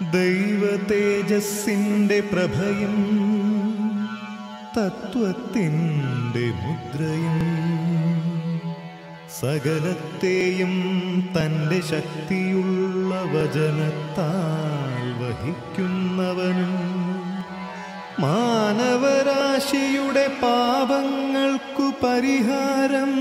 ദൈവ തേജസ്സിൻ്റെ പ്രഭയും തത്വത്തിൻ്റെ മുദ്രയും സകലത്തെയും തൻ്റെ ശക്തിയുള്ള വചനത്താൽ വഹിക്കുന്നവനും മാനവരാശിയുടെ പാപങ്ങൾക്കു പരിഹാരം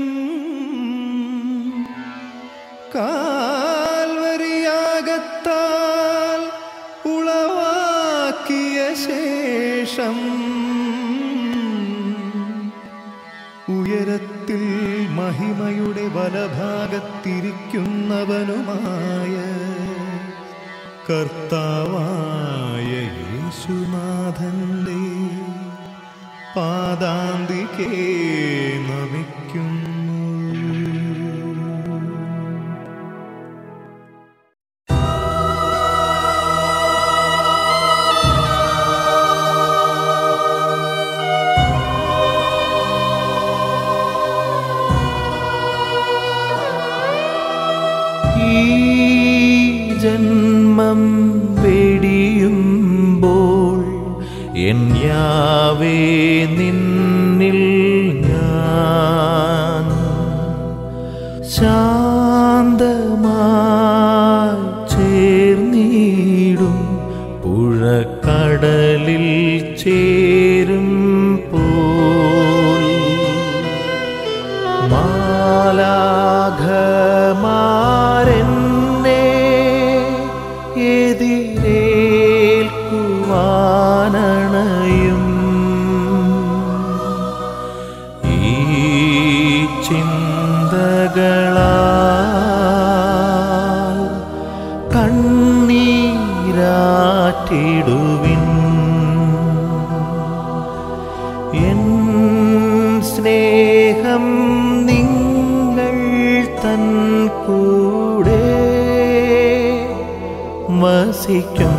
കാൽവരിയാകത്താൽ ഉളവാക്കിയ ശേഷം ഉയരത്തിൽ മഹിമയുടെ വലഭാഗത്തിരിക്കുന്നവനുമായ കർത്താവായ യേശുനാഥന്റെ പാദാന്തികേ നമിക്കുന്നു ഈ ജന്മം വെടിയുമ്പോൾ എൻ യാവേ നിന്നിൽ ഞാൻ ശാന്തമായി ചേർന്നിടും പുഴക്കടലിൽ ചേരും പോൽ മാലാഘമാരെന്നെ എതിരേൽക്കുവാനണയും ഈ ചിന്തകളാൽ കണ്ണീരാറ്റിടുവിൻ എൻ സ്നേഹം നിങ്ങൾ തൻ കൂടെ വസിക്കും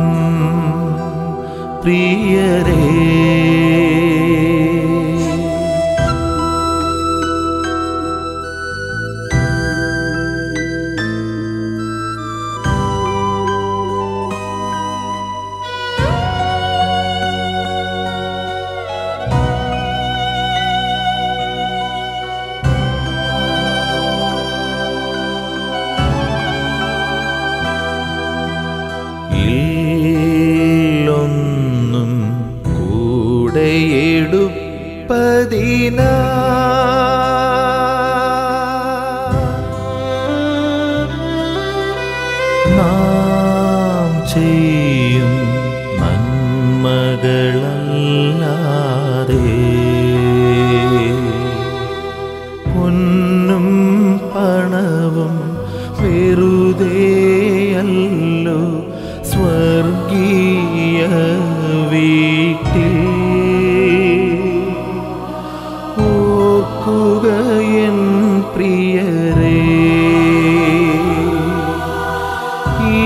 പ്രിയരേ ഇല്ലൊന്നും കൂടെയെടുപ്പതിന നാം ചെയ്യും നന്മകളല്ലാതെ പൊന്നും പണവും വെറുതെയല്ലോ സ്വർഗീയ വീട്ടിൽ ഓർക്കുക എൻ പ്രിയരേ ഈ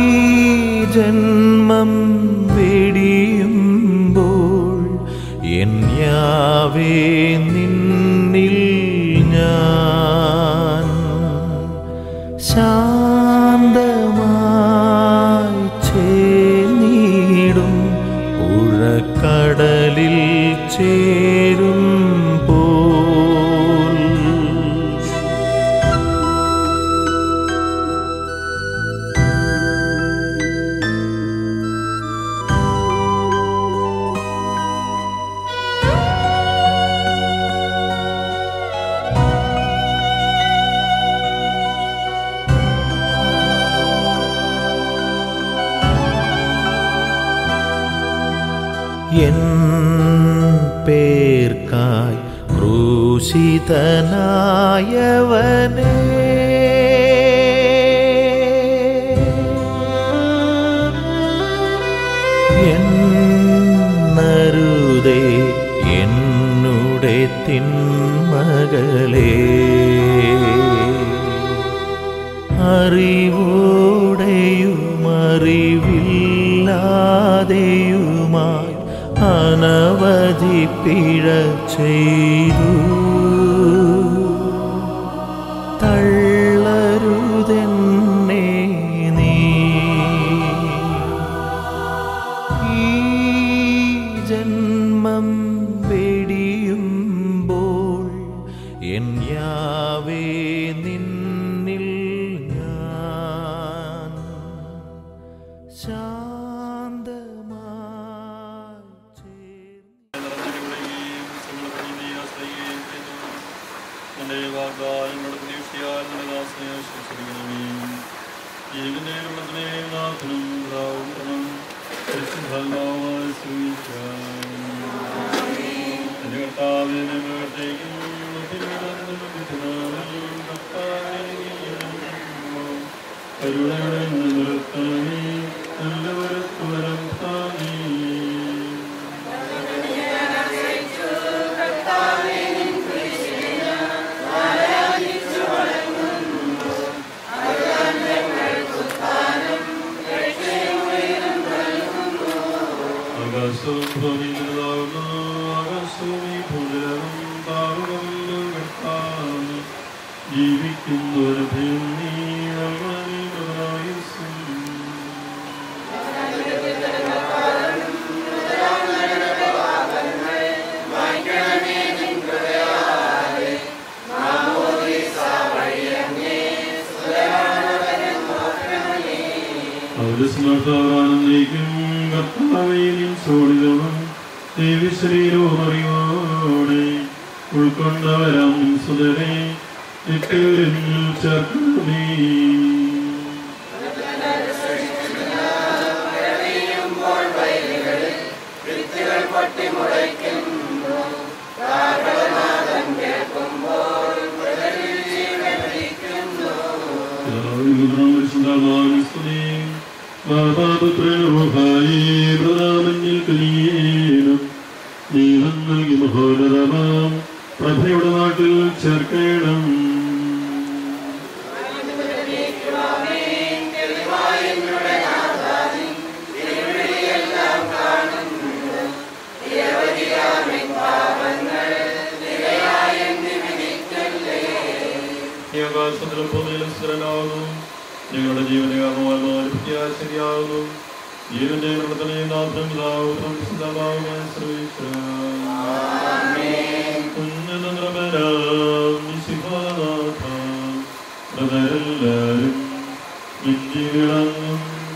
ജന്മം വെടിയുമ്പോൾ എൻ യാവേ നിന്നിൽ ഞാൻ ശാന്തമായി ചേർന്നിടും പുഴക്കടലിൽ ചേരും പോൽ എൻ പേർക്കായി ക്രൂശിതനായവനേ എന്നരുതേ എന്നുടെ തിന്മകളേ അറിവോടെയും അറിവില്ലാതെയുമായി അനവധി പിഴ ചെയ്തു തള്ളരുതെന്നെ നീ നാഥനും പിതാവും പരിശുദ്ധാത്മാവുമായി സ്തുതിക്കാം. എന്റെ കർത്താവേ, ഞങ്ങളേക്കും കരുണയുടെ നിർത്തണമേ നല്ലവരത്തു വരം താനേ ആകാശവും ഭൂമിയിലുള്ളതാകുന്നു ആകാശവും ഈ ഭൂതലവും താറുകളും കർത്താവ് ജീവിക്കുന്നൊരു ഭയം നീ നൽകണമേ മൃതനായുസ്സും. അവരുടെ സ്മർത്താനന്ദിക്കും കർത്താവേനും സോളിതവും ദേവിശ്രീരവും അറിയോടെ ഉൾക്കൊണ്ടവരാം സുതരെ നിത്യരിൽ ചേർക്കണമേ പ്രഭയുടെ നാട്ടിൽ ചേർക്കണം ഈ ആകാശത്തിലും ഭൂമിയിലും സ്ഥിരനാകുന്നു ഞങ്ങളുടെ ജീവനെ കാരണവാന്മാർ പ്രത്യാശരിയാകുന്നു ജീവന്റെ പ്രവർത്തനയും നാഥനും പിതാവും വിശുദ്ധമാവുമായി ശ്രമിച്ചാരും മിഞ്ചികളങ്ങും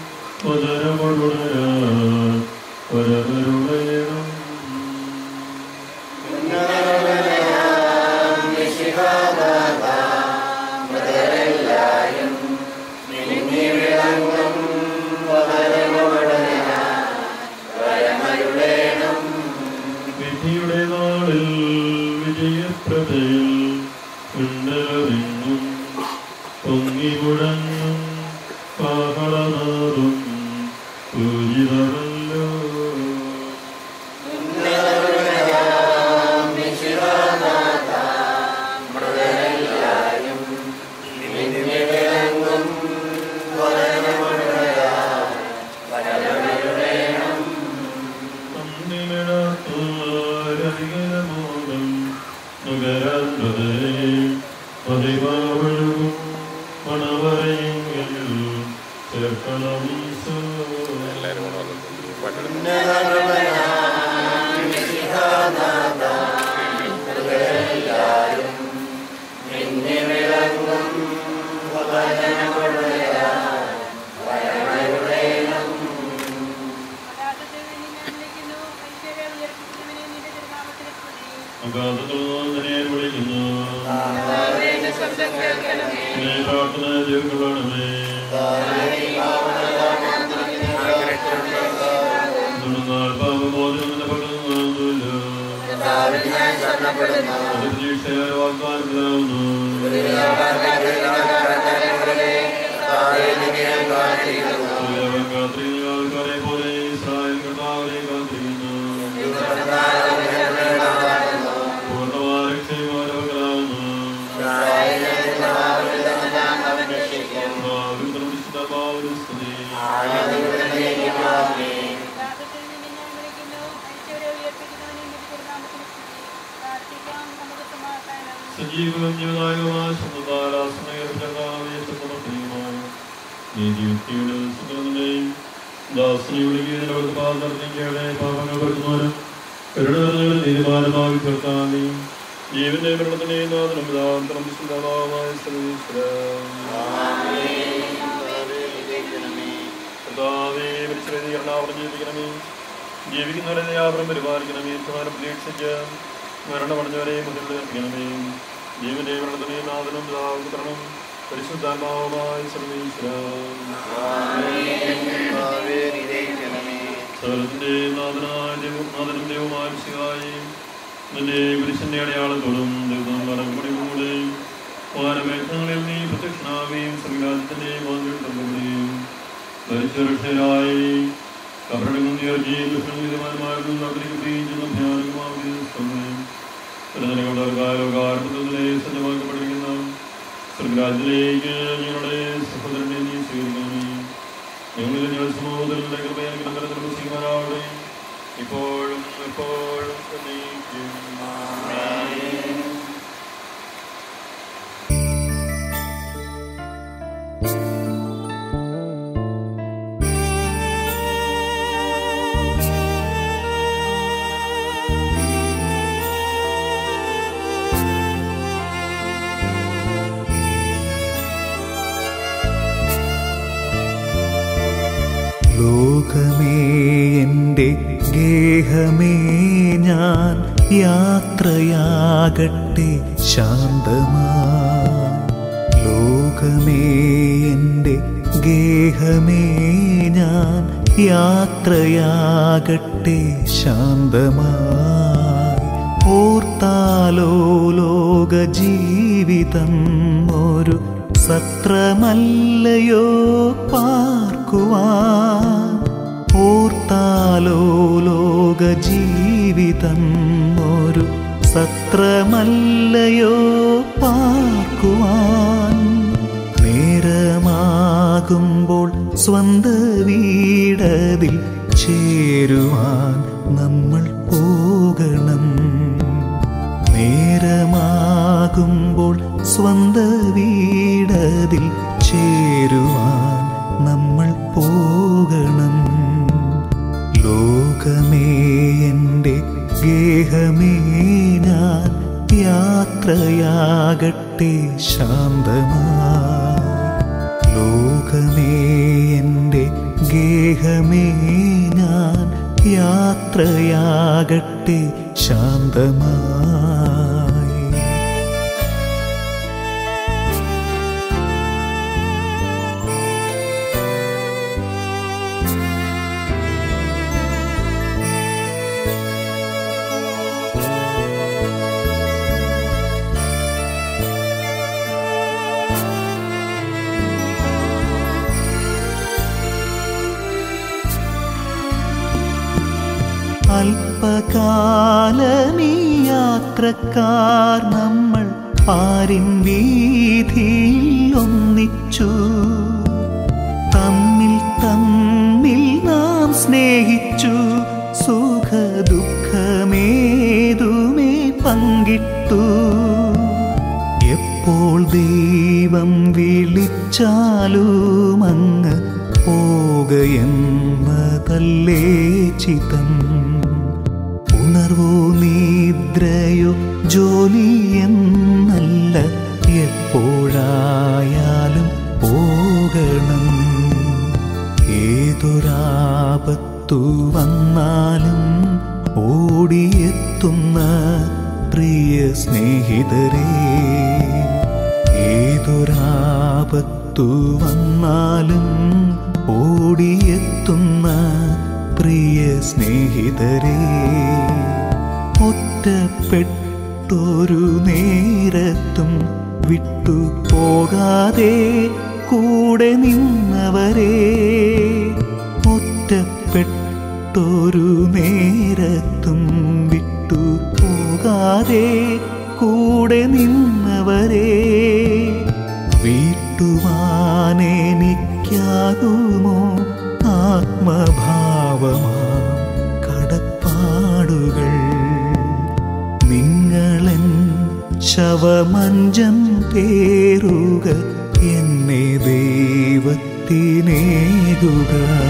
പതരമുടരാൻ പരമരുടയണം വിധിയുടെ നാളിൽ വിജയപ്രഭയിൽ ഉണ്ടറിഞ്ഞും പൊങ്ങി മുടങ്ങും കാഹളനാദം പൂജിതമല്ലോ അന്തിമിടത്തോരധികരമോദം നുകരാത്തതേ പതിവാവഴുകും മണവരയെങ്കിൽ ചേർക്കണം ഈശോ. അഗാധത്തോളം തന്നെ വിളിക്കുന്നു നീ പ്രാർത്ഥന ചെയ്തുകൊള്ളണമേ എന്നാൽ പാപബോധം എന്റെ പക്കൽ നിന്നൊന്നുമില്ല. അത് പ്രതീക്ഷയായ വാഗ്ദാനത്തിലാവുന്നു. സൂര്യവൻ കാത്തിരിക്കുന്ന ആൾക്കാരെ പോലെ ഇസ്രായേൽ കർത്താവിനെ കാത്തിരിക്കുന്നു. പൂർണ്ണമായ രക്ഷയുമായ പക്കലാവുന്നു. ഭാവിതനും വിശുദ്ധഭാവനും സ്തുതി. സജീവവും ജീവനായകമായ സ്വന്തതാരാസനകർത്താവേ സമർപ്പിക്കുമായ നീതിയുക്തിയുടെ സുഖത്തിന്റെയും ദാസനയുടെ ഗീതയുടെ പാദർത്തിയുടെ പാപങ്ങൾ പെടുന്നവരും കരുണകളുടെ തീരുമാനമാക്കി തീർത്താമേ ജീവന്റെ മരണത്തിന്റെയും നാഥനും പിതാന്തരം വിശുദ്ധമായ കർത്താവേ മരിച്ചവരീകരണാവണം ജീവിക്കണമേ ജീവിക്കുന്നവരെ ദയാപുരം പരിപാലിക്കണമേ പ്രധാനം പ്രതീക്ഷിച്ച് മരണമടഞ്ഞവരെ മുന്നിൽ നിർത്തിക്കണമേ ജീവന്റെ മരണത്തിനെ നാഥനും പിതാവും പുത്രനും പരിശുദ്ധാത്മാവുമായി സർവീശ്വര സകലത്തിന്റെ നാഥനായ ദൈവം നാഥനും ദൈവമായ ശിവായി നിന്റെ പുരുഷന്റെ അടയാളത്തോടും ദൈവങ്ങളുടെ വാനമേഘങ്ങളിൽ നീ പ്രത്യക്ഷനാവുകയും സംഘാതത്തിന്റെ മാതൃ തമ്പുകയും ധരിച്ചരക്ഷരായി കബറടങ്ങും ഉയർച്ചയും ദുഷ്ടനിതമാരും നടത്തിക്കുകയും ചെയ്യുന്ന ധ്യാനമാവുകയും സമയം ലോകാരംഭത്തിലെ സജ്ജമാക്കപ്പെട്ടിരിക്കുന്ന സ്വർഗരാജിലേക്ക് ഞങ്ങളുടെ സഹോദരനെ നീ സ്വീകരിക്കണമേ ഞങ്ങളിൽ ഞങ്ങൾ സമൂഹത്തിലുള്ള കൃപയാഗ്രഹത്തിലും സ്വീകാരാവട്ടെ ഇപ്പോഴും എപ്പോഴും എന്നേക്കും. ലോകമേ എൻ്റെ ഗേഹമേ ഞാൻ യാത്രയാകട്ടെ ശാന്തമായി ലോകമേ എൻ്റെ ഗേഹമേ ഞാൻ യാത്രയാകട്ടെ ശാന്തമായി ഓർത്താലോ ലോക ജീവിതം ഒരു സത്രമല്ലയോ പാർക്കുവാൻ ഓർത്താലോ ലോക ജീവിതം ഒരു സത്രമല്ലയോ പാർക്കുവാൻ നേരമാകുമ്പോൾ സ്വന്ത വീടതിൽ ചേരുവാൻ നമ്മൾ പോകണം നേരമാകുമ്പോൾ സ്വന്ത വീടതിൽ ചേരുവാൻ നമ്മൾ പോകണം ലോകമേ എൻ്റെ ഗേഹമേ ഞാൻ യാത്രയാകട്ടെ ശാന്തമായി ലോകമേ എൻ്റെ ഗേഹമേ ഞാൻ യാത്രയാകട്ടെ ശാന്തമായി അല്പകാലമീ യാത്രക്കാർ നമ്മൾ പാരിൻ വീതിയിൽ ഒന്നിച്ചു തമ്മിൽ തമ്മിൽ നാം സ്നേഹിച്ചു സുഖ ദുഃഖമേതുമേ പങ്കിട്ടു എപ്പോൾ ദൈവം വിളിച്ചാലും അങ്ങ് പോകയെന്നതല്ലേ ചിതം ഉണർവോ നിദ്രയോ ജോലി എന്നല്ല എപ്പോഴായാലും പോകണം ഏതൊരാപത്തു വന്നാലും ഓടിയെത്തുന്ന പ്രിയ സ്നേഹിതരേ ഏതൊരാപത്തു വന്നാലും ഓടിയെത്തുന്ന പ്രിയ സ്നേഹിതരേ ഒറ്റപ്പെട്ടൊരു നേരത്തും വിട്ടു പോകാതെ കൂടെ നിന്നവരെ ഒറ്റപ്പെട്ടൊരു നേരത്തും വിട്ടു പോകാതെ കൂടെ നിന്നവരെ വീട്ടുവാനെനിക്കാകുമോ ആത്മഭാവമാ കടപ്പാടുകൾ നിങ്ങളൻ ശവമഞ്ചം പേറുക എന്നെ ദൈവത്തിനേകുക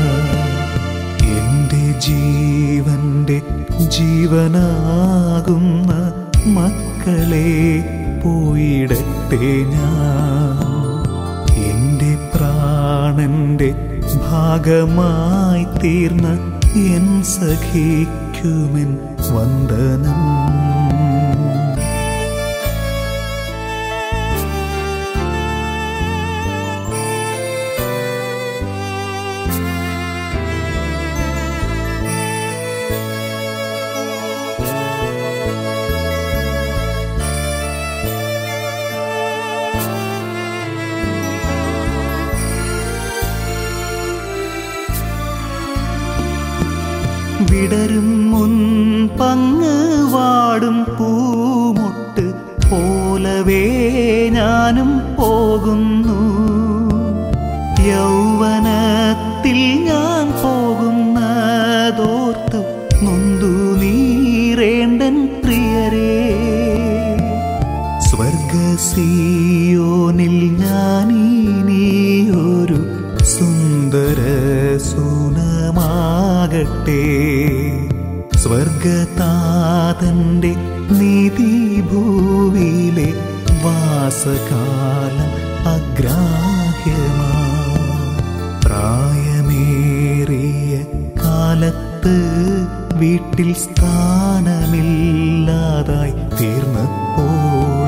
എൻ്റെ ജീവന്റെ ജീവനാകുന്ന മക്കളെ പോയിടട്ടെ ഞാൻ എൻ്റെ പ്രാണന്റെ ഭാഗമായി തീർന്ന എൻ സഖിക്കുമെൻ വന്ദനം വിടരും മുൻ പങ്ങ് വാടും പൂമൊട്ട് പോലവേ ഞാനും പോകുന്നു യൗവനത്തിൽ ഞാൻ പോകുന്നതോർത്ത് നൊന്തു നീറേണ്ടൻ പ്രിയരേ സ്വർഗസിയോനിൽ ഞാനിനിയൊരു സുന്ദര സൂനമാകട്ടെ സ്വർഗതാതന്റെ നിധി ഭൂവിലെ വാസകാലം അഗ്രാഹ്യമാ പ്രായമേറിയ കാലത്ത് വീട്ടിൽ സ്ഥാനമില്ലാതായി തീർന്നപ്പോൾ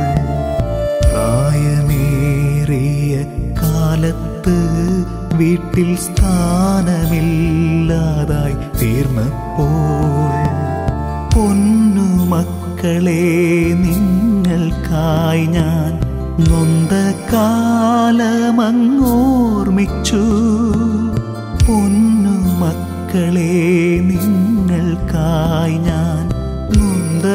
പ്രായമേറിയ കാലത്ത് വീട്ടിൽ സ്ഥാനമില്ലാതായി തീർന്നപ്പോൾ പൊന്നു മക്കളെ നിങ്ങൾക്കായി ഞാൻ നൊന്ത കാലമങ്ങോർമിച്ചു പൊന്നു മക്കളെ നിങ്ങൾക്കായി ഞാൻ നൊന്ത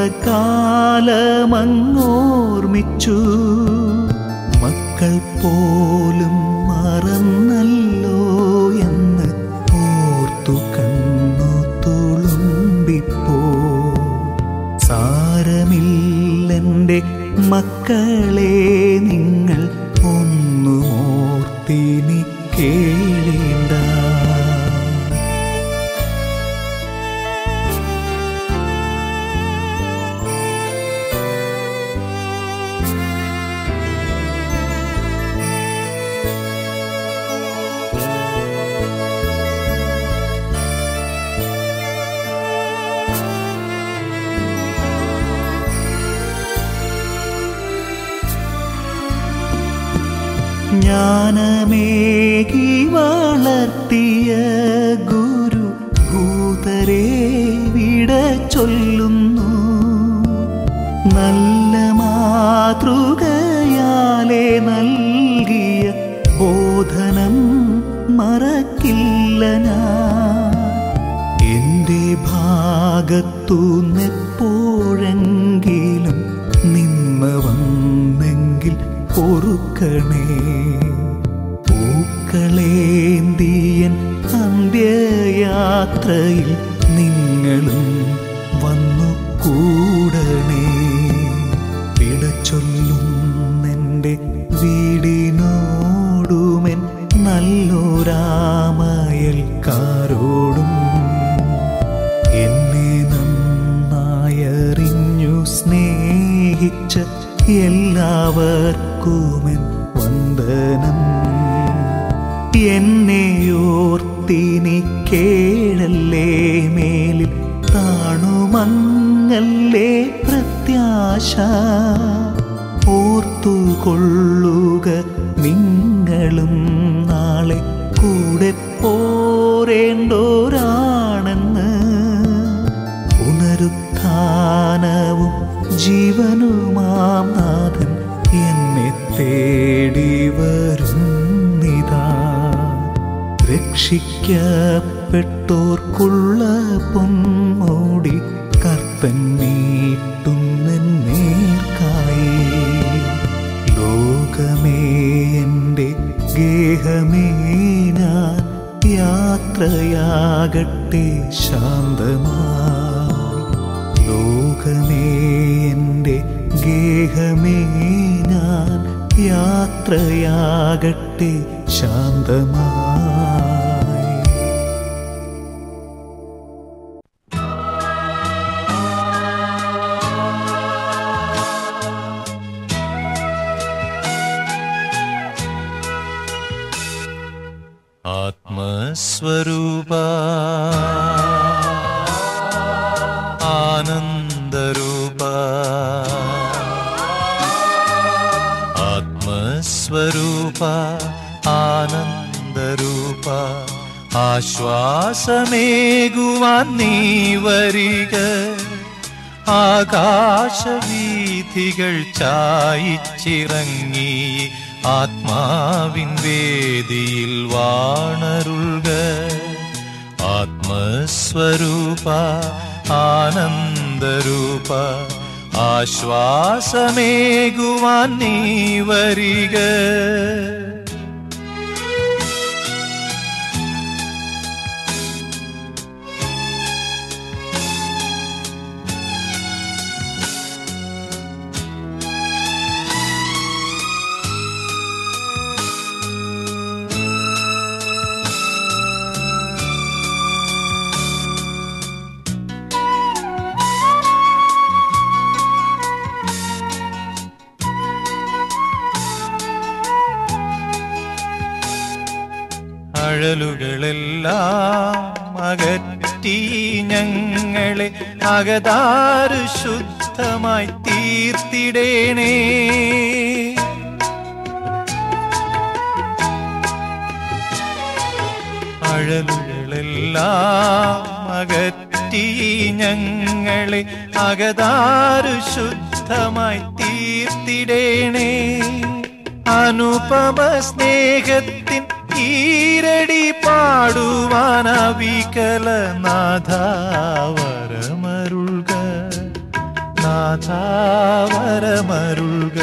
കാലമങ്ങോർമിച്ചു മക്കൾ പോലും മറന്നല്ലോ എന്ന് ഓർത്തു കണ്ണു തുളുമ്പിപ്പോ സാരമില്ലെൻ്റെ മക്കളെ നിങ്ങൾ ഒന്നും ഓർത്തിനി കേളേണ്ട ജ്ഞാനമേകി വളർത്തിയ ഗുരു ഭൂതരെ വിട ചൊല്ലുന്നു നല്ല മാതൃകയാലെ നൽകിയ ബോധനം മറക്കില്ല ഞാൻ എന്റെ ഭാഗത്തുനിന്നെപ്പോഴെങ്കിലും നിന്ന വന്നെങ്കിൽ പൊറുക്കണേ പൂക്കളേന്തിയൻ അന്ത്യയാത്രയിൽ നിങ്ങളും വന്നു കൂടണേ പിടച്ചൊല്ലുന്നെൻ്റെ വീടിനോടുമെൻ നല്ലൊരാമയൽക്കാരോടും എന്നെ നന്നായറിഞ്ഞു സ്നേഹിച്ച എല്ലാവർക്കുമെൻ വന്ദനം എന്നെയോർത്തിനി കേഴല്ലേ മേലിൽ താണുമങ്ങല്ലേ പ്രത്യാശ ഓർത്തുകൊള്ളുക നിങ്ങളും നാളെ കൂടെ പോരേണ്ടോരാണെന്ന് പുനരുത്ഥാനവും ജീവനുമാം നാഥൻ എന്നെ തേടി വരുന്നിതാ രക്ഷിക്കപ്പെട്ടോർക്കുള്ള പൊന്മോടി കർത്തൻ നീട്ടുന്നേർക്കായി ലോകമേ എൻ്റെ ഗേഹമേ ഞാൻ യാത്രയാകട്ടെ ശാന്തമായി ലോകമേ എൻ്റെ ഗേഹമേ ഞാൻ യാത്രയാകട്ടെ ശാന്തമായി ആത്മസ്വരൂപ ആനന്ദരൂപ ആത്മസ്വരൂപ ആനന്ദരൂപ ആശ്വാസമേകുവാൻ നീ വരിക ആകാശവീഥികൾ ചായിച്ചിറങ്ങി ആത്മാവിൻ വേദിയിൽ വാണരുൾക ആത്മസ്വരൂപ ആത്മസ്വരൂപ ആനന്ദരൂപ ആശ്വാസമേകുവാൻ നീ വരിക അഴലുകളെല്ലാം അകറ്റി ഞങ്ങളെ അകതാറ് ശുദ്ധമായി തീർത്തിടേണേ അഴലുകളെല്ലാം അകറ്റി ഞങ്ങളെ അകതാറ് ശുദ്ധമായി തീർത്തിടേണേ അനുപമ സ്നേഹത്തിൻ ഈരടി പാടുവാൻ അവികല നാഥാവരമരുൾക നാഥാവരമരുൾക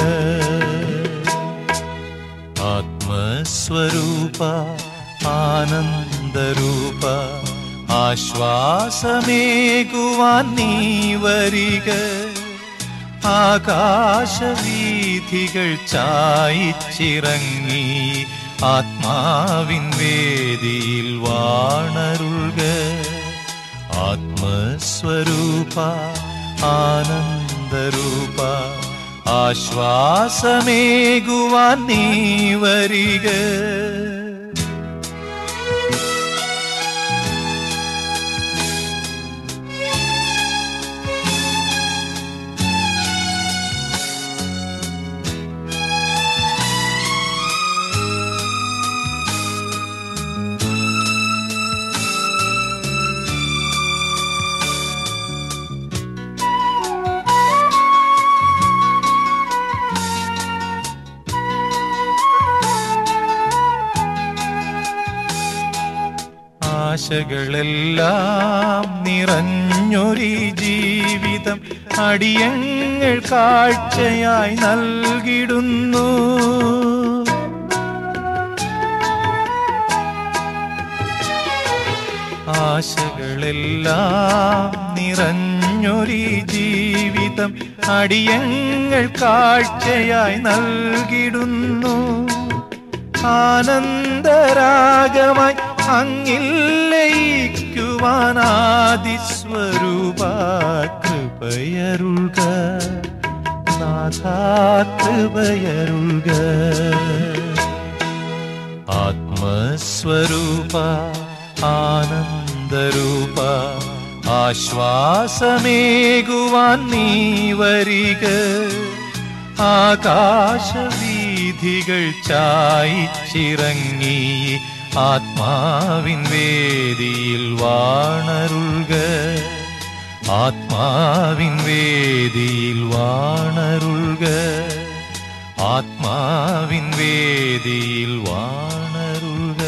ആത്മസ്വരൂപ ആനന്ദരൂപ ആശ്വാസമേകുവാൻ നീ വരിക ആകാശവീഥികൾ ചായിച്ചിറങ്ങി ആത്മാവിൻ വേദിയിൽ വാണരുൾക ആത്മസ്വരൂപ ആനന്ദരൂപ ആശ്വാസമേകുവാൻ നീ വരിക ആശകളെല്ലാം നിറഞ്ഞൊരു ജീവിതം അടിയങ്ങൾ കാഴ്ചയായി നൽകിടുന്നു ആശകളെല്ലാം നിറഞ്ഞൊരു ജീവിതം അടിയങ്ങൾ കാഴ്ചയായി നൽകിടുന്നു ആനന്ദരാഗമായി അങ്ങിൽ ലയിക്കുവാനാദിസ്വരൂപ കൃപയരുൾക നാഥാ കൃപയരുൾക ആത്മസ്വരൂപ ആനന്ദരൂപ ആശ്വാസമേകുവാൻ നീ വരിക ആകാശവീഥികൾ ചായിച്ചിറങ്ങി ആത്മാവിൻ വേദിയിൽ വാണരുൾക ആത്മാവിൻ വേദിയിൽ വാണരുൾക ആത്മാവിൻ വേദിയിൽ വാണരുൾക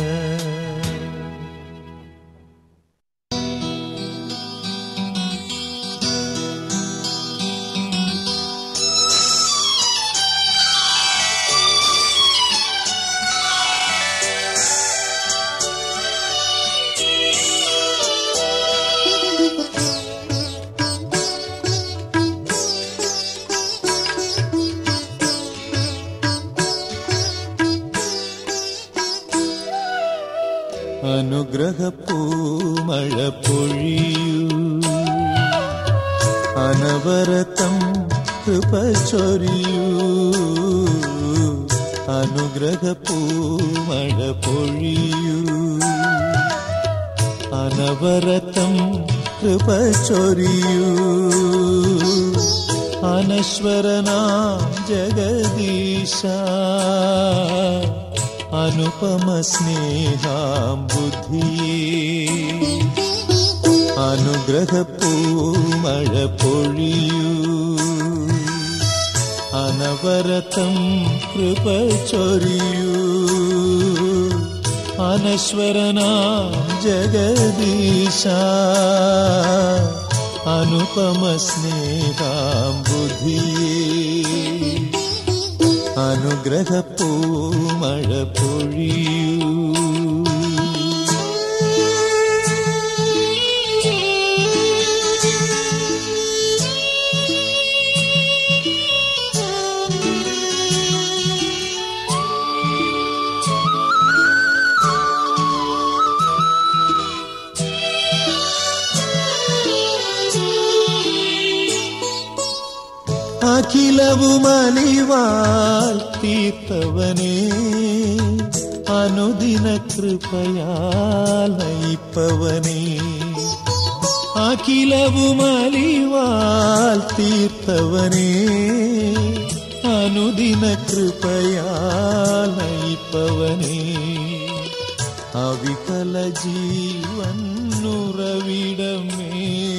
അനുഗ്രഹപ്പൂമഴ പൊഴിയൂ അനവരതം കൃപ ചൊരിയൂ അനുഗ്രഹപ്പൂമഴ പൊഴിയൂ അനവരതം കൃപ ചൊരിയൂ അനശ്വരനാം ജഗദീശ അനുപമ സ്നേഹാം ബുദ്ധിയേ അനുഗ്രഹപ്പൂമഴ പൊഴിയൂ അനവരതം കൃപ ചൊരിയൂ അനശ്വരനാം ജഗദീശ അനുപമ സ്നേഹാം ബുദ്ധിയേ അനുഗ്രഹപ്പൂമഴ പൊഴിയൂ അഖിലവുമലിവാൽ തീർത്തവനേ അനുദിന കൃപയാൽ നയിപ്പവനേ അഖിലവുമലിവാൽ തീർത്തവനേ അനുദിന കൃപയാൽ നയിപ്പവനേ അവികല ജീവൻ ഉറവിടമേ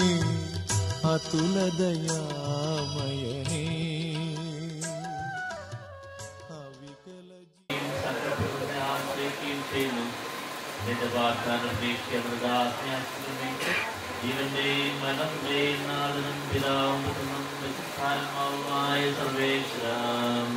അതുലതയാമയനേ അവികല ജീ- സങ്കടപ്പെടുന്ന ആശ്രയിക്കുകയും ചെയ്യുന്നു നിന്റെ വാഗ്ദാനം പ്രതീക്ഷിക്കുന്നതാജ്ഞാസിക്കുന്നേ ജീവന്റെയും മരണത്തിന്റെയും നാളിനും പിതാവും പുത്രനും വിശുദ്ധാത്മാവുമായ സർവേശ്വരം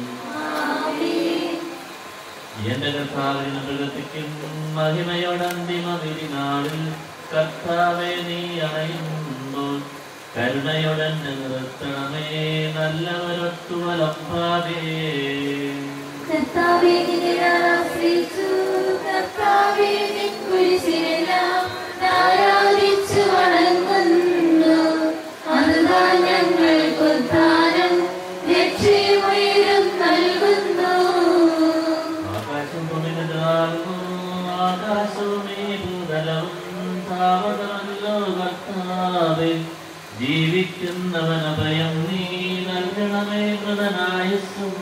എന്റെ കർത്താവിന് പ്രകൃതിക്കും മഹിമയുടെ അന്തിമ നാളിൽ കർത്താവെ നീ അണയുമ്പോൾ കരുണയുടെ നിർത്തണമേ നല്ലവരൊത്തു വലമ്പാതേ കർത്താവേ നിന്നെ ഞാൻ ആശ്രയിച്ചു കർത്താവേ നിൻ കുരിശിലെല്ലാം ആരാധിച്ചു വണങ്ങുന്നു അതുതാൻ ഞങ്ങൾക്ക് ഉദ്ധാരം രക്ഷയുയരും നൽകുന്നു ആകാശം തുണിതാകുന്നു ആകാശവുമേ ഭൂതലവും താവതമല്ലോ കർത്താവേ ജീവിക്കുന്നവന ഭയം നീ നൽകണമേ മൃതനായസും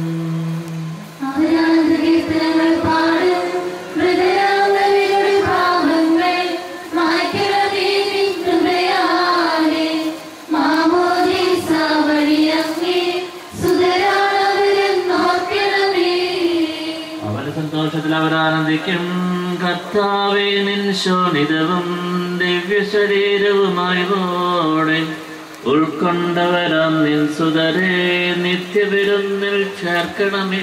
അവരാന്തരീക്ഷങ്ങൾ പാടും മൃതരാമരുടെ ഭാവങ്ങൾ മായ്ക്കണമേ നിൻ കൃപയാലെ മാമോദീസ വഴിയങ്ങേ സുതരാണവരെന്നോർക്കണമേ അവന്റെ സന്തോഷത്തിൽ അവരാനന്ദിക്കും കർത്താവേ നിൻ ശോണിതവും ദിവ്യ ശരീരവുമായോടെ ഉൾക്കൊണ്ടവരാം നിൻ സുതരെ നിത്യവിരുന്നിൽ ചേർക്കണമേ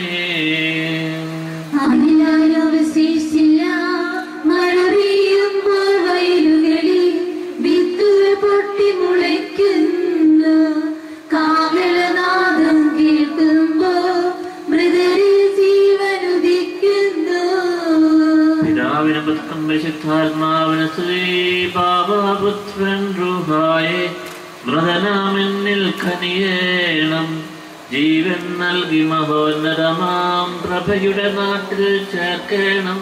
അതിനാലും അവശേഷിച്ചില്ല മഴ പെയ്യുമ്പോൾ വയലുകളിൽ വിത്തുകൾ പൊട്ടി മുളയ്ക്കുന്നു കാവലനാദം കേൾക്കുമ്പോ മൃതരിൽ ജീവൻ ഉദിക്കുന്നു പിതാവിന് പുത്രൻ വിശുദ്ധാത്മാവിന് ശ്രീ ബാബാപുത്രൻ രൂഹായെ മൃതനാമെന്നിൽ കനിയേണം ജീവൻ നൽകി മഹോന്നതമാം പ്രഭയുടെ നാട്ടിൽ ചേർക്കണം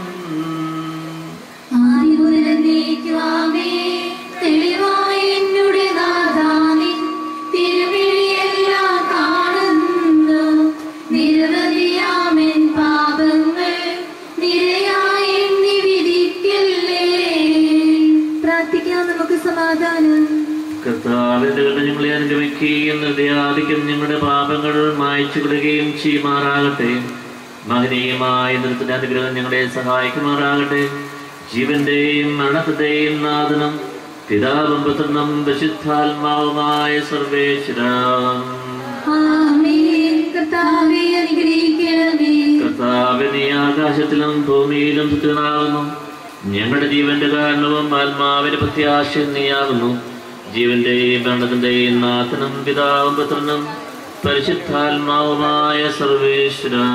ആദിമുതലേക്കുവാമേ തെളിവായ എന്നുടെ നാഥാനിൻ തിരുമിഴിയെല്ലാം കാണുന്നു നിരവധിയാമെൻ പാപങ്ങൾ നിരയായി എണ്ണി വിധിക്കല്ലേ പ്രാർത്ഥിക്കാം നമുക്ക് സമാധാനം കർത്താവിന്റെ കൃപ ഞങ്ങളെ അനുഗമിക്കുകയും നിർദ്യാദിക്കും ഞങ്ങളുടെ പാപങ്ങൾ മായ്ച്ചു വിടുകയും ചെയ്യുമാറാകട്ടെ മഹനീയമായ നൃത്തിന്റെ അനുഗ്രഹം ഞങ്ങളെ സഹായിക്കുമാറാകട്ടെ ജീവന്റെയും മരണത്തിന്റെയും നാഥനം പിതാവും പുത്രനും വിശുദ്ധാത്മാവുമായ സർവേശ്വരം ആമേൻ കർത്താവേ അനുഗ്രഹിക്കണമേ കർത്താവ് നീ ആകാശത്തിലും ഭൂമിയിലും സുഖനാകുന്നു ഞങ്ങളുടെ ജീവന്റെ കാരണവും ആത്മാവിന്റെ പ്രത്യാശ നീയാകുന്നു ജീവന്റെയും മരണത്തിന്റെയും നാഥനും പിതാവും പുത്രനും പരിശുദ്ധാത്മാവുമായ സർവേശ്വരം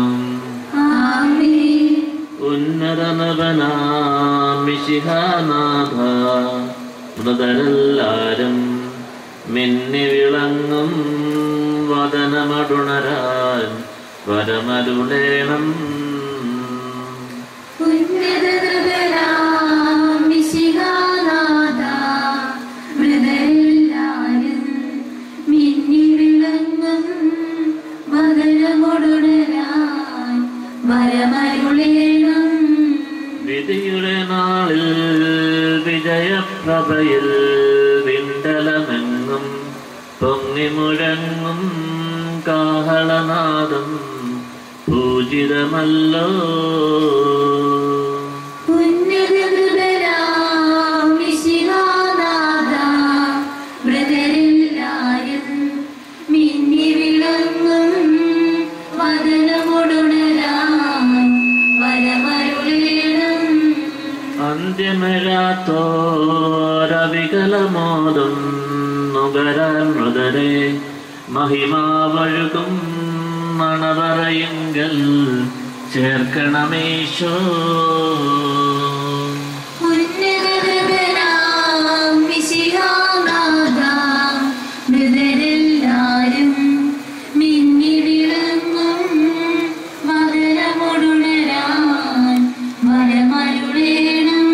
ആമേൻ ഉന്നതനവനാമിശിഹാനാഥ മൃതരെല്ലാരും മിന്നി വിളങ്ങും വദനമടുണരാൻ വരമരുളേണം ഉന്നതനൃപരാം മിശിഹാനാഥ, മൃതരെല്ലാരും മിന്നി വിളങ്ങും വദനമൊടുണരാൻ വരമരുളേണം. വിധിയുടെ നാളിൽ വിജയപ്രഭയിൽ വിണ്ടലമെങ്ങും പൊങ്ങി മുഴങ്ങും കാഹളനാദം പൂജിതമല്ലോ ഘോരവികലമോദം നുകരാൻ മൃതരെ മഹിമാവഴുകും മണവറയെങ്കൽ ചേർക്കണമേശോ ഉന്നതനാം മിശിഹാനാഥ, മൃതരെല്ലാരും മിന്നി വിളങ്ങും മകരമൊടുണരാൻ വരമരുളേണം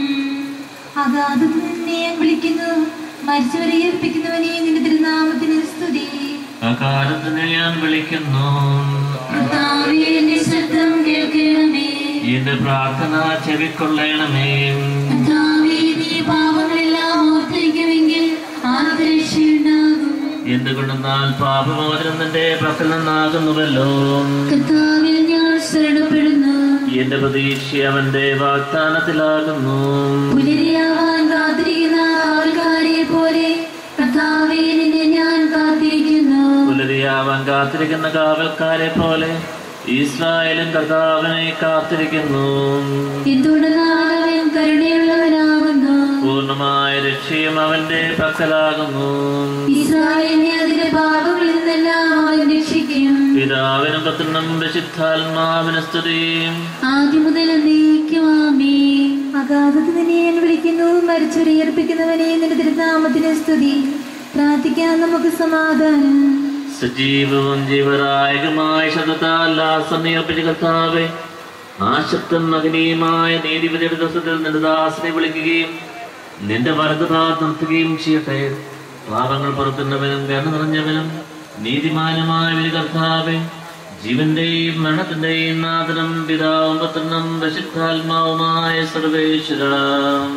അഗാധം നിന്നെ ഞാൻ വിളിക്കുന്നു മരിച്ചവരെ ഏൽപ്പിക്കുന്നവനെ നിന്റെ തിരുനാമത്തിന് സ്തുതി അകാലത്തിന് ഞാൻ വിളിക്കുന്നു കർത്താവേ, എന്റെ ശബ്ദം കേൾക്കണമേ എന്റെ പ്രാർത്ഥന ചെവിക്കൊള്ളണമേ കർത്താവേ, നീ പാപങ്ങളെല്ലാം ഓർത്തിരിക്കുമെങ്കിൽ ആർക്ക് രക്ഷയുണ്ടാകും എന്തുകൊണ്ടെന്നാൽ പാപമോചനം നിന്റെ പക്കൽ നിന്നാകുന്നുവല്ലോ കർത്താവിൽ ഞാൻ ശരണപ്പെടുന്നു എന്റെ പ്രതീക്ഷ അവന്റെ വാഗ്ദാനത്തിലാകുന്നു പുലരിയാവാൻ കാത്തിരിക്കുന്ന കാവൽക്കാരെ പോലെ കർത്താവേ നിന്നെ ഞാൻ കാത്തിരിക്കുന്നു പുലരിയാവാൻ കാത്തിരിക്കുന്ന കാവൽക്കാരെ പോലെ ഇസ്രായേലും കർത്താവിനെ കാത്തിരിക്കുന്നു എന്തുകൊണ്ടെന്നാവൻ കരുണയുള്ളവനാകുന്നു പൂർണ്ണമായ രക്ഷയും അവന്റെ പക്കലാകുന്നു ഇസ്രായേലിനെ അതിന്റെ പാപങ്ങളിൽ നിന്നെല്ലാം അവൻ രക്ഷിക്കും പിതാവിനും പത്രം വിശുദ്ധാത്മാവിന് സ്തുതിയും ആദ്യം മുതൽ നീക്കുമാമേ അഗാധത്ത് നിന്നെ ഞാൻ വിളിക്കുന്നു മരിച്ചവരെ ഏർപ്പിക്കുന്നവനെ നിന്റെ തിരുനാമത്തിന് സ്തുതി പ്രാർത്ഥിക്കാൻ നമുക്ക് സമാധാനം സജീവവും ജീവരായകമായ ശബ്ദത്താൽ ആസന്നീർപ്പിച്ച കർത്താവെ ആ ശബ്ദം മകനീയമായ നീതിപതിയുടെ ദിവസത്തിൽ നിന്റെ ദാസനെ വിളിക്കുകയും നിന്റെ വലതുഭാഗത്ത് നിർത്തുകയും ചെയ്യട്ടെ പാപങ്ങൾ പുറത്തുന്നവനും കണ്ണു നിറഞ്ഞവനും നീതിമാനുമായ ഒരു കർത്താവെ ജീവന്റെയും മരണത്തിന്റെയും നാഥനും പിതാവും പുത്രനും വിശുദ്ധാത്മാവുമായ സർവേശ്വരം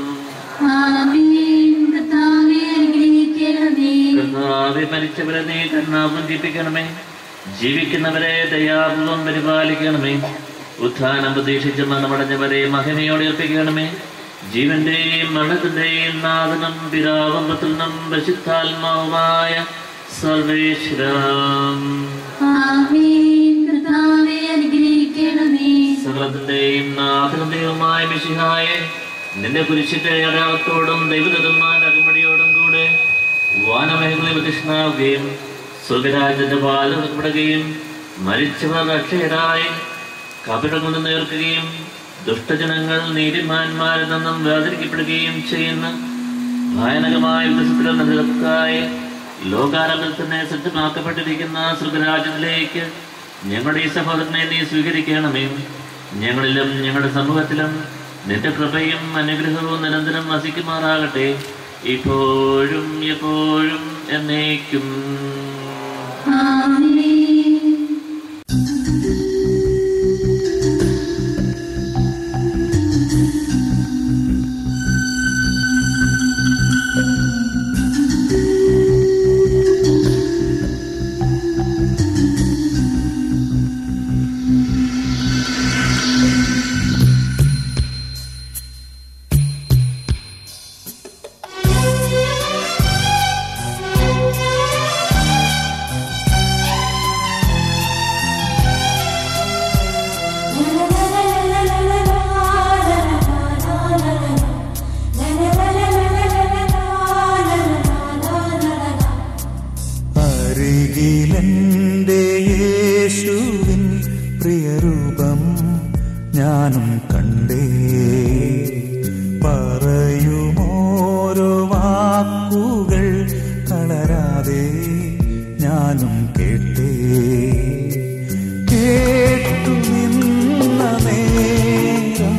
ആമേൻ കർത്താവേ അനുഗ്രഹിക്കണമേ കർത്താവെ മരിച്ചവരെ നീ കരുണാപുഞ്ചിപ്പിക്കണമേ ജീവിക്കുന്നവരെ ദയാപൂർവം പരിപാലിക്കണമേ ഉത്ഥാനം പ്രതീക്ഷിച്ച് മരണമടഞ്ഞവരെ മഹിമയോടെ ഏൽപ്പിക്കണമേ ജീവന്റെയും മരണത്തിന്റെയും നാഥനും പിതാവും പുത്രനും പ്രസിദ്ധാത്മാവുമായ സർവേശ്വരം ആമേൻ കർത്താവേ അനുഗ്രഹിക്കണമേ സകലത്തിന്റെയും നാഥനും ദൈവമായ മിശിഹായെ നിന്റെ കുരിശിന്റെ അടയാളത്തോടും ദൈവദത്തന്മാരുടെ അകമ്പടിയോടും കൂടെ വാനമേഖലയിൽ പ്രതിഷ്ഠാവുകയും സ്വർഗരാജ്യത്തിന്റെ പാലപ്പെടുകയും മരിച്ചവർ രക്ഷകരായി കപടം കൊണ്ട് നേർക്കുകയും ദുഷ്ടജനങ്ങൾ നീതിമാന്മാരിൽ നിന്നും വേദനിക്കപ്പെടുകയും ചെയ്യുന്ന ഭയാനകമായ വികസത്തിലും നിലക്കായി ലോകാരംഭത്തിൽ തന്നെ സജ്ജമാക്കപ്പെട്ടിരിക്കുന്ന സ്വർഗരാജ്യത്തിലേക്ക് ഞങ്ങളുടെ ഈ സഹോദരനെ നീ സ്വീകരിക്കണമേ ഞങ്ങളിലും ഞങ്ങളുടെ സമൂഹത്തിലും നിന്റെ കൃപയും അനുഗ്രഹവും നിരന്തരം വസിക്കുമാറാകട്ടെ ഇപ്പോഴും എപ്പോഴും എന്നേക്കും ആമേൻ അരികിലെന്റെ യേശുവിൻ പ്രിയരൂപം ഞാനും കണ്ടേ പറയുമോരോ വാക്കുകൾ തളരാതെ ഞാനും കേട്ടേ കേട്ടു നിന്ന നേരം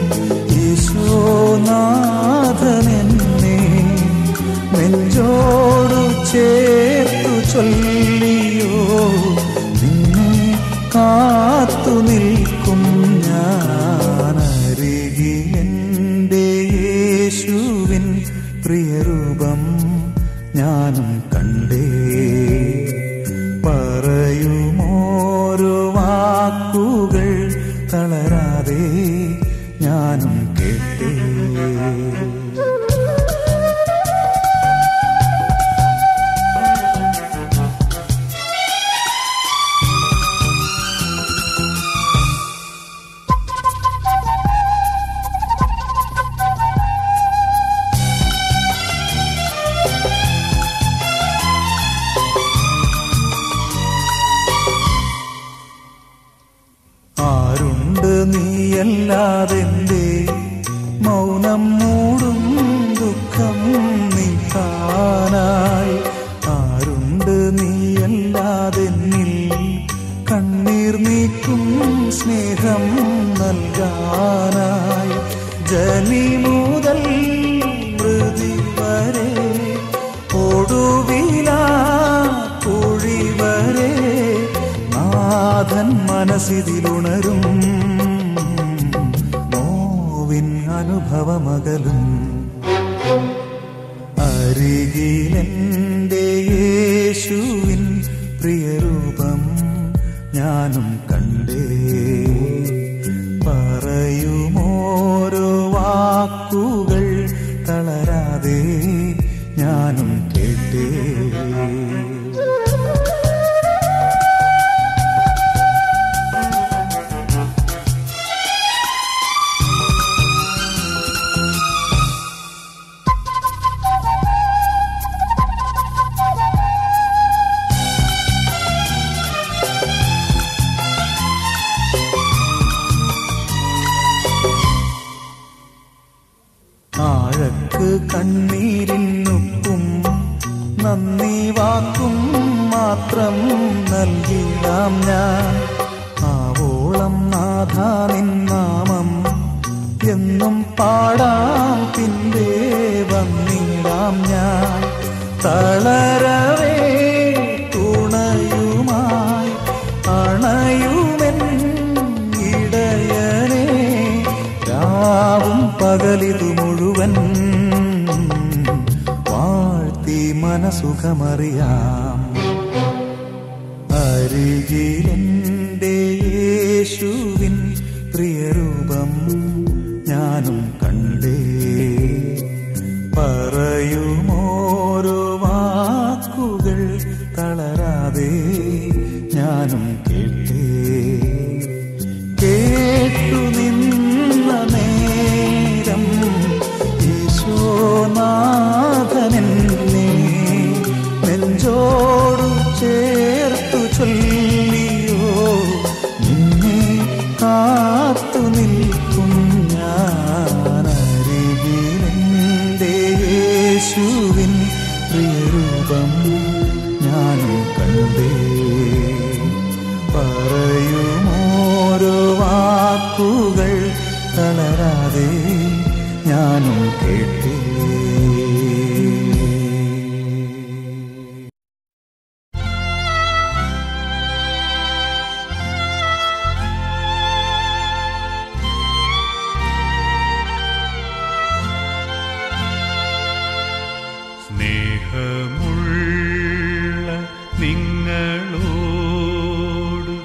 ഈശോനാഥനെന്നെ നെഞ്ചോടു ചേർത്തു ചൊല്ലിയോ നിന്നെ കാത്തു നിൽക്കും ഞാനരികിലെന്റെ യേശുവിൻ പ്രിയരൂപം ഞാനും കണ്ടേ പറയുമോരോ വാക്കുകൾ തളരാതെ ഞാനും കേട്ടേ മൂടും ദുഃഖം നീക്കാനായി ആരുണ്ട് നീയല്ലാതെന്നിൽ കണ്ണീർ നീക്കും സ്നേഹം നൽകാനായി ജനി മുതൽ മൃതി വരെ ഒടുവിലാ കുഴി വരെ നാഥൻ മനസ്സിതിലുണരും നോവിൻ അനുഭവമകലും അരികിലെന്റെ യേശുവിൻ പ്രിയരൂപം ഞാനും കണ്ടേ പറയുമോരോ വാക്കുകൾ തളരാതെ ഞാനും കേട്ടേ ആഴക്ക് കണ്ണീരിനുപ്പും നന്ദി വാക്കും മാത്രം നൽകിയാം ഞാൻ ആവോളം നാഥ നിന്നാമം എന്നും പാടാം പിന്നേ വന്നിടാം ഞാൻ തളരവേ തുണയുമായി അണയുമെൻ ഇടയനെ രാവും പകലിതു മുഴുവൻ വാഴ്ത്തി മനസുഖമറിയാം അരികിലെന്റെ യേശുവിൻ പ്രിയരൂപം ഞാനും കണ്ടേ പറയുമോരോ വാക്കുകൾ തളരാതെ ഞാനും കേട്ടേ കേട്ടു നിന്ന നേരം ഈശോനാഥനെന്നെ നെഞ്ചോടു ചേർത്തു ചൊല്ലിയോ നിന്നെ കാത്തു നിൽക്കും ഞാനരികിലെന്റെ യേശുവിൻ പ്രിയരൂപം ഞാനും കണ്ടേ പറയുമോരോ വാക്കുകൾ തളരാതെ ഞാനും കേട്ടേ സ്നേഹമുള്ള നിങ്ങളോട്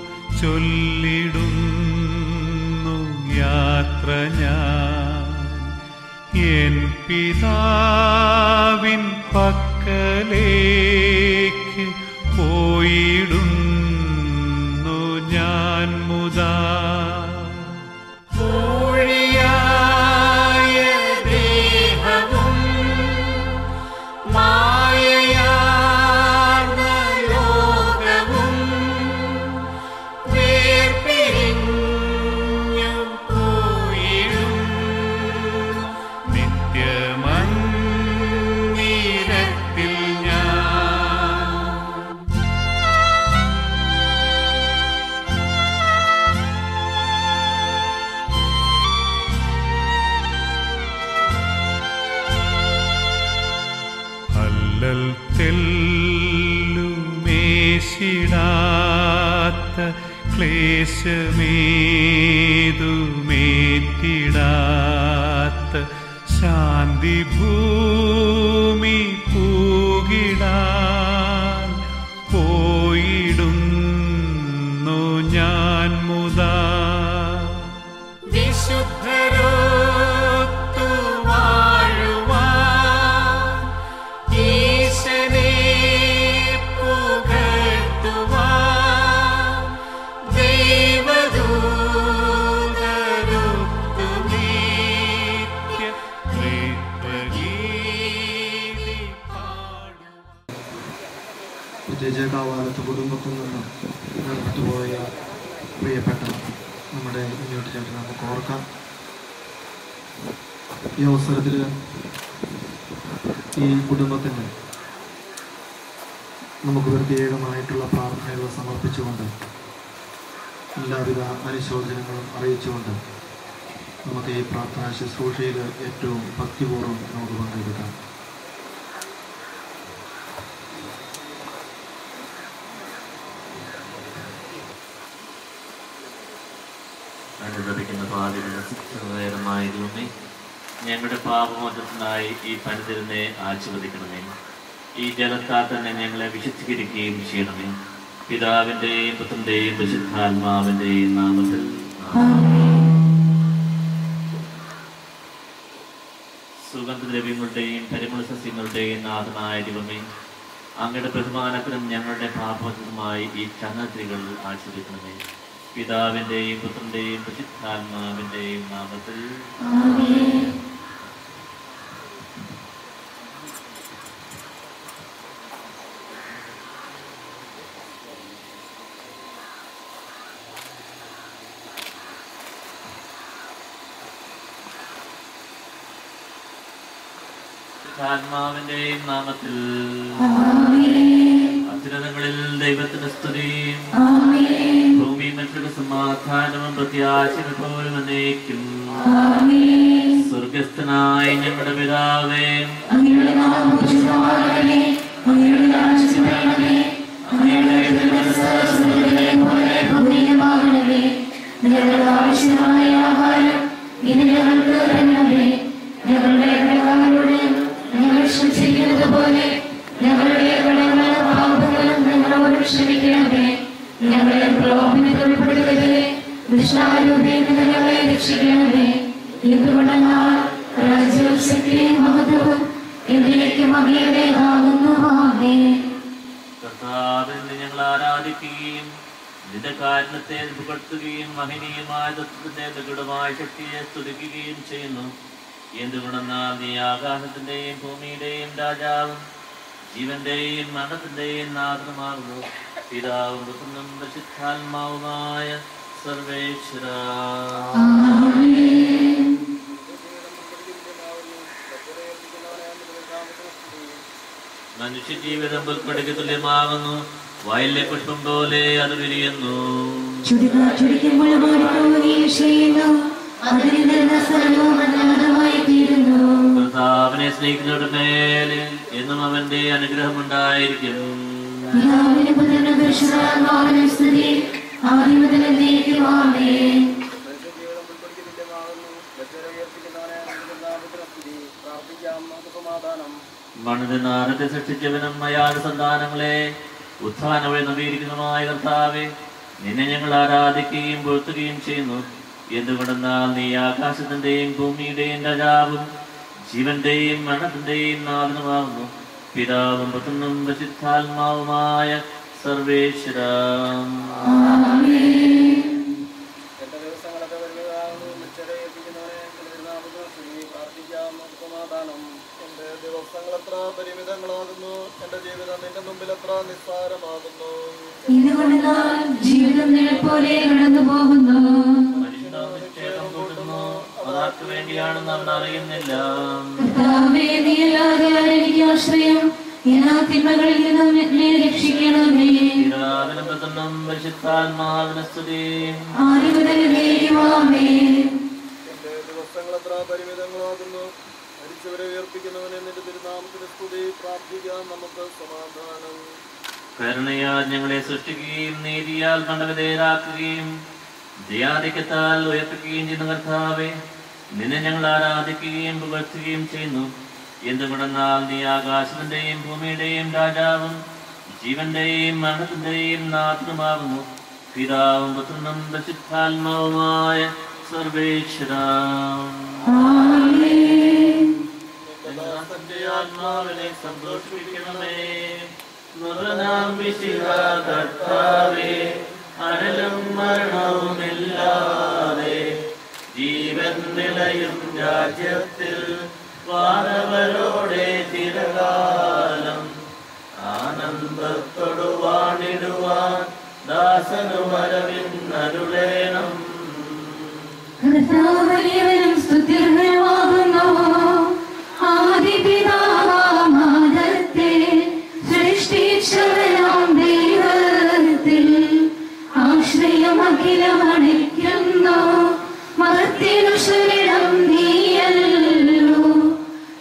ചൊല്ലിടുന്നു യാത്ര ഞാൻ എൻ പിതാവിൻ പക്കലേക്ക് പോയിടുന്നു ഞാൻ മുതാ ൂഴിയായ ദേഹവും മായയാർന്ന ലോകവും വേർപിരിഞ്ഞു പോയിടും നിത്യമന്ദിരത്തിൽ ഞാൻ അല്ലൽ തെല്ലുമേശിടാത്ത ക്ലേശമേതുമേറ്റിടാത്ത ശാന്തി ഭൂമി പൂകിടാൻ പോയിടുന്നു ഞാൻ മുതാ വിശുദ്ധരോത്തു വാഴുവാൻ ഈശനെ പുകഴ്ത്തുവാൻ ദൈവദൂതരൊത്തു നിത്യ ത്രിത്വഗീതി പാടുവാൻ ഉത്തേജകാവാലത്ത് കുടുംബത്തിൽ നിന്ന് വേർപെട്ടുപോയ പ്രിയപ്പെട്ട നമ്മുടെ മുന്നോട്ട് ചേട്ടൻ നമുക്ക് ഓർക്കാം ഈ അവസരത്തിൽ ഈ കുടുംബത്തിന് നമുക്ക് പ്രത്യേകമായിട്ടുള്ള പ്രാർത്ഥനകൾ സമർപ്പിച്ചുകൊണ്ട് എല്ലാവിധ അനുശോചനങ്ങളും അറിയിച്ചുകൊണ്ട് നമുക്ക് ഈ പ്രാർത്ഥനാ ശുശ്രൂഷയിൽ ഏറ്റവും ഭക്തിപൂർവ്വം നമുക്ക് പങ്കെടുക്കാം അനുദപിക്കുന്ന പാതിരമായ ദൈവമേ ഞങ്ങളുടെ പാപമോചനത്തിനായി ഈ പനിതിരുന്നെ ആശീർവദിക്കണമേ ഈ ജലത്താൽ തന്നെ ഞങ്ങളെ വിശുദ്ധീകരിക്കുകയും ചെയ്യണമേ പിതാവിൻ്റെയും പുത്രൻ്റെയും വിശുദ്ധാത്മാവിൻ്റെയും നാമത്തിൽ സുഗന്ധദ്രവ്യങ്ങളുടെയും പരിമള സസ്യങ്ങളുടെയും നാഥനായ ദൈവമേ അങ്ങയുടെ ബഹുമാനത്തിനും ഞങ്ങളുടെ പാപമോചനത്തിനുമായി ഈ ചങ്ങത്തിരികൾ ആശീർവദിക്കണമേ പിതാവിൻ്റെയും പുത്രൻ്റെയും വിശുദ്ധാത്മാവിൻ്റെയും നാമത്തിൽ ആത്മാവിന്റെയും നാമത്തിൽ അത്യുന്നതങ്ങളിൽ ദൈവത്തിന്റെ സ്തുതിയും ഭൂമി മനുഷ്യരുടെ സമാധാനവും പ്രത്യാശയും എപ്പോഴും എന്നേക്കും സ്വർഗസ്ഥനായ ഞങ്ങളുടെ പിതാവേ അങ്ങയുടെ നാമം പൂജിതമാകണമേ അങ്ങയുടെ രാജ്യം വരണമേ അങ്ങയുടെ തിരുമനസ്സുകളിലെ പോലെ ഭൂമിയിലുമാകണമേ ഞങ്ങളുടെ ആവശ്യമായ ആഹാരം ഇന്ന് ഞങ്ങൾക്ക് തരണമേ ഞങ്ങളുടെ കടക്കാരോട് ഞങ്ങൾ ക്ഷമിച്ചിരിക്കുന്നത് പോലെ ഞങ്ങളുടെ കടങ്ങളും പാപങ്ങളും ഞങ്ങളോട് ക്ഷമിക്കണമേ ഞങ്ങളെ പ്രലോഭനത്തിൽ ഉൾപ്പെടുത്തരുതേ ദുഷ്ടാരൂപയിൽ നിന്ന് ഞങ്ങളെ രക്ഷിക്കണമേ എന്തുകൊണ്ടെന്നാൽ രാജ്യവും ശക്തിയും മഹത്വവും എന്തിലേക്കും അങ്ങയുടേതാകുന്നു ആമേ കർത്താവിനെ ഞങ്ങൾ ആരാധിക്കുകയും നിന്റെ കാരണത്തെ പുകഴ്ത്തുകയും മഹനീയമായ തത്വത്തിന്റെ നിഗൂഢമായ ശക്തിയെ സ്തുതിക്കുകയും ചെയ്യുന്നു എന്തുകൊണ്ടെന്നാൽ നീ ആകാശത്തിന്റെയും ഭൂമിയുടെയും രാജാവും ജീവന്റെയും മരണത്തിന്റെയും നാഥനുമാകുന്നു പിതാവും പുത്രനും പ്രസിദ്ധാത്മാവുമായ സർവേശ്വര മനുഷ്യജീവിതം പുൽപ്പടിക്ക് തുല്യമാകുന്നു വയലിലെ പുഷ്പം പോലെ അത് വിരിയുന്നു ചുടുകാറ്റടിക്കുമ്പോൾ മാറിപ്പോവുകയും ചെയ്യുന്നു അതിന് നിന്ന സ്ഥലവും അനാഥമായി തീരുന്നു കർത്താവിനെ സ്നേഹിക്കുന്നവരുടെ മേലെ എന്നും അവന്റെ അനുഗ്രഹം ഉണ്ടായിരിക്കും പിതാവിനും പുത്രനും പരിശുദ്ധാത്മാവിനും സ്തുതി ആദ്യം മുതൽ എന്നേക്കും ആമേ മണ്ണിന്റെ നാരത്തെ സൃഷ്ടിച്ചവനും അയാളുടെ സന്താനങ്ങളെ ഉത്ഥാന വഴി നവീകരിക്കുന്നതുമായ കർത്താവെ നിന്നെ ഞങ്ങൾ ആരാധിക്കുകയും പൊഴുത്തുകയും ചെയ്യുന്നു എന്തുകൊണ്ടെന്നാൽ നീ ആകാശത്തിന്റെയും ഭൂമിയുടെയും രാജാവും ജീവന്റെയും മരണത്തിന്റെയും നാഥനുമാകുന്നു പിതാവും പുത്രനും പ്രസിദ്ധാത്മാവുമായ സർവേശ്വര എന്റെ ദിവസങ്ങൾ എത്ര പരിമിതങ്ങളാകുന്നു എന്റെ ജീവിതം നിന്റെ മുമ്പിൽ എത്ര നിസ്സാരമാകുന്നു ഇതുകൊണ്ടെന്നാൽ ജീവിതം നിഴൽപോലെ കടന്നു പോകുന്നു മനുഷ്യൻ നിക്ഷേപം കൂട്ടുന്നു അതാർക്ക് വേണ്ടിയാണെന്ന് അവൻ അറിയുന്നില്ല കർത്താവേ നീയല്ലാതെ എനിക്ക് ആശ്രയം എല്ലാ തിന്മകളിൽ നിന്നും എന്നെ രക്ഷിക്കണമേ പിതാവിനും പുത്രനും പരിശുദ്ധാത്മാവിന് സ്തുതി ആദ്യം മുതൽ എന്നേക്കും ആമേ എന്റെ ദിവസങ്ങൾ എത്ര പരിമിതങ്ങളാകുന്നു മരിച്ചവരെ ഉയർപ്പിക്കുന്നവനെ നിന്റെ തിരുനാമത്തിന് സ്തുതി പ്രാർത്ഥിക്കാം നമുക്ക് സമാധാനം കരുണയാൽ ഞങ്ങളെ സൃഷ്ടിക്കുകയും നീതിയാൽ കണ്ടവിധേയരാക്കുകയും ദയാധിക്യത്താൽ ഉയർത്തുകയും ചെയ്യുന്ന കർത്താവെ നിന്നെ ഞങ്ങൾ ആരാധിക്കുകയും പുകഴ്ത്തുകയും ചെയ്യുന്നു എന്തുകൊണ്ടെന്നാൽ നീ ആകാശത്തിന്റെയും ഭൂമിയുടെയും രാജാവും ജീവന്റെയും മരണത്തിന്റെയും നാഥനുമാകുന്നു പിതാവും പുത്രനും പ്രസിദ്ധാത്മാവുമായ സർവേശ്വര നിന്റെ ആത്മാവിനെ സന്തോഷിപ്പിക്കണമേ നൃനാം വിശിഹ കർത്താവേ അനലും മരണവുമില്ലാതെ ജീവൻ നിലയും രാജ്യത്തിൽ വാനവരോടെ ചിരകാലം ആനന്ദത്തോടു വാണിടുവാൻ ദാസനു വരവിന്നരുളേണം കർത്താവ് വലിയവനും സ്തുത്യർഹനുമാകുന്നു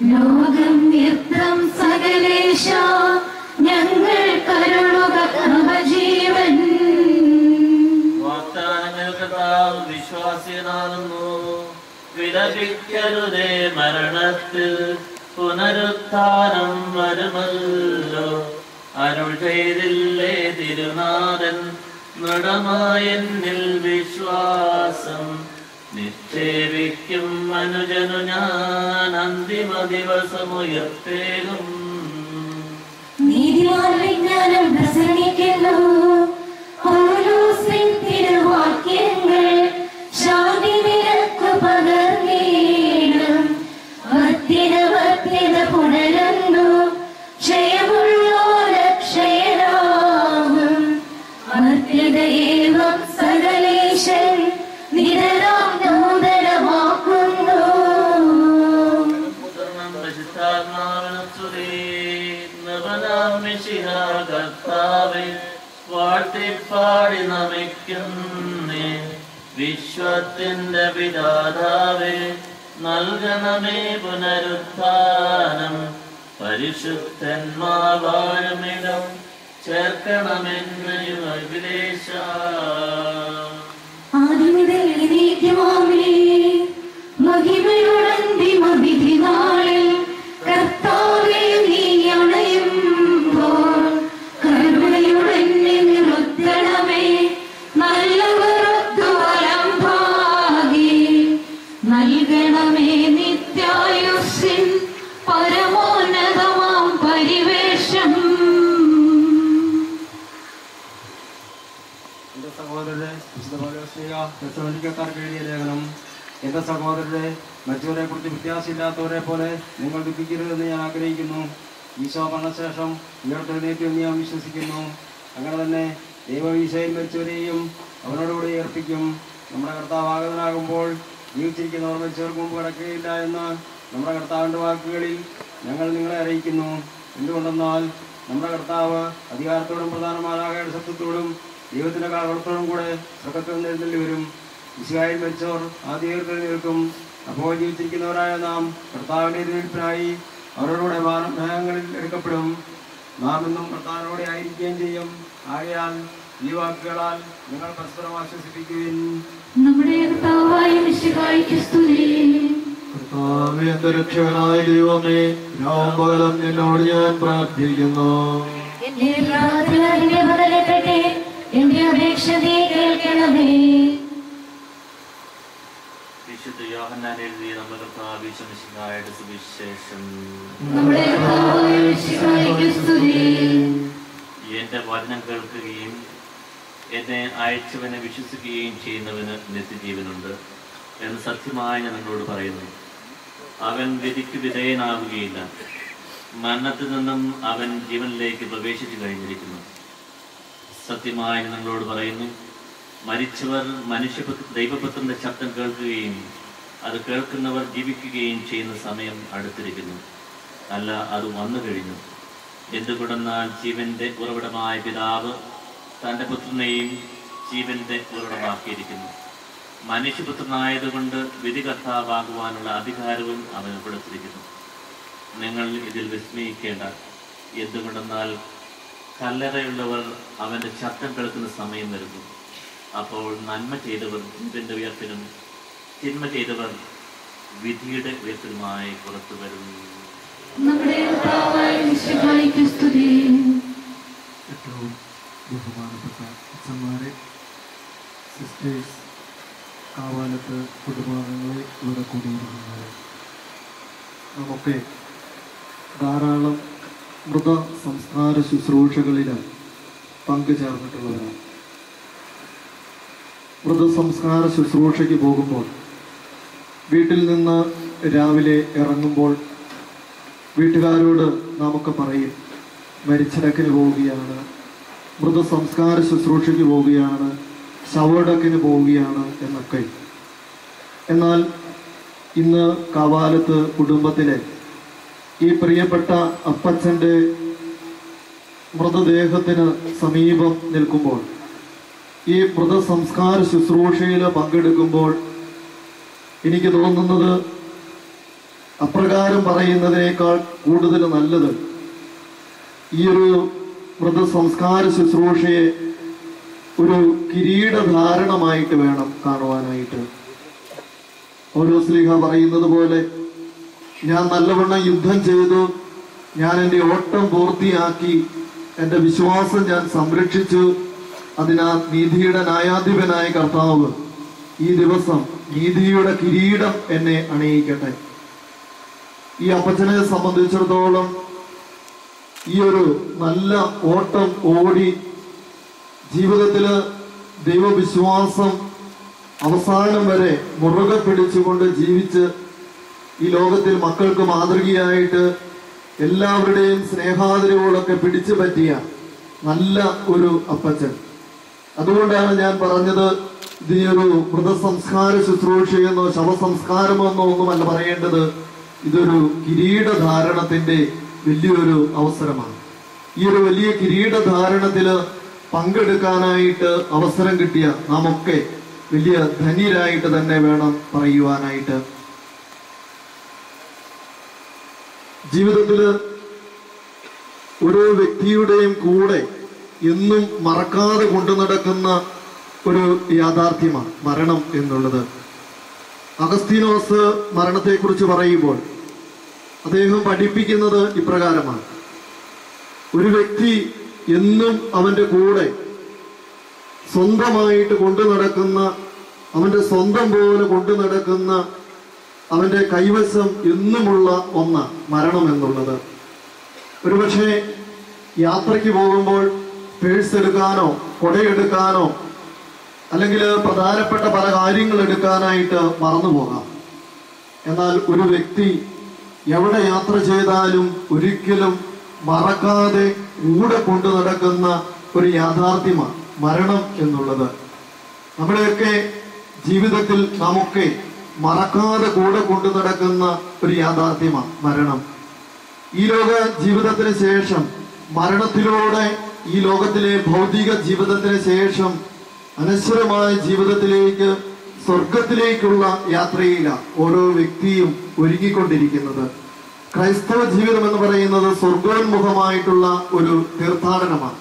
ലോകം വ്യക്തം സകലേശ ഞങ്ങൾ കരുളുക നവജീവൻ വാഗ്ദാനങ്ങൾ കർത്താവ് വിശ്വാസ്യനാകുന്നു വിലപിക്കരുതേ മരണത്തിൽ പുനരുത്ഥാനം വരുമല്ലോ അരുൾ ചെയ്തില്ലേ തിരുനാഥൻ ദൃഢമായെന്നിൽ വിശ്വാസം നിക്ഷേപിക്കും മനുജനു ഞാൻ അന്തിമ ദിവസമുയർത്തേകും നീതിമാൻ വിജ്ഞാനം പ്രസംഗിക്കുന്നു പൗലോസിൻ തിരുവാക്യങ്ങൾ ശാന്തി നിരക്കു പകർന്നീടും ഭക്തിന ഭക്തിന പുണരുന്നു ക്ഷയമുള്ളോര ക്ഷയരാകും ഭക്തിതയേവം സകലേശൻ നിരരാം നൂതനമാക്കുന്നു പുത്രനും പരിശുദ്ധാത്മാവിനും സ്തുതി. നവനാം മിശിഹ കർത്താവേ, വാഴ്ത്തിപ്പാടി നമിക്കുന്നേ വിശ്വത്തിന്റെ വിധാതാവേ നൽകണമേ പുനരുത്ഥാനം പരിശുദ്ധന്മാർ വാഴുമിടം ചേർക്കണമെന്ന് വിദേശ ആദിമുതൽ എന്നേക്കുമാമേ. മഹിമയോടന്തിമ വിധിനാളിൽ കർത്താവേ നീ അണയുമ്പോൾ കരുണയുടനെ നിർത്തണമേ നല്ലവരൊത്തു വലം ഭാഗി നൽകണമേ നിത്യായുസ്സിൻ പരമോന്നതമാം പരിവേഷം എന്റെ സഹോദരരെ വിശുദ്ധ പൗലോസ്ലീഹ തെസ്സലോനിക്കക്കാർക്ക് എഴുതിയ ലേഖനം എന്റെ സഹോദരരെ മറ്റവരെ കുറിച്ച് വ്യത്യാസമില്ലാത്തവരെ പോലെ നിങ്ങൾ ദുഃഖിക്കരുതെന്ന് ഞാൻ ആഗ്രഹിക്കുന്നു ഈശോ മരണശേഷം ഉയർത്തെഴുന്നേറ്റു എന്ന് ഞാൻ വിശ്വസിക്കുന്നു അങ്ങനെ തന്നെ ദൈവം ഈശോയിൽ മരിച്ചവരെയും അവനോടുകൂടി ഏർപ്പിക്കും നമ്മുടെ കർത്താവ് ആഗതനാകുമ്പോൾ ജീവിച്ചിരിക്കുന്നവർ മരിച്ചവർക്ക് മുമ്പ് കിടക്കുകയില്ല എന്ന് നമ്മുടെ കർത്താവിൻ്റെ വാക്കുകളിൽ ഞങ്ങൾ നിങ്ങളെ അറിയിക്കുന്നു എന്തുകൊണ്ടെന്നാൽ നമ്മുടെ കർത്താവ് അധികാരത്തോടും പ്രധാനമായ സത്യത്തോടും ദൈവത്തിന്റെ കാലത്തോടും കൂടെ സ്വർഗത്തിൽ എഴുന്നള്ളി വരും വിശുകായിൽ മരിച്ചവർ ആദ്യത്തിൽ നിൽക്കും അപ്പോൾ ജീവിച്ചിരിക്കുന്നവരായ നാം കർത്താവിന്റെ എതിർപ്പിനായി അവരോടുകൂടെ മേഘങ്ങളിൽ എടുക്കപ്പെടും നാം ഇന്നും കർത്താവിനോടെ ആയിരിക്കുകയും ചെയ്യും ആകയാൽ ഈ വാക്കുകളാൽ നിങ്ങൾ പരസ്പരം ആശ്വസിപ്പിക്കുകയും നമ്മുടെ കർത്താവായ മിശിഹായ്ക്ക് സ്തുതി കർത്താവേ എന്റെ രക്ഷകനായ ദൈവമേ രാവും പകലും നിന്നോട് ഞാൻ പ്രാർത്ഥിക്കുന്നു എന്റെ പ്രാർത്ഥന നിന്റെ ബദലെത്തട്ടെ എന്റെ അപേക്ഷ നീ കേൾക്കണമേ വിശുദ്ധ യോഹന്നാൻ എഴുതിയ നമ്മുടെ കർത്താവ് വിശ്വമിശിഹായുടെ സുവിശേഷം നമ്മുടെ കർത്താവായ മിശിഹായ്ക്ക് സ്തുതി എന്റെ വചനം കേൾക്കുകയും എന്നെ അയച്ചവനെ വിശ്വസിക്കുകയും ചെയ്യുന്നവന് നിത്യജീവനുണ്ട് എന്ന് സത്യമായി ഞാൻ നിങ്ങളോട് പറയുന്നു അവൻ വിധിക്ക് വിധേയനാവുകയില്ല മരണത്തിൽ നിന്നും അവൻ ജീവനിലേക്ക് പ്രവേശിച്ചു കഴിഞ്ഞിരിക്കുന്നു സത്യമായി ഞാൻ നിങ്ങളോട് പറയുന്നു മരിച്ചവർ മനുഷ്യ ദൈവപുത്രന്റെ ശബ്ദം കേൾക്കുകയും അത് കേൾക്കുന്നവർ ജീവിക്കുകയും ചെയ്യുന്ന സമയം അടുത്തിരിക്കുന്നു അല്ല അത് വന്നു കഴിഞ്ഞു എന്തുകൊണ്ടെന്നാൽ ജീവന്റെ ഉറവിടമായ പിതാവ് തൻ്റെ പുത്രനെയും ജീവന്റെ ഉറവിടമാക്കിയിരിക്കുന്നു മനുഷ്യപുത്രനായതുകൊണ്ട് വിധികർത്താവാകുവാനുള്ള അധികാരവും അവന് കൊടുത്തിരിക്കുന്നു നിങ്ങൾ ഇതിൽ വിസ്മയിക്കേണ്ട എന്തുകൊണ്ടെന്നാൽ കല്ലറയുള്ളവർ അവന്റെ ശബ്ദം കേൾക്കുന്ന സമയം വരുന്നു അപ്പോൾ നന്മ ചെയ്തവർ ജീവന്റെ ഉയർപ്പിനും തിന്മ ചെയ്തവർ വിധിയുടെ ഉയർപ്പിനുമായി പുറത്തു വരുന്നു നമ്മുടെ കർത്താവായ മിശിഹായ്ക്ക് സ്തുതി ഏറ്റവും ബഹുമാനപ്പെട്ട അച്ഛന്മാരെ സിസ്റ്റേഴ്സ് കാവാലത്ത് കുടുംബാംഗങ്ങളെ ഇവിടെ കൂടിയിരിക്കുന്നത് നമുക്ക് ധാരാളം മൃത സംസ്കാര ശുശ്രൂഷകളിൽ പങ്കുചേർന്നിട്ടുള്ളവരാണ് മൃതസംസ്കാര ശുശ്രൂഷയ്ക്ക് പോകുമ്പോൾ വീട്ടിൽ നിന്ന് രാവിലെ ഇറങ്ങുമ്പോൾ വീട്ടുകാരോട് നമുക്ക് പറയും മരിച്ചടക്കിന് പോവുകയാണ് മൃതസംസ്കാര ശുശ്രൂഷയ്ക്ക് പോവുകയാണ് ശവടക്കിന് പോവുകയാണ് എന്നൊക്കെ എന്നാൽ ഇന്ന് കാവാലത്ത് കുടുംബത്തിലെ ഈ പ്രിയപ്പെട്ട അപ്പച്ചൻ്റെ മൃതദേഹത്തിന് സമീപം നിൽക്കുമ്പോൾ ഈ മൃതസംസ്കാര ശുശ്രൂഷയിൽ പങ്കെടുക്കുമ്പോൾ എനിക്ക് തോന്നുന്നത് അപ്രകാരം പറയുന്നതിനേക്കാൾ കൂടുതൽ നല്ലത് ഈ ഒരു മൃതസംസ്കാര ശുശ്രൂഷയെ ഒരു കിരീടധാരണമായിട്ട് വേണം കാണുവാനായിട്ട് ഓരോ സ്ലീഹ പറയുന്നത് പോലെ ഞാൻ നല്ലവണ്ണം യുദ്ധം ചെയ്തു ഞാൻ എൻ്റെ ഓട്ടം പൂർത്തിയാക്കി എൻ്റെ വിശ്വാസം ഞാൻ സംരക്ഷിച്ചു അതിനാൽ നീതിയുടെ ന്യായാധിപനായ കർത്താവ് ഈ ദിവസം നീതിയുടെ കിരീടം എന്നെ അണിയിക്കട്ടെ ഈ അപ്പച്ചനെ സംബന്ധിച്ചിടത്തോളം ഈ ഒരു നല്ല ഓട്ടം ഓടി ജീവിതത്തില് ദൈവവിശ്വാസം അവസാനം വരെ മുറുകെ പിടിച്ചുകൊണ്ട് ജീവിച്ച് ഈ ലോകത്തിൽ മക്കൾക്ക് മാതൃകയായിട്ട് എല്ലാവരുടെയും സ്നേഹാദരവുകളൊക്കെ പിടിച്ചു പറ്റിയ നല്ല ഒരു അപ്പച്ചൻ അതുകൊണ്ടാണ് ഞാൻ പറഞ്ഞത് ഇത് ഈ ഒരു മൃതസംസ്കാര ശുശ്രൂഷയെന്നോ ശവസംസ്കാരമെന്നോ ഒന്നുമല്ല പറയേണ്ടത് ഇതൊരു കിരീടധാരണത്തിന്റെ വലിയൊരു അവസരമാണ് ഈ ഒരു വലിയ കിരീടധാരണത്തില് പങ്കെടുക്കാനായിട്ട് അവസരം കിട്ടിയ നാം ഒക്കെ വലിയ ധന്യരായിട്ട് തന്നെ വേണം പറയുവാനായിട്ട് ജീവിതത്തില് ഓരോ വ്യക്തിയുടെയും കൂടെ എന്നും മറക്കാതെ കൊണ്ടു നടക്കുന്ന ഒരു യാഥാർത്ഥ്യമാണ് മരണം എന്നുള്ളത് അഗസ്തീനോസ് മരണത്തെക്കുറിച്ച് പറയുമ്പോൾ അദ്ദേഹം പഠിപ്പിക്കുന്നത് ഇപ്രകാരമാണ് ഒരു വ്യക്തി എന്നും അവന്റെ കൂടെ സ്വന്തമായിട്ട് കൊണ്ടു നടക്കുന്ന അവന്റെ സ്വന്തം പോലെ കൊണ്ടു നടക്കുന്ന അവന്റെ കൈവശം എന്നുമുള്ള ഒന്ന് മരണം എന്നുള്ളത് ഒരുപക്ഷെ യാത്രയ്ക്ക് പോകുമ്പോൾ പേഴ്സ് എടുക്കാനോ കൊടയെടുക്കാനോ അല്ലെങ്കിൽ പ്രധാനപ്പെട്ട പല കാര്യങ്ങൾ എടുക്കാനായിട്ട് മറന്നു പോകാം എന്നാൽ ഒരു വ്യക്തി എവിടെ യാത്ര ചെയ്താലും ഒരിക്കലും മറക്കാതെ കൂടെ കൊണ്ടു നടക്കുന്ന ഒരു യാഥാർത്ഥ്യമാണ് മരണം എന്നുള്ളത് നമ്മുടെയൊക്കെ ജീവിതത്തിൽ നാമൊക്കെ മറക്കാതെ കൂടെ കൊണ്ടു നടക്കുന്ന ഒരു യാഥാർത്ഥ്യമാണ് മരണം ഈ ലോക ജീവിതത്തിന് ശേഷം മരണത്തിലൂടെ ഈ ലോകത്തിലെ ഭൗതിക ജീവിതത്തിന് ശേഷം അനശ്വരമായ ജീവിതത്തിലേക്ക് സ്വർഗത്തിലേക്കുള്ള യാത്രയിലാണ് ഓരോ വ്യക്തിയും ഒരുങ്ങിക്കൊണ്ടിരിക്കുന്നത് ക്രൈസ്തവ ജീവിതം എന്ന് പറയുന്നത് സ്വർഗോന്മുഖമായിട്ടുള്ള ഒരു തീർത്ഥാടനമാണ്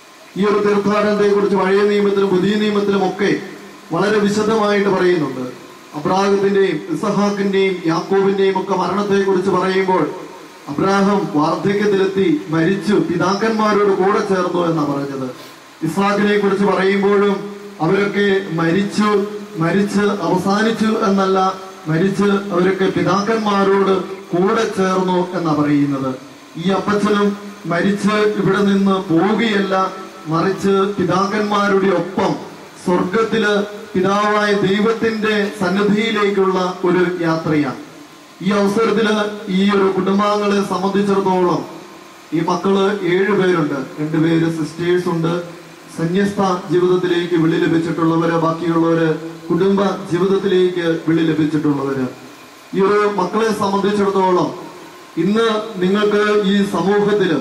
ഈ ഒരു തീർത്ഥാടനത്തെ കുറിച്ച് പഴയ നിയമത്തിലും പുതിയ നിയമത്തിലും ഒക്കെ വളരെ വിശദമായിട്ട് പറയുന്നുണ്ട് അബ്രാഹത്തിന്റെയും ഇസഹാക്കിന്റെയും യാക്കോബിന്റെയും ഒക്കെ മരണത്തെ കുറിച്ച് പറയുമ്പോൾ അബ്രാഹം വാർദ്ധക്യത്തിലെത്തി മരിച്ചു പിതാക്കന്മാരോട് കൂടെ ചേർന്നു എന്നാ പറഞ്ഞത് ഇസ്ഹാക്കിനെ കുറിച്ച് പറയുമ്പോഴും അവരൊക്കെ മരിച്ചു മരിച്ച് അവസാനിച്ചു എന്നല്ല മരിച്ച് അവരൊക്കെ പിതാക്കന്മാരോട് കൂടെ ചേർന്നു എന്നാ പറയുന്നത് ഈ അപ്പച്ചനും മരിച്ച് ഇവിടെ നിന്ന് പോവുകയല്ല മറിച്ച് പിതാക്കന്മാരുടെ ഒപ്പം സ്വർഗത്തില് പിതാവായ ദൈവത്തിന്റെ സന്നിധിയിലേക്കുള്ള ഒരു യാത്രയാണ് ഈ അവസരത്തില് ഈ ഒരു കുടുംബാംഗങ്ങളെ സംബന്ധിച്ചിടത്തോളം ഈ മക്കള് ഏഴ് പേരുണ്ട് രണ്ടുപേര് സിസ്റ്റേഴ്സ് ഉണ്ട് സന്യസ്ത ജീവിതത്തിലേക്ക് വിളി ലഭിച്ചിട്ടുള്ളവര് ബാക്കിയുള്ളവര് കുടുംബ ജീവിതത്തിലേക്ക് വിളി ലഭിച്ചിട്ടുള്ളവര് ഈ ഒരു മക്കളെ സംബന്ധിച്ചിടത്തോളം ഇന്ന് നിങ്ങൾക്ക് ഈ സമൂഹത്തില്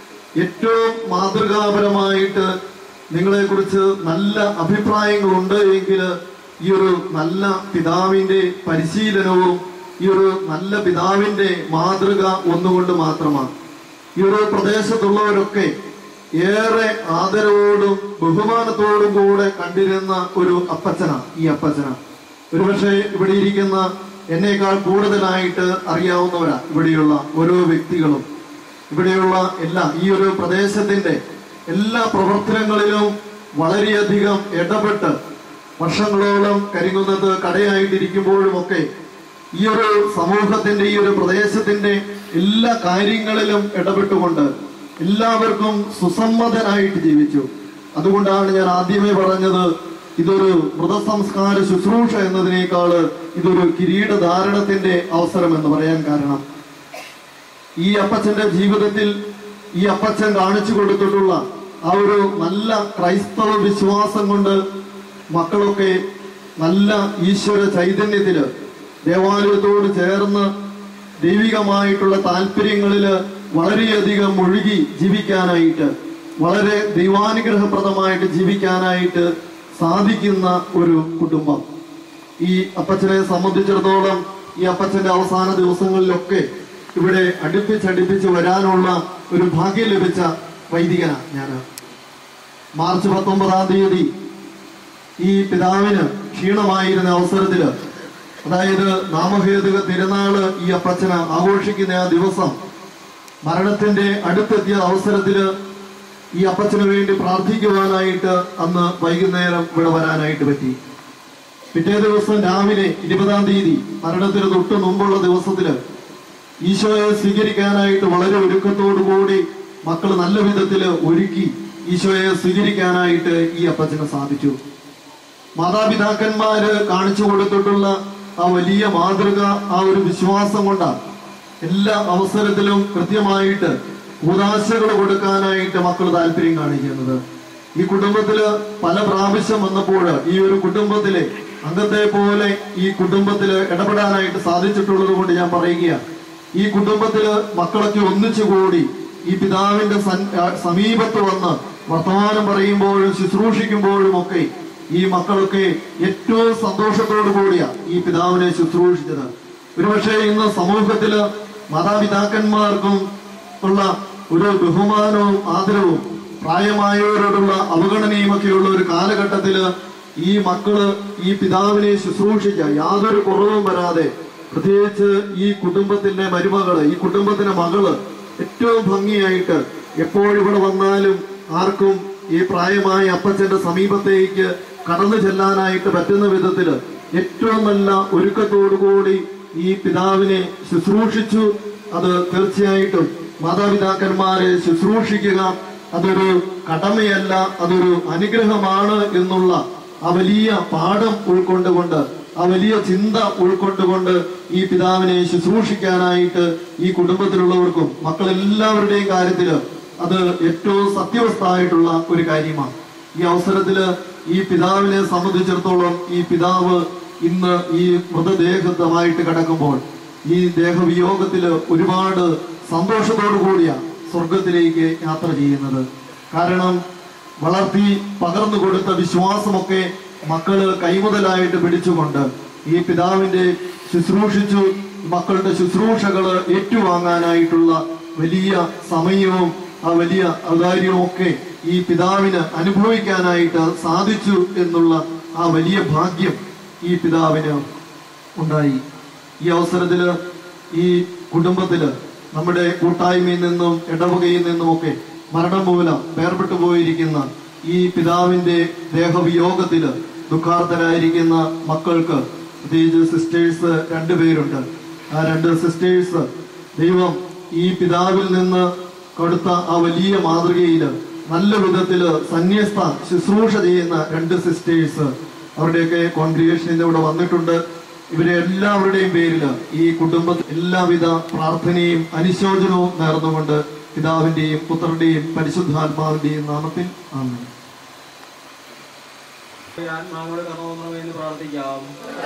ഏറ്റവും മാതൃകാപരമായിട്ട് നിങ്ങളെ കുറിച്ച് നല്ല അഭിപ്രായങ്ങളുണ്ട് എങ്കിൽ ഈ ഒരു നല്ല പിതാവിന്റെ പരിശീലനവും ഈ ഒരു നല്ല പിതാവിന്റെ മാതൃക ഒന്നുകൊണ്ട് മാത്രമാണ് ഈ ഒരു പ്രദേശത്തുള്ളവരൊക്കെ ഏറെ ആദരവോടും ബഹുമാനത്തോടും കൂടെ കണ്ടിരുന്ന ഒരു അപ്പച്ചന ഈ അപ്പച്ചന ഒരുപക്ഷെ ഇവിടെ ഇരിക്കുന്ന എന്നേക്കാൾ കൂടുതലായിട്ട് അറിയാവുന്നവരാ ഇവിടെയുള്ള ഓരോ വ്യക്തികളും ഇവിടെയുള്ള എല്ലാ ഈ ഒരു പ്രദേശത്തിന്റെ എല്ലാ പ്രവർത്തനങ്ങളിലും വളരെയധികം ഇടപെട്ട് വർഷങ്ങളോളം കരിങ്കുന്നത്ത് കടയായിട്ടിരിക്കുമ്പോഴും ഒക്കെ ഈ ഒരു സമൂഹത്തിന്റെ ഈ ഒരു പ്രദേശത്തിന്റെ എല്ലാ കാര്യങ്ങളിലും ഇടപെട്ടുകൊണ്ട് എല്ലാവർക്കും സുസമ്മതനായിട്ട് ജീവിച്ചു അതുകൊണ്ടാണ് ഞാൻ ആദ്യമേ പറഞ്ഞത് ഇതൊരു മൃതസംസ്കാര ശുശ്രൂഷ എന്നതിനേക്കാള് ഇതൊരു കിരീടധാരണത്തിന്റെ അവസരം എന്ന് പറയാൻ കാരണം ഈ അപ്പച്ചന്റെ ജീവിതത്തിൽ ഈ അപ്പച്ചൻ കാണിച്ചു കൊടുത്തിട്ടുള്ള ആ ഒരു നല്ല ക്രൈസ്തവ വിശ്വാസം കൊണ്ട് മക്കളൊക്കെ നല്ല ഈശ്വര ചൈതന്യത്തില് ദേവാലയത്തോട് ചേർന്ന് ദൈവികമായിട്ടുള്ള താല്പര്യങ്ങളില് വളരെയധികം മുഴുകി ജീവിക്കാനായിട്ട് വളരെ ദൈവാനുഗ്രഹപ്രദമായിട്ട് ജീവിക്കാനായിട്ട് സാധിക്കുന്ന ഒരു കുടുംബം ഈ അപ്പച്ചനെ സംബന്ധിച്ചിടത്തോളം ഈ അപ്പച്ചന്റെ അവസാന ദിവസങ്ങളിലൊക്കെ ഇവിടെ അടുപ്പിച്ചടുപ്പിച്ച് വരാനുള്ള ഒരു ഭാഗ്യം ലഭിച്ച വൈദികനാണ് ഞാൻ മാർച്ച് പത്തൊമ്പതാം തീയതി ഈ പിതാവിന് ക്ഷീണമായിരുന്ന അവസരത്തില് അതായത് നാമഹേതുക തിരുനാള് ഈ അപ്പച്ചന് ആഘോഷിക്കുന്ന ആ ദിവസം മരണത്തിന്റെ അടുത്തെത്തിയ അവസരത്തില് ഈ അപ്പച്ചന് വേണ്ടി പ്രാർത്ഥിക്കുവാനായിട്ട് അന്ന് വൈകുന്നേരം ഇവിടെ വരാനായിട്ട് പറ്റി പിറ്റേ ദിവസം രാവിലെ ഇരുപതാം തീയതി മരണത്തിന് തൊട്ട് മുമ്പുള്ള ദിവസത്തില് ഈശോയെ സ്വീകരിക്കാനായിട്ട് വളരെ ഒരുക്കത്തോടു കൂടി മക്കൾ നല്ല വിധത്തില് ഒരുക്കി ഈശോയെ സ്വീകരിക്കാനായിട്ട് ഈ അപ്പച്ചന് സാധിച്ചു മാതാപിതാക്കന്മാര് കാണിച്ചു കൊടുത്തിട്ടുള്ള ആ വലിയ മാതൃക ആ ഒരു വിശ്വാസം കൊണ്ടാണ് എല്ലാ അവസരത്തിലും കൃത്യമായിട്ട് ഉദാശകൾ കൊടുക്കാനായിട്ട് മക്കൾ താല്പര്യം കാണിക്കുന്നത് ഈ കുടുംബത്തില് പല പ്രാവശ്യം വന്നപ്പോൾ ഈ ഒരു കുടുംബത്തിലെ അംഗത്തെ പോലെ ഈ കുടുംബത്തില് ഇടപെടാനായിട്ട് സാധിച്ചിട്ടുള്ളത് കൊണ്ട് ഞാൻ പറയുകയാണ് ഈ കുടുംബത്തില് മക്കളൊക്കെ ഒന്നിച്ചുകൂടി ഈ പിതാവിന്റെ സൻ- ആ, സമീപത്ത് വന്ന് വർത്തമാനം പറയുമ്പോഴും ശുശ്രൂഷിക്കുമ്പോഴും ഒക്കെ ഈ മക്കളൊക്കെ ഏറ്റവും സന്തോഷത്തോടു കൂടിയാ ഈ പിതാവിനെ ശുശ്രൂഷിച്ചത് ഒരുപക്ഷെ ഇന്ന് സമൂഹത്തില് മാതാപിതാക്കന്മാർക്കും ഉള്ള ഒരു ബഹുമാനവും ആദരവും പ്രായമായവരോടുള്ള അവഗണനയും ഒക്കെയുള്ള ഒരു കാലഘട്ടത്തില് ഈ മക്കള് ഈ പിതാവിനെ ശുശ്രൂഷിച്ച യാതൊരു കുറവും വരാതെ പ്രത്യേകിച്ച് ഈ കുടുംബത്തിന്റെ മരുമകള് ഈ കുടുംബത്തിന്റെ മകള് ഏറ്റവും ഭംഗിയായിട്ട് എപ്പോഴിവിടെ വന്നാലും ആർക്കും ഈ പ്രായമായ അപ്പച്ചന്റെ സമീപത്തേക്ക് കടന്നു ചെല്ലാനായിട്ട് പറ്റുന്ന വിധത്തില് ഏറ്റവും നല്ല ഒരുക്കത്തോടുകൂടി ഈ പിതാവിനെ ശുശ്രൂഷിച്ചു അത് തീർച്ചയായിട്ടും മാതാപിതാക്കന്മാരെ ശുശ്രൂഷിക്കുക അതൊരു കടമയല്ല അതൊരു അനുഗ്രഹമാണ് എന്നുള്ള ആ വലിയ പാഠം ഉൾക്കൊണ്ടുകൊണ്ട് ആ വലിയ ചിന്ത ഉൾക്കൊണ്ടുകൊണ്ട് ഈ പിതാവിനെ ശുശ്രൂഷിക്കാനായിട്ട് ഈ കുടുംബത്തിലുള്ളവർക്കും മക്കളെല്ലാവരുടെയും കാര്യത്തില് അത് ഏറ്റവും സത്യവസ്ഥായിട്ടുള്ള ഒരു കാര്യമാണ് ഈ അവസരത്തില് ഈ പിതാവിനെ സംബന്ധിച്ചിടത്തോളം ഈ പിതാവ് ഇന്ന് ഈ മൃതദേഹത്തമായിട്ട് കിടക്കുമ്പോൾ ഈ ദേഹവിയോഗത്തില് ഒരുപാട് സന്തോഷത്തോടു കൂടിയ സ്വർഗത്തിലേക്ക് യാത്ര ചെയ്യുന്നത് കാരണം വളർത്തി പകർന്നു കൊടുത്ത വിശ്വാസമൊക്കെ മക്കള് കൈമുതലായിട്ട് പിടിച്ചുകൊണ്ട് ഈ പിതാവിന്റെ ശുശ്രൂഷിച്ചു മക്കളുടെ ശുശ്രൂഷകള് ഏറ്റുവാങ്ങാനായിട്ടുള്ള വലിയ സമയവും ആ വലിയ ഔദാര്യവും ഒക്കെ ഈ പിതാവിന് അനുഭവിക്കാനായിട്ട് സാധിച്ചു എന്നുള്ള ആ വലിയ ഭാഗ്യം ഈ പിതാവിന് ഉണ്ടായി ഈ അവസരത്തില് ഈ കുടുംബത്തില് നമ്മുടെ കൂട്ടായ്മയിൽ നിന്നും ഇടവകയിൽ നിന്നുമൊക്കെ മരണം മൂലം വേർപെട്ടു പോയിരിക്കുന്ന ഈ പിതാവിന്റെ ദേഹവിയോഗത്തില് ദുഃഖാർത്ഥരായിരിക്കുന്ന മക്കൾക്ക് പ്രത്യേകിച്ച് സിസ്റ്റേഴ്സ് രണ്ടുപേരുണ്ട് ആ രണ്ട് സിസ്റ്റേഴ്സ് ദൈവം ഈ പിതാവിൽ നിന്ന് കൊടുത്ത ആ വലിയ മാതൃകയില് നല്ല വിധത്തില് സന്യസ്ത ശുശ്രൂഷ ചെയ്യുന്ന രണ്ട് സിസ്റ്റേഴ്സ് അവരുടെയൊക്കെ കോൺഗ്രിഗേഷനിൽ ഇവിടെ വന്നിട്ടുണ്ട് ഇവരെ എല്ലാവരുടെയും പേരിൽ ഈ കുടുംബ എല്ലാവിധ പ്രാർത്ഥനയും അനുശോചനവും നേർന്നുകൊണ്ട് പിതാവിന്റെയും പുത്രന്റെയും പരിശുദ്ധാത്മാവിന്റെയും നാമത്തിൽ ആമേൻ ആത്മാവോട് കടന്നു എന്ന് പ്രാർത്ഥിക്കാം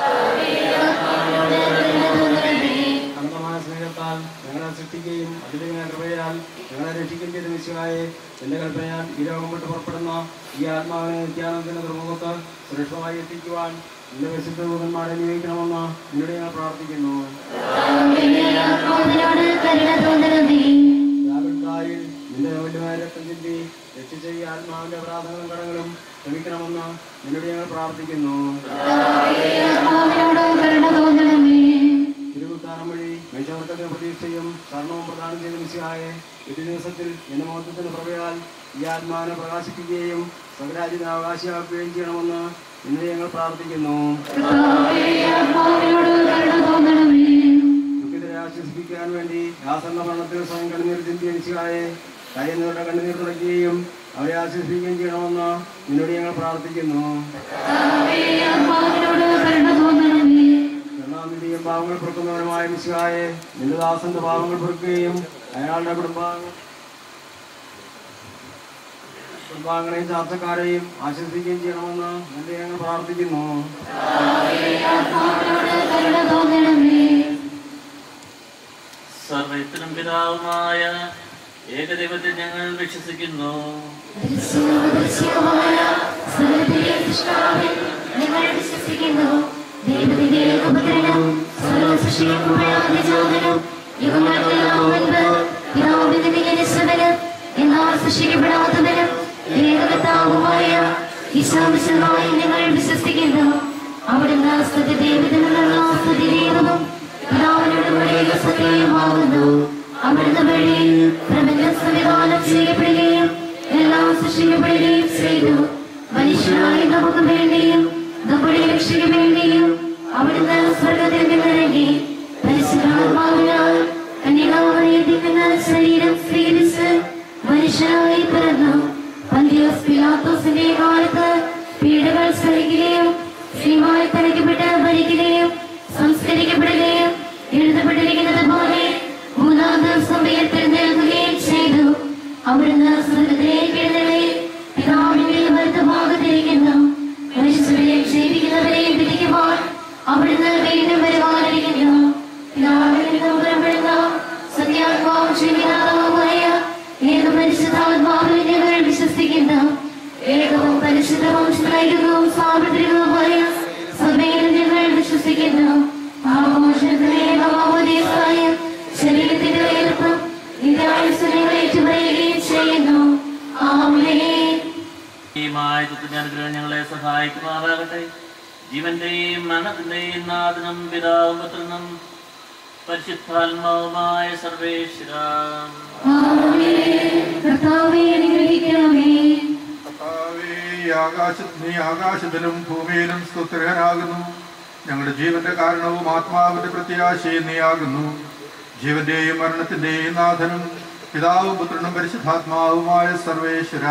അന്തമായ സ്നേഹത്താൽ ഞങ്ങളെ സൃഷ്ടിക്കുകയും അതിലെ കൃപയാൽ ഞങ്ങളെ രക്ഷിക്കുകയും ചെയ്ത വിശ്വായെ എന്റെ കൽപ്പനയാൽ ഈ രോഗം വിട്ട് പുറപ്പെടുന്ന ഈ ആത്മാവിനെ നിത്യാനന്ദത്തിന്റെ തുറമുഖത്ത് സുരക്ഷിതമായി എത്തിക്കുവാൻ എന്റെ വിശുദ്ധ ദൂതന്മാരെ നിയോഗിക്കണമെന്ന് നിന്നോട് ഞങ്ങൾ പ്രാർത്ഥിക്കുന്നു ആത്മാവിനോട് കരുണ തോന്നണമേ യാതൊരുക്കാരിൽ നിന്റെ വലിയ രക്തം ചിന്തി രക്ഷിച്ച ഈ ആത്മാവിന്റെ അപരാധങ്ങളും കടങ്ങളും ക്ഷമിക്കണമെന്ന് നിന്നോട് ഞങ്ങൾ പ്രാർത്ഥിക്കുന്നു ആത്മാവിനോട് കരുണ തോന്നണമേ തിരുവുത്താനം വഴി മനുഷ്യവർഗത്തിന് പ്രതീക്ഷയും ശരണവും പ്രദാനം ചെയ്ത മിശിഹായെ ഒരു ദിവസത്തിൽ എന്റെ മഹത്വത്തിന് പ്രഭയാൽ ഈ ആത്മാവിനെ പ്രകാശിപ്പിക്കുകയും സ്വരാജ്യത്തിന് അവകാശിയാക്കുകയും ചെയ്യണമെന്ന് ഇന്ന് ഞങ്ങൾ പ്രാർത്ഥിക്കുന്നു ആത്മാവിനോട് കരുണ തോന്നണമേ ദുഃഖിതരെ ആശ്വസിപ്പിക്കാൻ വേണ്ടി ആസന്ന മരണത്തിൽ സ്വയം കണ്ണുനീർ ചിന്തിയ മിശിഹായെ കയ്യുന്നവരുടെ കണ്ണുനീർ തുടയ്ക്കുകയും അവരെ ആശ്വസിപ്പിക്കുകയും ചെയ്യണമെന്ന് നിന്നോട് ഞങ്ങൾ പ്രാർത്ഥിക്കുന്നു ആത്മാവിനോട് കരുണ തോന്നണമേ രണ്ടാമതിയും പാവങ്ങൾ പൊറുക്കുന്നവനുമായ മിശിഹായെ നിന്റെ ദാസന്റെ പാവങ്ങൾ പൊറുക്കുകയും അയാളുടെ കുടുംബാംഗ കുടുംബാംഗങ്ങളെയും ചാർച്ചക്കാരെയും ആശ്വസിപ്പിക്കുകയും ചെയ്യണമെന്ന് നിന്റെ ഞങ്ങൾ പ്രാർത്ഥിക്കുന്നു കരുണ തോന്നണമേ സർവത്തിനും പിതാവുമായ ഏകദൈവത്തെ ഞങ്ങൾ വിശ്വസിക്കുന്നു ദൃശ്യമായ സകലത്തിലെ സൃഷ്ടാവിൽ ഞങ്ങൾ വിശ്വസിക്കുന്നു ദൈവത്തിന്റെ ഉപകരണം സകല സൃഷ്ടിയും അതിജാതനും യുഗങ്ങൾക്കെല്ലാം മുൻപ് പിതാവിന്റെ നികനിച്ചവനും എന്നാൽ സൃഷ്ടിക്കപ്പെടാത്തവനും ഏകകർത്താവുമായ ഈശോമിശനായി ഞങ്ങൾ വിശ്വസിക്കുന്നു അവിടുന്ന് സ്തുതിദേവിതനുള്ള സ്തുതിദേവനും പിതാവിനോട് വഴിയുള്ള സത്യമാകുന്നു അവിടുന്ന് വഴി പ്രപഞ്ചം സംവിധാനം ചെയ്യപ്പെടുകയും എല്ലാം സൃഷ്ടിക്കപ്പെടുകയും ചെയ്തു മനുഷ്യനായി നമുക്ക് വേണ്ടിയും നമ്മുടെ രക്ഷയ്ക്ക് വേണ്ടിയും അവിടുന്ന് സ്വർഗത്തിൽ നിന്നിറങ്ങി പരിശുദ്ധാത്മാവിനാൽ കന്യകാമറിയത്തിക്കുന്ന ശരീരം സ്വീകരിച്ച് മനുഷ്യനായി പിറന്നു പന്തിയോസ് പിലാത്തോസിന്റെ കാലത്ത് പീഡകൾ സഹിക്കുകയും ശ്രീമായി തലയ്ക്കപ്പെട്ട് മരിക്കുകയും സംസ്കരിക്കപ്പെടുകയും എഴുതപ്പെട്ടിരിക്കുന്നത് പോലെ മൂന്നാം ദിവസം ഉയർത്തെഴുന്നേൽക്കുകയും ചെയ്തു അവിടുന്ന് സ്വർഗത്തിലേക്ക് എഴുന്നള്ളി പിതാവിന്റെ വലതുഭാഗത്തിരിക്കുന്നു മനുഷ്യരെ ക്ഷേമിക്കുന്നവരെയും വിധിക്കുവാൻ അവിടുന്ന് വീണ്ടും വരുവാനിരിക്കുന്നു പിതാവിൽ നിന്നും പുറപ്പെടുന്ന സത്യാത്മാവും ക്ഷമിതാത്മാവുമായ ഏക പരിശുദ്ധാത്മാവിൽ ഞങ്ങൾ വിശ്വസിക്കുന്നു ഏകവും പരിശുദ്ധവും സ്നേഹികവും സാർവത്രികവുമായ സഭയിൽ ഞങ്ങൾ വിശ്വസിക്കുന്നു ആഘോഷത്തിലെ നവോപദേശമായ ശരീരത്തിന്റെ ഉയർപ്പും നിരായുസനങ്ങൾ ഏറ്റുപറയുകയും ചെയ്യുന്നു ആമേൻ അനുഗ്രഹം ഞങ്ങളെ സഹായിക്കുമാറാകട്ടെ ജീവന്റെയും മരണത്തിന്റെയും നാഥനും പിതാവും പുത്രനും പരിശുദ്ധാത്മാവുമായ സർവേശ്വരാം കർത്താവെ അനുഗ്രഹിക്കണമേ കർത്താവേ, ഈ ആകാശ- നീ ആകാശത്തിലും ഭൂമിയിലും സ്തുത്യർഹനാകുന്നു ഞങ്ങളുടെ ജീവന്റെ കാരണവും ആത്മാവിന്റെ പ്രത്യാശയും നീയാകുന്നു ജീവന്റെയും മരണത്തിന്റെയും നാഥനും പിതാവും പുത്രനും പരിശുദ്ധാത്മാവുമായ സർവേശ്വര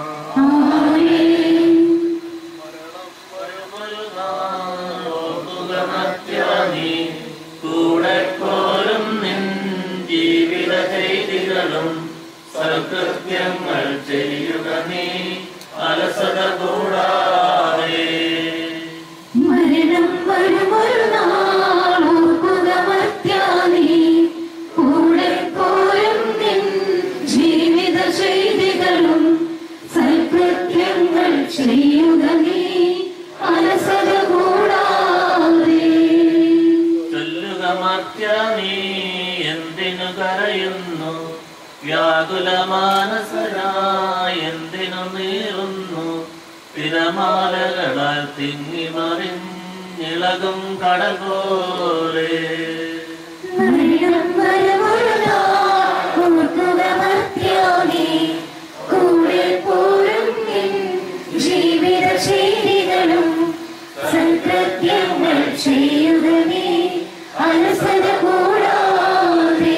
കൂടെ പോലും നിൻ ജീവിത ചെയ്തികളും സൽകൃത്യങ്ങൾ ചെയ്യുക നീ അലസത കൂടാതെ മരണം വരുമൊരു നാളോർക്കുക മർത്യാനീ കൂടെ പോരും നിൻ ജീവിത ചെയ്തികളും സൽകൃത്യങ്ങൾ ചെയ്യുക നീ അലസത കൂടാതെ ചൊല്ലുക മർത്യ നീ എന്തിനു കരയുന്നു വ്യാകുല മാനസനായി എന്തിനു നീറുന്നു തിരമാലകളാൽ തിങ്ങി മറിഞ്ഞിളകും കടൽ പോലെ മരണം വരുമൊരു നാൾ ഓർക്കുക മർത്യാനീ കൂടെ പോരും നിൻ ജീവിത ചെയ്തികളും സൽകൃത്യങ്ങൾ ചെയ്യുക നീ അലസത കൂടാതെ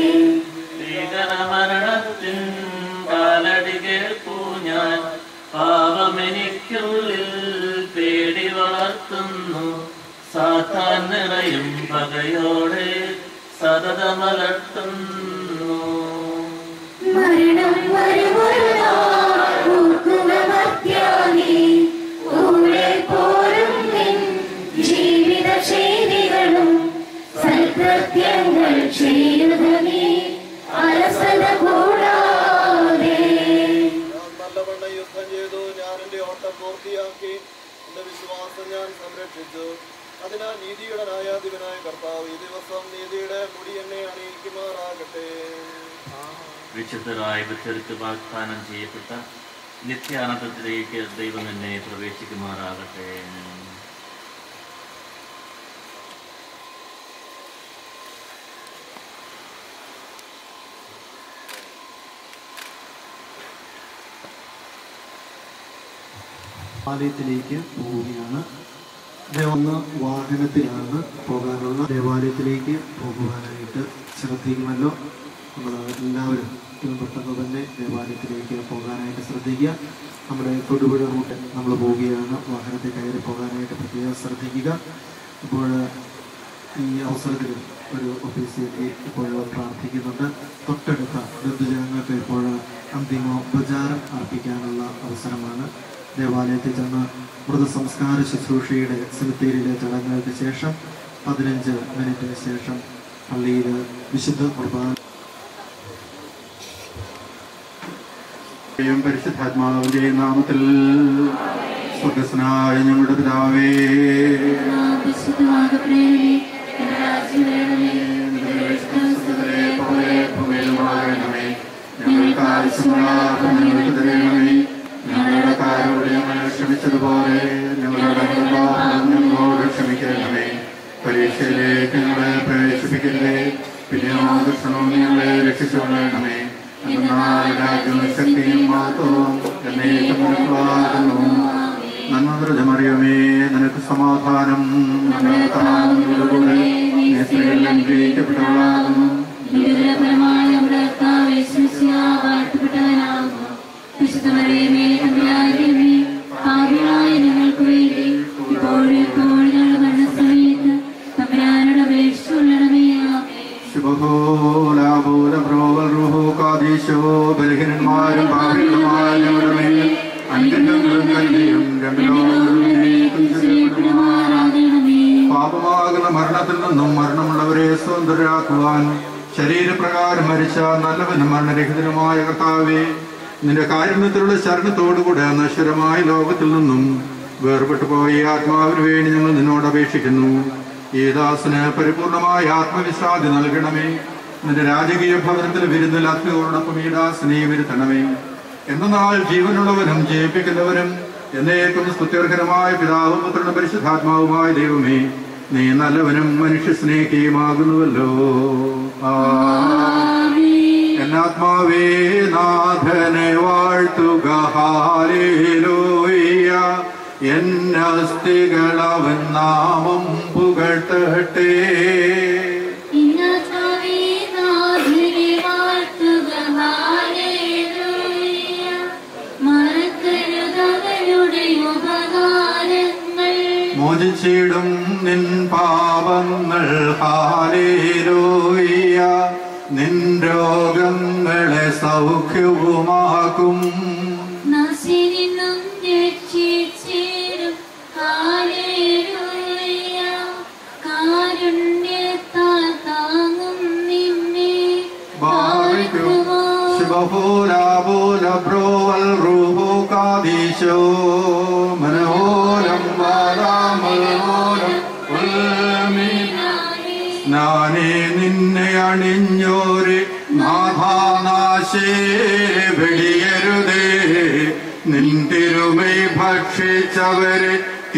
ഭീകരമരണത്തിൻ കാലടി കേൾപ്പൂ ഞാൻ പാപമെനിക്കുള്ളിൽ പേടി വളർത്തുന്നു സാത്താൻ നിറയും പകയോടെ സതതമലർത്തുന്നു മരണം വരുമൊരു നാൾ ഓർക്കുക മർത്യാനീ കൂടെ പോരും നിൻ ജീവിത ചെയ്തികളും സൽകൃത്യങ്ങൾ ചെയ്യുക നീ അലസത കൂടാതെ ഞാൻ നല്ലവണ്ണം യുദ്ധം ചെയ്തു ഞാൻ എന്റെ ഓട്ടം പൂർത്തിയാക്കി എന്റെ വിശ്വാസം ഞാൻ സംരക്ഷിച്ചു അതിനാൽ നീതിയുടെ ന്യായാധിപനായ കർത്താവ് ഈ ദിവസം നീതിയുടെ മുടി എന്നെ അണിയിക്കുമാറാകട്ടെ വിശുദ്ധരായ ഭക്തർക്ക് വാഗ്ദാനം ചെയ്യപ്പെട്ട നിത്യാനന്ദത്തിലേക്ക് ദൈവം എന്നെ പ്രവേശിക്കുമാറാകട്ടെ ദേവാലയത്തിലേക്ക് പോവുകയാണ് ഒന്ന് വാഹനത്തിലാണ് പോകാനുള്ള ദേവാലയത്തിലേക്ക് പോകുവാനായിട്ട് ശ്രദ്ധിക്കുമല്ലോ നമ്മൾ എല്ലാവരും ഏറ്റവും പെട്ടെന്ന് തന്നെ ദേവാലയത്തിലേക്ക് പോകാനായിട്ട് ശ്രദ്ധിക്കുക നമ്മുടെ തൊടുപുഴ റൂട്ട് നമ്മൾ പോവുകയാണ് വാഹനത്തിൽ കയറി പോകാനായിട്ട് പ്രത്യേകം ശ്രദ്ധിക്കുക ഇപ്പോൾ ഈ അവസരത്തിൽ ഒരു ഓഫീസിലേക്ക് ഇപ്പോൾ പ്രാർത്ഥിക്കുന്നുണ്ട് തൊട്ടടുത്ത ബന്ധുജനങ്ങൾക്ക് ഇപ്പോൾ അന്തിമോപചാരം അർപ്പിക്കാനുള്ള അവസരമാണ് ദേവാലയത്തിൽ ചെന്ന് മൃതസംസ്കാര ശുശ്രൂഷയുടെ സെമിത്തേരിയിലെ ചടങ്ങുകൾക്ക് ശേഷം പതിനഞ്ച് മിനിറ്റിന് ശേഷം പള്ളിയിൽ വിശുദ്ധ കുർബാന യും പരിശുദ്ധാത്മാവിന്റെ നാമത്തിൽ സ്വർഗസ്നായ ഞങ്ങളുടെ പിതാവേ വിശുദ്ധമാകപ്പെടണമേ. നിന്റെ ഞങ്ങൾക്ക് തരണമേ ഞങ്ങളുടെ കാരോട് ഞങ്ങൾ ക്ഷമിച്ചതുപോലെ ഞങ്ങളുടെ പാപം ഞങ്ങളോട് ക്ഷമിക്കണമേ പരീക്ഷയിലേക്ക് ഞങ്ങളെ പ്രവേശിപ്പിക്കരുതേ പിന്നെ ദുഷ്ടവും ഞങ്ങളെ രക്ഷിച്ചുകൊള്ളണമേ എന്നാൽ രാജ്യവും ശക്തിയും മാത്രവും എന്നേക്കും നിനക്കുള്ളതാകുന്നു നന്മദ്രജമറിയമേ നിനക്ക് സമാധാനം നമ്മുടെ കർത്താവിനോടുകൂടെ നീ സ്ത്രീകളിൽ അനുഗ്രഹിക്കപ്പെട്ടവളാകുന്നു ദുരിതപരമായ നമ്മുടെ കർത്താവേ, ശിഷ്യാ, വാഴ്ത്തപ്പെട്ടവനാകുന്നു. വിശുദ്ധമറിയമേ, തമ്പുരാന്റെയമ്മേ, പാപികളായ ഞങ്ങൾക്ക് വേണ്ടി ഇപ്പോഴും എപ്പോഴും ഞങ്ങളുടെ മരണസമയത്ത് തമ്പുരാനോട് അപേക്ഷിച്ചുകൊള്ളണമേ. ആമേൻ. ശുഭഹോലാഭൂലഭ്രോവൽറുഹോകാദീശോ ബലഹീനന്മാരും പാപികളുമായ ഞങ്ങളുടെ മേൽ അനുഗ്രഹങ്ങളും കരുതിയും രണ്ടു ലോകങ്ങളിലേക്കും ശ്രീകുമാരാകണമേ. പാപമാകുന്ന മരണത്തിൽ നിന്നും മരണമുള്ളവരെ സ്വതന്ത്രരാക്കുവാൻ ശരീരപ്രകാരം മരിച്ച നല്ലവനും മരണരഹിതനുമായ കർത്താവെ നിന്റെ കാരുണ്യത്തിലുള്ള ശരണത്തോടുകൂടെ നശ്വരമായ ലോകത്തിൽ നിന്നും വേർപെട്ടു പോയ ഈ ആത്മാവിന് വേണ്ടി ഞങ്ങൾ നിന്നോട് അപേക്ഷിക്കുന്നു ഈ ദാസന് പരിപൂർണമായ ആത്മവിശ്രാന്തി നൽകണമേ നിന്റെ രാജകീയ ഭവനത്തിൽ വിരുന്നിൽ അഗ്നികളോടൊപ്പം ഈ ദാസനെ വരുത്തണമേ എന്നാൽ ജീവനുള്ളവനും ജയിപ്പിക്കുന്നവനും എന്നേക്കും സ്തുത്യർഹരമായ പിതാവും പുത്രനും പരിശുദ്ധാത്മാവുമായ ദൈവമേ നീ നല്ലവനും മനുഷ്യ സ്നേഹിയുമാകുന്നുവല്ലോ എന്നാത്മാവേ നാഥനെ വാഴ്ത്തുക ഹാലേലൂയ എന്നസ്തികളവൻ നാമം പുകഴ്ത്തട്ടെ ഇന്നത്തെ നാഥനെ വാഴ്ത്തുക. ഹല്ലേലൂയ. മറക്കരുതവരുടെ ഉപകാരങ്ങൾ മോചിച്ചിടും നിൻ പാപങ്ങൾ ഹാലേലൂയ നിൻ രോഗങ്ങളെ സൗഖ്യവുമാക്കും നസിനും രക്ഷിച്ചിടും ഹല്ലേലൂയ. കാരുണ്യത്താൽ താങ്ങും നിന്നെ ബാധിക്കും ശിവഹോലാബോലബ്രോവൽ റൂഹോകാദീശോ മനോരം ബാലാമലോരം ഞാനേ നിന്നെ അണിഞ്ഞോര് നാഥാനാശേ വെടിയരുതേ നിൻ തിരുമൈ ഭക്ഷിച്ചവരെ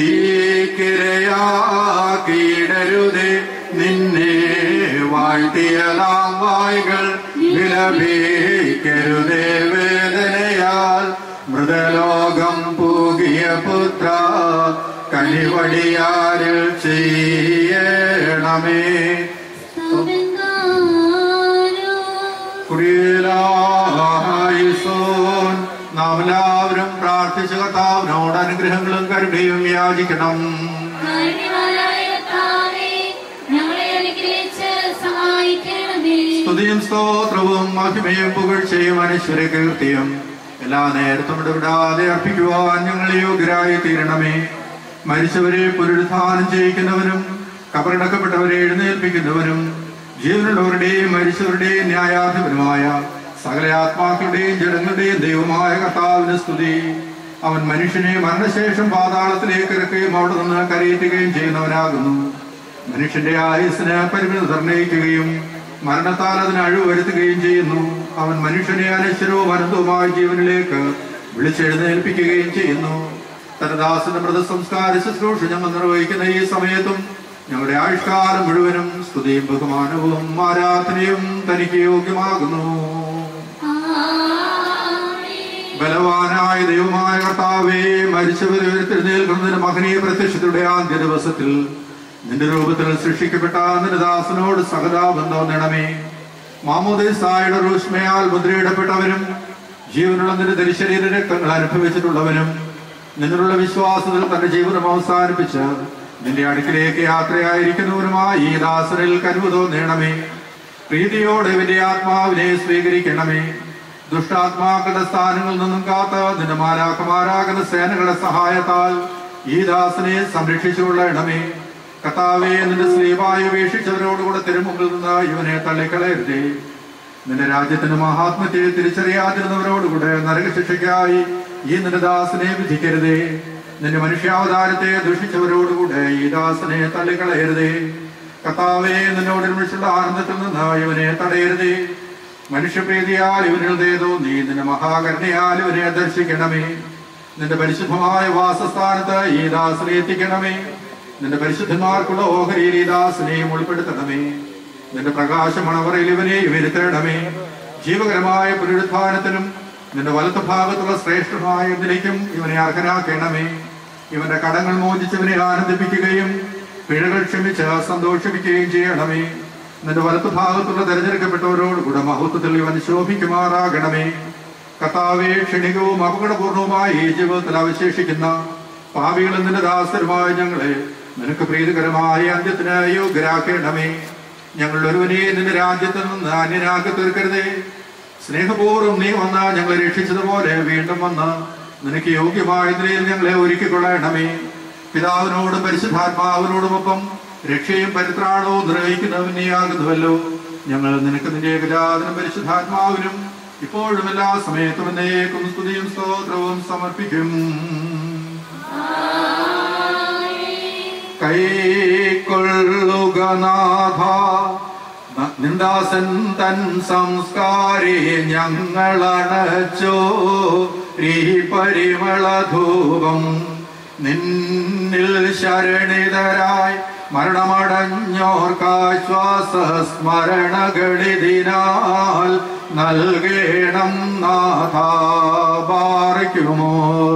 തീക്കിരയാക്കിയിടരുതേ നിന്നെ വാഴ്ത്തിയലാം വായ്കൾ വിലപിക്കരുതേ വേദനയാൽ മൃതലോകം പൂകിയ പുത്ര കനിവടിയാരിൽ ചെയ്യണമേ കുറിയലായിസോൻ നാം എല്ലാവരും പ്രാർത്ഥിച്ച കർത്താവിനോട് അനുഗ്രഹങ്ങളും കരുണയും യാചിക്കണം കാരുണ്യവാനായ കർത്താവേ, ഞങ്ങളെ അനുഗ്രഹിച്ച് സഹായിക്കണമേ സ്തുതിയും സ്തോത്രവും മഹിമയും പുകഴ്ചയും അനശ്വര കീർത്തിയും എല്ലാ നേരത്തും ഇടപെടാതെ അർപ്പിക്കുവാൻ ഞങ്ങൾ യോഗ്യരായി തീരണമേ മരിച്ചവരെ പുനരുദ്ധാനം ചെയ്യിക്കുന്നവനും കബറടക്കപ്പെട്ടവരെ എഴുന്നേൽപ്പിക്കുന്നവനും ജീവനുള്ളവരുടെയും മരിച്ചവരുടെയും ന്യായാധിപനുമായ സകല ആത്മാക്കളുടെയും ജനങ്ങളുടെയും ദൈവമായ കർത്താവിന് സ്തുതി അവൻ മനുഷ്യനെ മരണശേഷം പാതാളത്തിലേക്ക് ഇറക്കുകയും അവിടെ നിന്ന് കരയേറ്റുകയും ചെയ്യുന്നവനാകുന്നു മനുഷ്യന്റെ ആയുസ്സിന് പരിമിതി നിർണയിക്കുകയും മരണത്താൽ അതിന് അഴിവ് വരുത്തുകയും ചെയ്യുന്നു അവൻ മനുഷ്യനെ അനശ്വരവും അനന്തവുമായ ജീവനിലേക്ക് വിളിച്ചെഴുന്നേൽപ്പിക്കുകയും ചെയ്യുന്നു തന്റെ ദാസന്റെ മൃതസംസ്കാര ശുശ്രൂഷ ഞങ്ങൾ നിർവഹിക്കുന്ന ഈ സമയത്തും ഞങ്ങളുടെ ആയുഷ്കാലം മുഴുവനും സ്തുതിയും ബഹുമാനവും ആരാധനയും തനിക്ക് യോഗ്യമാകുന്നു ബലവാനായ ദൈവമായ കർത്താവേ മരിച്ചവരെ ഉയർത്തെഴുന്നേൽക്കുന്നതിന് മകനീയ പ്രത്യക്ഷത്തിലൂടെ ആദ്യ ദിവസത്തിൽ നിന്റെ രൂപത്തിൽ സൃഷ്ടിക്കപ്പെട്ട നിന്റെ ദാസനോട് സഹതാബന്ധം നേടമേ മാമോദേസായുടെ റൂഷ്മയാൽ മുദ്രയിടപ്പെട്ടവരും ജീവനുള്ള നിന്റെ തിരിശരീര രക്തങ്ങൾ അനുഭവിച്ചിട്ടുള്ളവനും നിന്നുള്ള വിശ്വാസത്തിൽ തന്റെ ജീവിതം അവസാനിപ്പിച്ച് നിന്റെ അടുക്കിലേക്ക് യാത്രയായിരിക്കുന്നവരുമായി ഈ ദാസനിൽ കരുവതോ നേടമേ പ്രീതിയോടെ ഇവന്റെ ആത്മാവിനെ സ്വീകരിക്കണമേ ദുഷ്ടാത്മാക്കളുടെ സ്ഥാനങ്ങളിൽ നിന്നും കാത്ത് നിന്റെ മാലാക്കമാരാകുന്ന സേനകളുടെ സഹായത്താൽ ഈ ദാസനെ സംരക്ഷിച്ചുകൊള്ളണമേ കർത്താവെ നിന്റെ സ്ത്രീവായി ഉപേക്ഷിച്ചവരോടുകൂടെ തിരുമുമ്പിൽ നിന്ന് ഇവനെ തള്ളിക്കളയരുതേ നിന്റെ രാജ്യത്തിന്റെ മഹാത്മത്തെ തിരിച്ചറിയാതിരുന്നവരോടുകൂടെ നരകശിക്ഷയ്ക്കായി ഈ നിന്റെ ദാസനെ വിധിക്കരുതേ നിന്റെ മനുഷ്യാവതാരത്തെ ദുഷിച്ചവരോടുകൂടെ ഈ ദാസനെ തള്ളിക്കളയരുതേ കർത്താവെ നിന്നോട് ഒരുമിച്ചുള്ള ആനന്ദത്തിൽ നിന്ന് ഇവനെ തടയരുതേ മനുഷ്യപ്രീതിയാൽ ഇവരിൽ ദേതോ നീ നിന്റെ മഹാകരുണയാൽ ഇവരെ ദർശിക്കണമേ നിന്റെ പരിശുദ്ധമായ വാസസ്ഥാനത്ത് ഈ ദാസനെ എത്തിക്കണമേ നിന്റെ പരിശുദ്ധന്മാർക്കുള്ള ഓഹരിയിൽ ഈ ദാസനെയും ഉൾപ്പെടുത്തണമേ നിന്റെ പ്രകാശമണവറയിൽ ഇവനെയും ഇരുത്തണമേ ജീവകരമായ പുനരുത്ഥാനത്തിനും നിന്റെ വലത്ത് ഭാഗത്തുള്ള ശ്രേഷ്ഠമായ എന്തിലേക്കും ഇവനെ അർഹനാക്കണമേ ഇവന്റെ കടങ്ങൾ മോചിച്ചവനെ ആനന്ദിപ്പിക്കുകയും പിഴകൾ ക്ഷമിച്ച് സന്തോഷിപ്പിക്കുകയും ചെയ്യണമേ നിന്റെ വലത്ത് ഭാഗത്തുള്ള തെരഞ്ഞെടുക്കപ്പെട്ടവരോട് കൂടെ മഹത്വത്തിൽ ഇവൻ ശോഭിക്കുമാറാകണമേ കർത്താവെ ക്ഷണികവും അപകടപൂർണവുമായ ഈ ജീവിതത്തിൽ അവശേഷിക്കുന്ന പാപികളും നിന്റെ ദാസരുമായ ഞങ്ങളെ നിനക്ക് പ്രീതികരമായ അന്ത്യത്തിന് യോഗ്യരാക്കേണ്ടമേ ഞങ്ങൾ ഒരുവനെ നിന്റെ രാജ്യത്തിൽ നിന്ന് അന്യനാക്കി തീർക്കരുതേ സ്നേഹപൂർവ്വം നീ വന്ന ഞങ്ങളെ രക്ഷിച്ചതുപോലെ വീണ്ടും വന്ന് നിനക്ക് യോഗ്യമായ നിലയിൽ ഞങ്ങളെ ഒരുക്കിക്കൊള്ളണമേ പിതാവിനോടും പരിശുദ്ധാത്മാവിനോടുമൊപ്പം രക്ഷയും പരിത്രാണവും നിർവഹിക്കുന്നവൻ നീയാകുന്നുവല്ലോ ഞങ്ങൾ നിനക്ക് നിന്റെ ഏകജാതനും പരിശുദ്ധാത്മാവിനും ഇപ്പോഴും എല്ലാ സമയത്തും എന്നേക്കും സ്തുതിയും സ്തോത്രവും സമർപ്പിക്കും കൈക്കൊള്ളുക നാഥ നിന്ദാസൻ തൻ സംസ്കാരി ഞങ്ങളണച്ചോ ഈ പരിമളധൂപം നിന്നിൽ ശരണിതരായി മരണമടഞ്ഞോർക്കാശ്വാസ സ്മരണകളിതിനാൽ നൽകേണം നാഥ പാറിക്കുമോ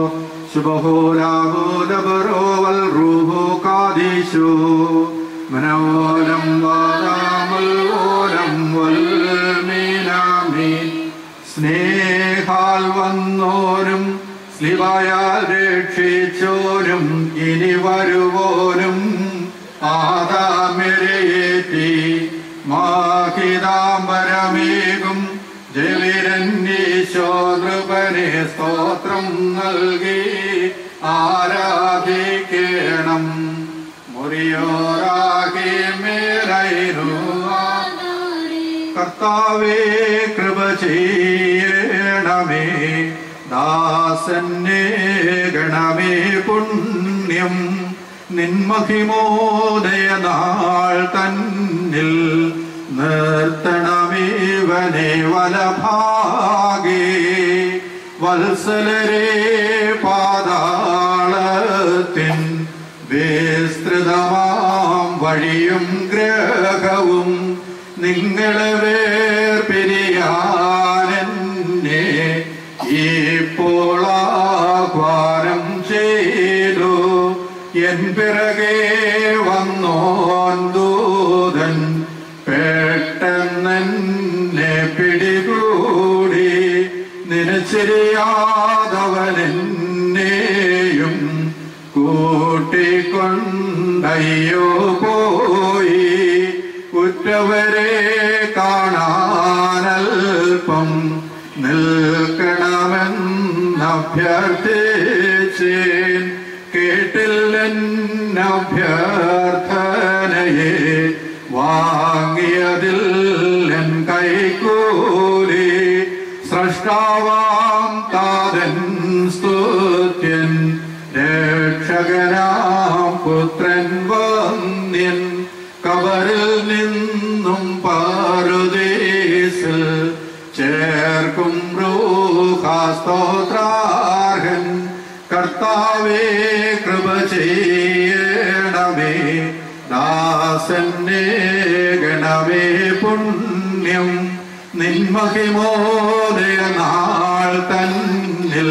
ശുഭഹോലാഗോലബറോവൽ റൂഹോ കാദീശു മനോലം വാദാമുൽ ഓലം വൽമീനാമീൻ സ്നേഹാൽ വന്നോരും സ്ലിവായാൽ രക്ഷിച്ചോരും ഇനി വരുവോരും ആദാമിരയേറ്റി മാഹിതാംബരമേകും ജവിരന്നീശോതൃപനെ സ്തോത്രം നൽകി ആരാധിക്കണം മുറിയോറാകി മേലൈരു കർത്താവേ കൃപ ചെയ്യണമേ ദാസന്നെ ഗണമേ പുണ്യം നിന്മഹിമോദയ നാൾ തന്നിൽ നിർത്തണമേവനെ വലഭാഗേ വത്സലരെ പാതാളത്തിൻ വിസ്തൃതമാം വഴിയും ഗ്രഹവും നിങ്ങളെ വേർപിരിയാനെന്നെ ഇപ്പോൾ ആഹ്വാനം ചെയ്തു എൻ പിറകെ വന്നോൻ ദൂതൻ പെട്ടെന്നെ പിടികൂടി നിനച്ചിരിയാതവനെന്നെയും കൂട്ടിക്കൊണ്ടയ്യോ പോയി ഉറ്റവരെ കാണാനൽപ്പം നിൽക്കണമെന്നഭ്യർത്ഥിച്ചേൻ കേട്ടില്ലെന്നഭ്യർത്ഥനയെ വാങ്ങിയതിൽ എൻ കൈക്കൂലി സൃഷ്ടാവാം താതൻ സ്തുത്യൻ രക്ഷകനാം പുത്രൻ വന്യൻ കബറിൽ നിന്നും പാറുദേശിൽ ചേർക്കും റൂഹാസ്തോത്രാർഹൻ കർത്താവേ കൃപ ചെയ്യണമേ ദാസന്നെ ഗണമേ പുണ്യം നിന്മഹിമോദയ നാൾ തന്നിൽ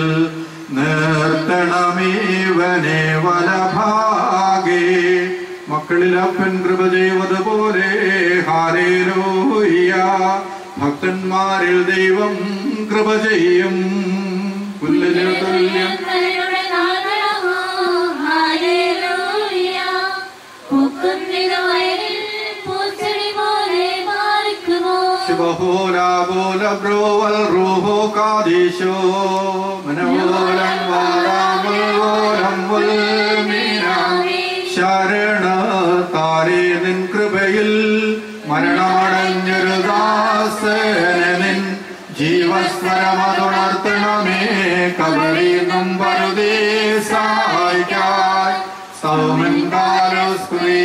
നിർത്തണമീവനെ വലഭാഗേ മക്കളിൽ അപ്പൻ കൃപ ചെയ്വതുപോലെ ഹാരേലോയ്യ ഭക്തന്മാരിൽ ദൈവം കൃപ ചെയ്യും പുല്ലിന് തുല്യം ശുഭഹോലാബോലബ്രോവൽ റൂഹോ കാദീശോ മനോലം വാരാമോലം ശരണ താരേ നിൻ കൃപയിൽ മരണമടഞ്ഞൊരു ദാസനിൻ ജീവസ്വരമതുണർത്തണമേ കബറിന്നും പരുതേ സഹായിക്കായി സൗമൻ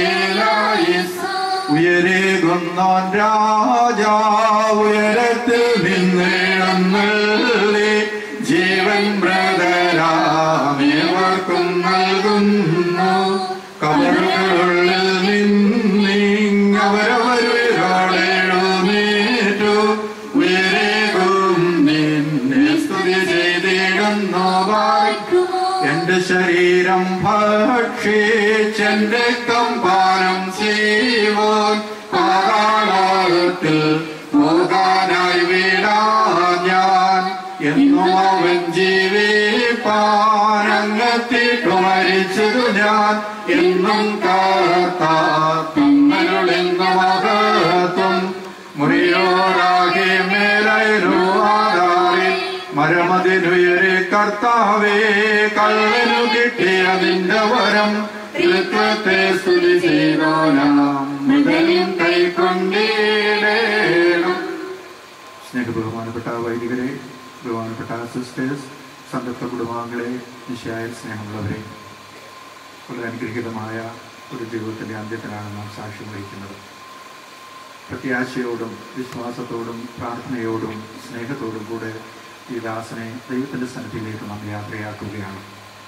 കാലോസ്കുയേലായിസ് ഉയരേകുന്നോൻ രാജാ ഉയരത്തിൽ നിന്നെഴുന്നള്ളി ജീവൻ ബ്രദരാമേവർക്കും നൽകുന്നു കബറുകളുള്ളിൽ നിന്നിങ്ങവരവരുകളെഴുന്നേറ്റു ഉയരേകും നിന്നെ സ്തുതി ചെയ്തിടുന്നു വായിക്കുമോ എന്റെ ശരീരം ഭക്ഷിച്ചെന്റെ കമ്പാനം ചെയ്യുവാൻ പാതാളത്തിൽ പോകാനായി വീടാ ഞാൻ എന്നും അവൻ ജീവിപ്പാനങ്ങത്തിട്ടു മരിച്ചതു ഞാൻ എന്നും കാത്താത്തമ്മരുളിന്ന മഹത്വം മുറിയോറാകെ മേലു ആധാറിൽ മരമതിനുയരെ കർത്താവേ കള്ളനു കിട്ടിയ നിന്റെ വരം തൃത്വത്തെ സ്തുതി ചെയ്തോനാം മൃതനും കൈക്കൊണ്ടിടേണം സ്നേഹ ബഹുമാനപ്പെട്ട വൈദികരെ ബഹുമാനപ്പെട്ട സിസ്റ്റേഴ്സ് സന്തപ്ത കുടുംബാംഗങ്ങളെ നിശയായ സ്നേഹമുള്ളവരെ വളരെ അനുഗ്രഹീതമായ ഒരു ജീവിതത്തിൻ്റെ അന്ത്യത്തിലാണ് നാം സാക്ഷ്യം വഹിക്കുന്നത് പ്രത്യാശയോടും വിശ്വാസത്തോടും പ്രാർത്ഥനയോടും സ്നേഹത്തോടും കൂടെ ഈ ദാസനെ ദൈവത്തിൻ്റെ സന്നിധിയിലേക്ക് നാം യാത്രയാക്കുകയാണ്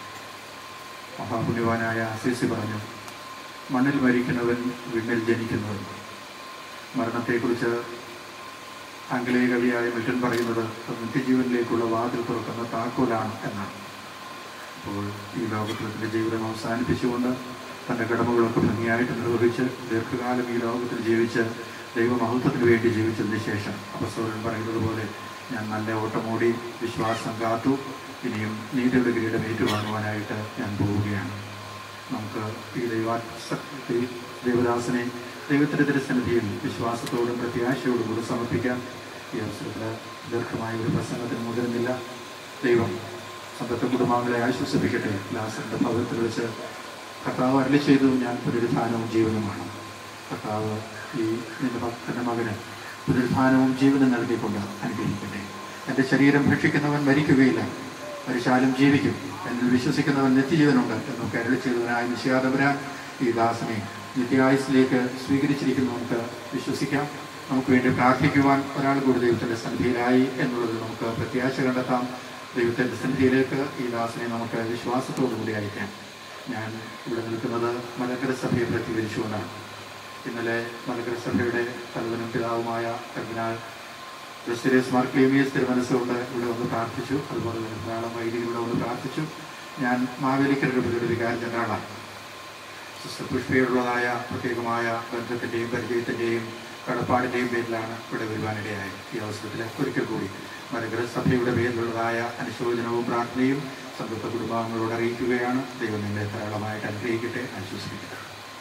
മഹാപുണ്യവാനായ അസീസി പറഞ്ഞു മണ്ണിൽ മരിക്കുന്നവൻ വിണ്ണിൽ ജനിക്കുന്നവൻ മരണത്തെക്കുറിച്ച് ആംഗലേയ കവിയായ മിൽട്ടൺ പറയുന്നത് അത് നിത്യജീവനിലേക്കുള്ള വാതിൽ തുറക്കുന്ന താക്കോലാണ് എന്നാണ് അപ്പോൾ ഈ ലോകത്തിൽ തൻ്റെ ജീവിതം അവസാനിപ്പിച്ചുകൊണ്ട് തൻ്റെ കടമകളൊക്കെ ഭംഗിയായിട്ട് നിർവഹിച്ച് ദീർഘകാലം ഈ ലോകത്തിൽ ജീവിച്ച് ദൈവമഹത്വത്തിന് വേണ്ടി ജീവിച്ചതിന് ശേഷം അപസ്തോലൻ പറയുന്നത് പോലെ ഞാൻ നല്ല ഓട്ടമോടി വിശ്വാസം കാത്തു ഇനിയും നീതിയുടെ കിരീടം ഏറ്റുവാങ്ങുവാനായിട്ട് ഞാൻ പോവുകയാണ് നമുക്ക് ഈ ദൈവാ ഈ ദേവദാസനെ ദൈവത്തിൻ്റെ തിരുസന്നിധിയിൽ വിശ്വാസത്തോടും പ്രത്യാശയോടും കൂടി സമർപ്പിക്കാം ഈ അവസരത്തിൽ ദീർഘമായ ഒരു പ്രസംഗത്തിന് മുതിരുന്നില്ല ദൈവം സമ്പത്തെ കുടുംബാംഗങ്ങളെ ആശ്വസിപ്പിക്കട്ടെ ലാസറിൻ്റെ ഭവനത്തിൽ വെച്ച് കർത്താവ് അരളി ചെയ്തു ഞാൻ പുനരുത്ഥാനവും ജീവനുമാണ് കർത്താവ് ഈ നിന്റെ ഭക്തന്റെ മകന് പുനരുത്ഥാനവും ജീവനും നൽകിക്കൊണ്ട് അനുഗ്രഹിക്കട്ടെ എൻ്റെ ശരീരം ഭക്ഷിക്കുന്നവൻ മരിക്കുകയില്ല മരിച്ചാലും ജീവിക്കും എന്നിൽ വിശ്വസിക്കുന്നവൻ നിത്യജീവനുണ്ട് എന്നൊക്കെ അരളി ചെയ്തവനായ നിശ്ചയാതപരാൻ ഈ ദാസനെ നിത്യായുസിലേക്ക് സ്വീകരിച്ചിരിക്കുന്നു നമുക്ക് വിശ്വസിക്കാം നമുക്ക് വേണ്ടി പ്രാർത്ഥിക്കുവാൻ ഒരാൾ കൂടി ദൈവത്തിൻ്റെ സന്നിധിയിലായി എന്നുള്ളത് നമുക്ക് പ്രത്യാശ കണ്ടെത്താം ദൈവത്തിൻ്റെ സന്നിധിയിലേക്ക് ഈ ദാസനെ നമുക്ക് വിശ്വാസത്തോടു കൂടി അയക്കാം ഞാൻ ഇവിടെ നിൽക്കുന്നത് മലങ്കര സഭയെ പ്രതികരിച്ചുകൊണ്ടാണ് ഇന്നലെ മലങ്കര സഭയുടെ തലവനും പിതാവുമായ കർദിനാൾ ക്രിസ്ത്യസ് മാർ ക്ലീമിയസ് തിരുമനസ്സുകൊണ്ട് ഇവിടെ വന്ന് പ്രാർത്ഥിച്ചു അതുപോലെ തന്നെ ധാരാളം വൈദികർ ഇവിടെ വന്ന് പ്രാർത്ഥിച്ചു ഞാൻ മാവേലിക്കര രൂപതയുടെ വികാര ജനറാളാണ് സിസ്റ്റർ പുഷ്പയോടുള്ളതായ പ്രത്യേകമായ ബന്ധത്തിൻ്റെയും പരിചയത്തിൻ്റെയും കടപ്പാടിൻ്റെയും പേരിലാണ് ഇവിടെ വരുവാനിടയായത് ഈ അവസരത്തിൽ ഒരിക്കൽ കൂടി മലങ്കര സഭയുടെ പേരിലുള്ളതായ അനുശോചനവും പ്രാർത്ഥനയും സംതൃപ്ത കുടുംബാംഗങ്ങളോട് അറിയിക്കുകയാണ് ദൈവം നിങ്ങളെ ധാരാളമായിട്ട് അനുഗ്രഹിക്കട്ടെ ആശ്വസിപ്പിക്കട്ടെ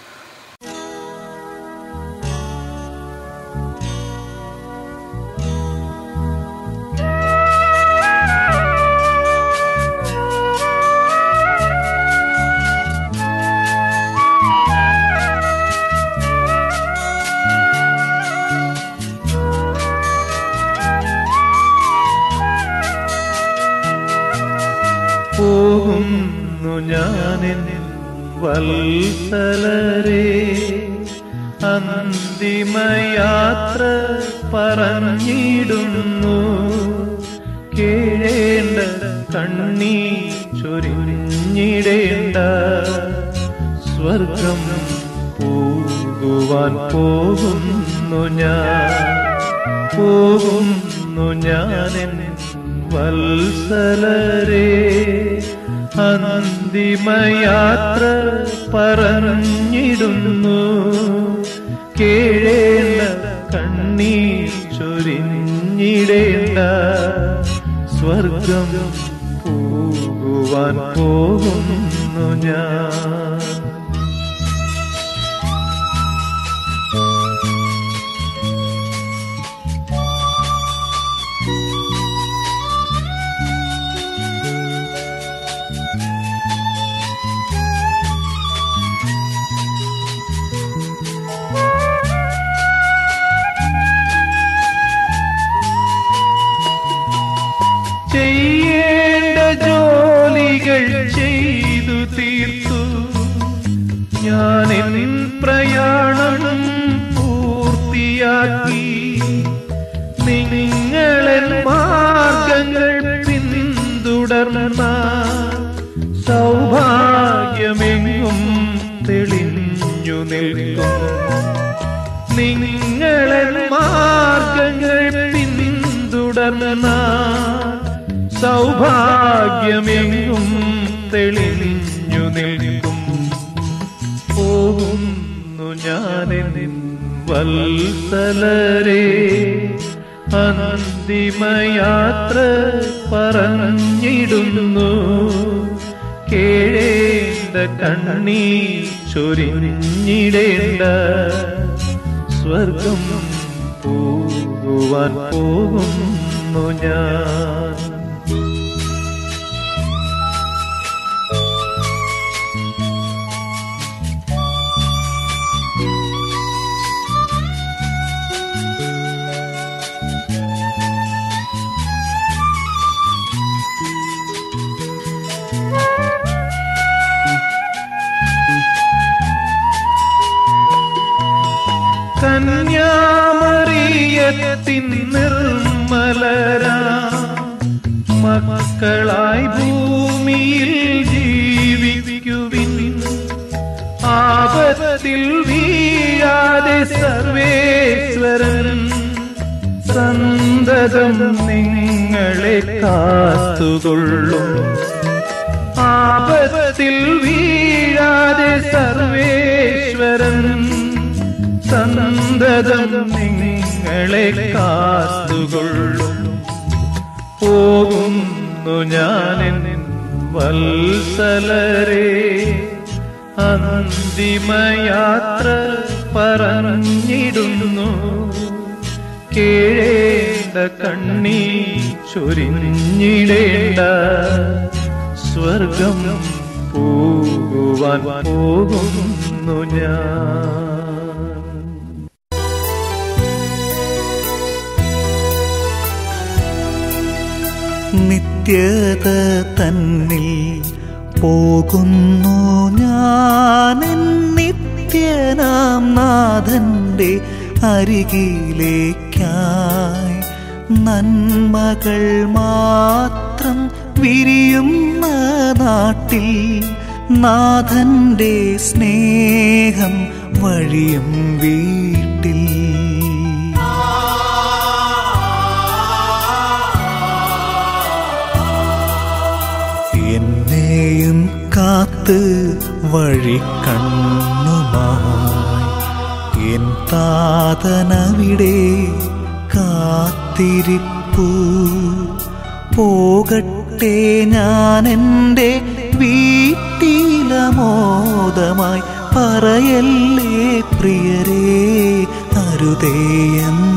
പോകുന്നു ഞാനെൻ വത്സലരെ അന്തിമയാത്ര പറഞ്ഞിടുന്നു കേഴേണ്ട കണ്ണീ ചൊരിഞ്ഞിടേണ്ട സ്വർഗം പോകുവാൻ പോകുന്നു ഞാൻ പോകുന്നു ഞാനെൻ വത്സലരെ അന്തിമയാത്ര പറഞ്ഞിടുന്നു കേഴേണ്ട കണ്ണീർ ചൊരിഞ്ഞിടേണ്ട സ്വർഗം പോകുവാൻ പോകുന്നു ഞാൻ ചെയ്യേണ്ട ജോലികൾ ചെയ്തു തീർത്തു ഞാൻ എൻ പ്രയാണം പൂർത്തിയാക്കി നിങ്ങളെന്നെ പിന്തുടർന്ന സൗഭാഗ്യമെങ്ങും തെളിഞ്ഞു നിൽക്കും നിങ്ങളെ മാർഗങ്ങൾ പിന്തുടർന്ന സൗഭാഗ്യമെങ്ങും തെളിഞ്ഞു നിൽക്കും പോകുന്നു ഞാനെൻ വത്സലരെ അന്തിമയാത്ര പറഞ്ഞിടുന്നു കേഴേണ്ട കണ്ണീ ചൊരിഞ്ഞിടേണ്ട സ്വർഗം പോകുവാൻ പോകുന്നു ഞാൻ കന്യാമറിയത്തിൻ നിർമ്മലരാ മക്കളായി ഭൂമിയിൽ ജീവിക്കുവിൻ ആപത്തിൽ വീഴാതെ സർവേശ്വരൻ സന്തതം നിങ്ങളെ കാത്തുകൊള്ളും ആപത്തിൽ വീഴാതെ സർവേശ്വരൻ സന്തതം നിങ്ങളെ കാത്തുകൊള്ളും പോകുന്നു ഞാനെൻ വത്സലരെ അന്തിമയാത്ര പറഞ്ഞിടുന്നു കേഴേണ്ട കണ്ണീ ചൊരിഞ്ഞിടേണ്ട സ്വർഗം പോകുവാൻ പോകുന്നു ഞാൻ നിത്യത തന്നിൽ പോകുന്നു ഞാൻ നിത്യനാം നാഥന്റെ അരികിലേക്കായി നന്മകൾ മാത്രം വിരിയുന്ന നാട്ടിൽ നാഥന്റെ സ്നേഹം വഴിയും വീട്ടിൽ എന്നെയും കാത്ത് വഴി കണ്ണുമായി എൻ താതനവിടെ കാത്തിരിപ്പു പോകട്ടെ ഞാൻ എൻ്റെ വീട്ടിലമോദമായി പറയല്ലേ പ്രിയരേ അരുതേയെന്ന്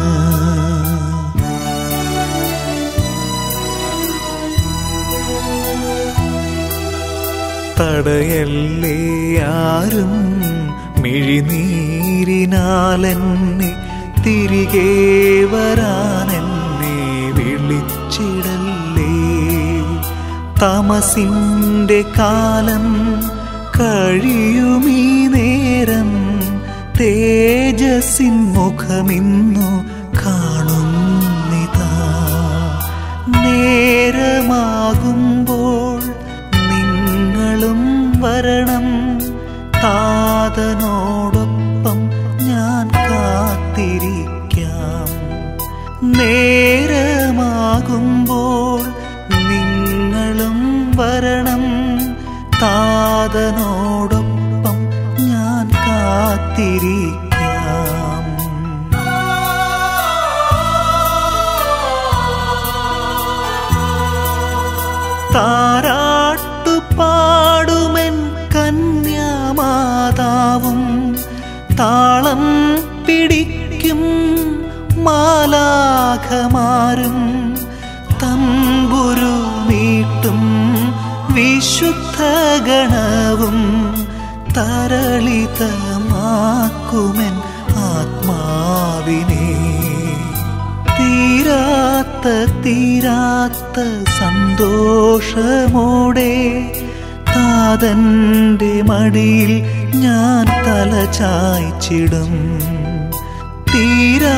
തടയല്ലേ ആരും മിഴിനീരിനാലെന്നെ തിരികെ വരാനെന്നെ വിളിച്ചിടല്ലേ തമസിൻ്റെ കാലം കഴിയുമീ നേരം തേജസ്സിൻ മുഖമിന്നു കാണുന്നിതാ നേരമാകുമ്പോൾ നിങ്ങളും വരണം താതനോടൊപ്പം ഞാൻ കാത്തിരിക്കാം നേരമാകുമ്പോൾ നിങ്ങളും വരണം താതനോടൊപ്പം ഞാൻ കാത്തിരിക്കാം താരാട്ടു പാടുമെൻ കന്യാമാതാവും താളം പിടിക്കും മാലാഖമാരും തമ്പുരു നീട്ടും വിശുദ്ധ ഗണവും തരളിതമാക്കുമെൻ ആത്മാവിനെ തീരാത്ത തീരാത്ത സന്തോഷമോടെ താതന്റെ മടിയിൽ ഞാൻ തല ചായ്ച്ചിടും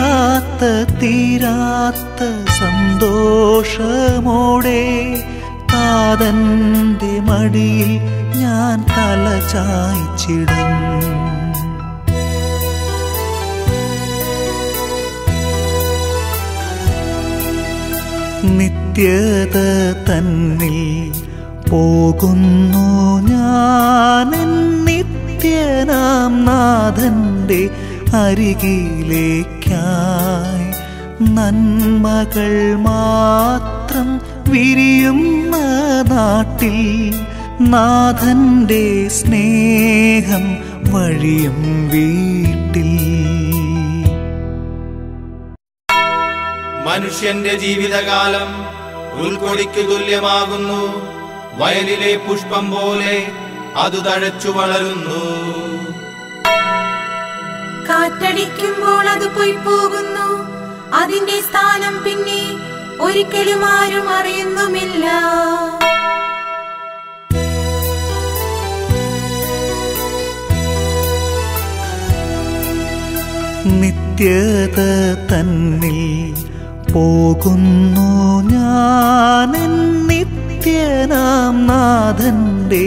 തീരാത്ത തീരാത്ത സന്തോഷമോടെ താതന്റെ മടിയിൽ ഞാൻ തല ചായ്ച്ചിടും നിത്യത തന്നിൽ പോകുന്നു ഞാൻ നിത്യനാം നാഥന്റെ അരികിലേക്കായി നന്മകൾ മാത്രം വിരിയുന്ന നാട്ടിൽ നാഥന്റെ സ്നേഹം വഴിയും വീട്ടിൽ മനുഷ്യന്റെ ജീവിതകാലം ഉൾക്കൊടിക്ക് തുല്യമാകുന്നു വയലിലെ പുഷ്പം പോലെ അത് തഴച്ചു വളരുന്നു കാറ്റടിക്കുമ്പോൾ അത് പോയി പോകുന്നു അതിന്റെ സ്ഥാനം പിന്നെ ഒരിക്കലും ആരും അറിയുന്നുമില്ല നിത്യത തന്നിൽ പോകുന്നു ഞാൻ നിത്യനാം നാഥന്റെ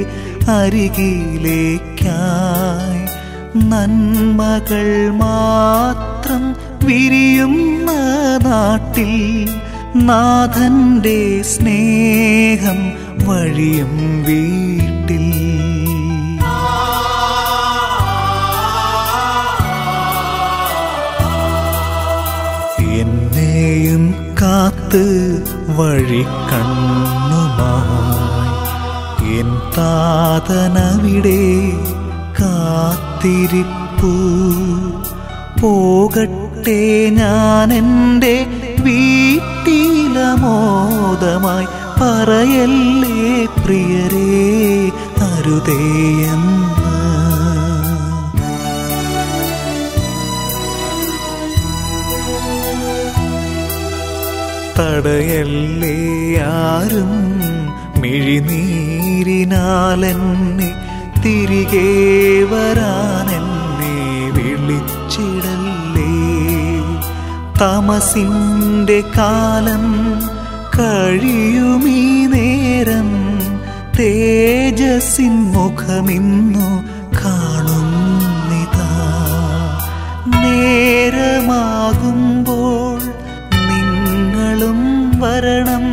അരികിലേക്കായി നന്മകൾ മാത്രം വിരിയുന്ന നാട്ടിൽ നാഥന്റെ സ്നേഹം വഴിയും വീട്ടിൽ എന്നെയും കാത്ത് വഴി കണ്ണുമായി എൻ താതനവിടെ കാത്തിരിപ്പു പോകട്ടെ ഞാൻ എൻ്റെ വീട്ടിലമോദമായി പറയല്ലേ പ്രിയരേ അരുതേയെന്ന് തടയല്ലേ ആരും മിഴിനീരിനാലെന്നെ തിരികെ വരാനെന്നെ വിളിച്ചിടല്ലേ തമസിൻ്റെ കാലം കഴിയുമീ നേരം തേജസ്സിൻ മുഖമിന്നു കാണുന്നിതാ നേരമാകുമ്പോൾ നിങ്ങളും വരണം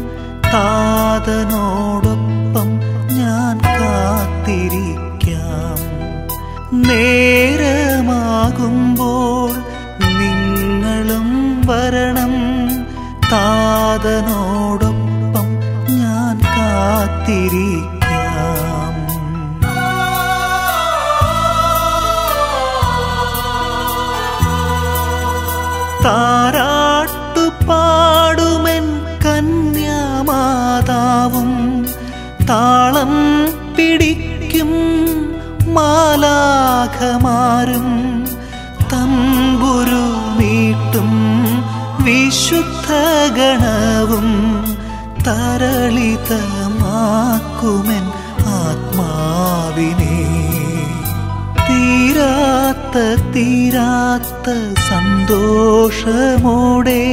താതനോടൊപ്പം ഞാൻ കാത്തിരിക്കാം നേരമാകുമ്പോൾ നിങ്ങളും വരണം താതനോടൊപ്പം ഞാൻ കാത്തിരിക്കാം താരാട്ടു പാടുമെൻ കന്യാമാതാവും താളം പിടിക്കും മാലാഖമാരും തമ്പുരു നീട്ടും വിശുദ്ധ ഗണവും തരളിതമാക്കുമെൻ ആത്മാവിനെ തീരാത്ത തീരാത്ത സന്തോഷമോടെ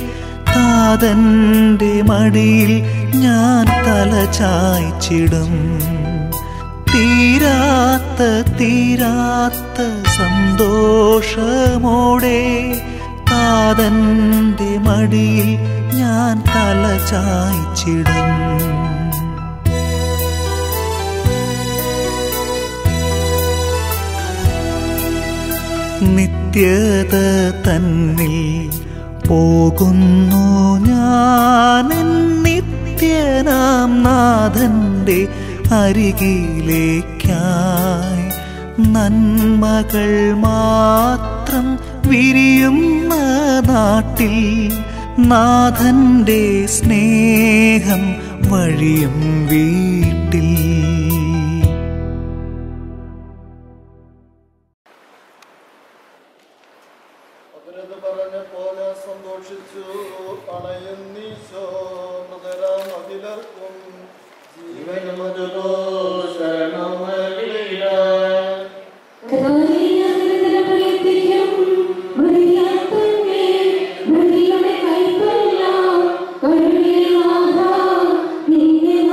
താതന്റെ മടിയിൽ ഞാൻ തല ചായ്ച്ചിടും തീരാത്ത തീരാത്ത സന്തോഷമോടെ താതന്റെ മടിയിൽ ഞാൻ തല ചായ്ച്ചിടും നിത്യത തന്നിൽ പോകുന്നു ഞാൻ നിത്യനാം നാഥന്റെ അരികിലേക്കായി നന്മകൾ മാത്രം വിരിയുന്ന നാട്ടിൽ നാഥന്റെ സ്നേഹം വഴിയും വീട്ടിൽ അവരത് പറഞ്ഞ പോലെ സന്തോഷിച്ചു അണയുന്നീശോ മൃതരാം അഖിലർക്കും ജീവനമതുലോ ശരണമല്ല ും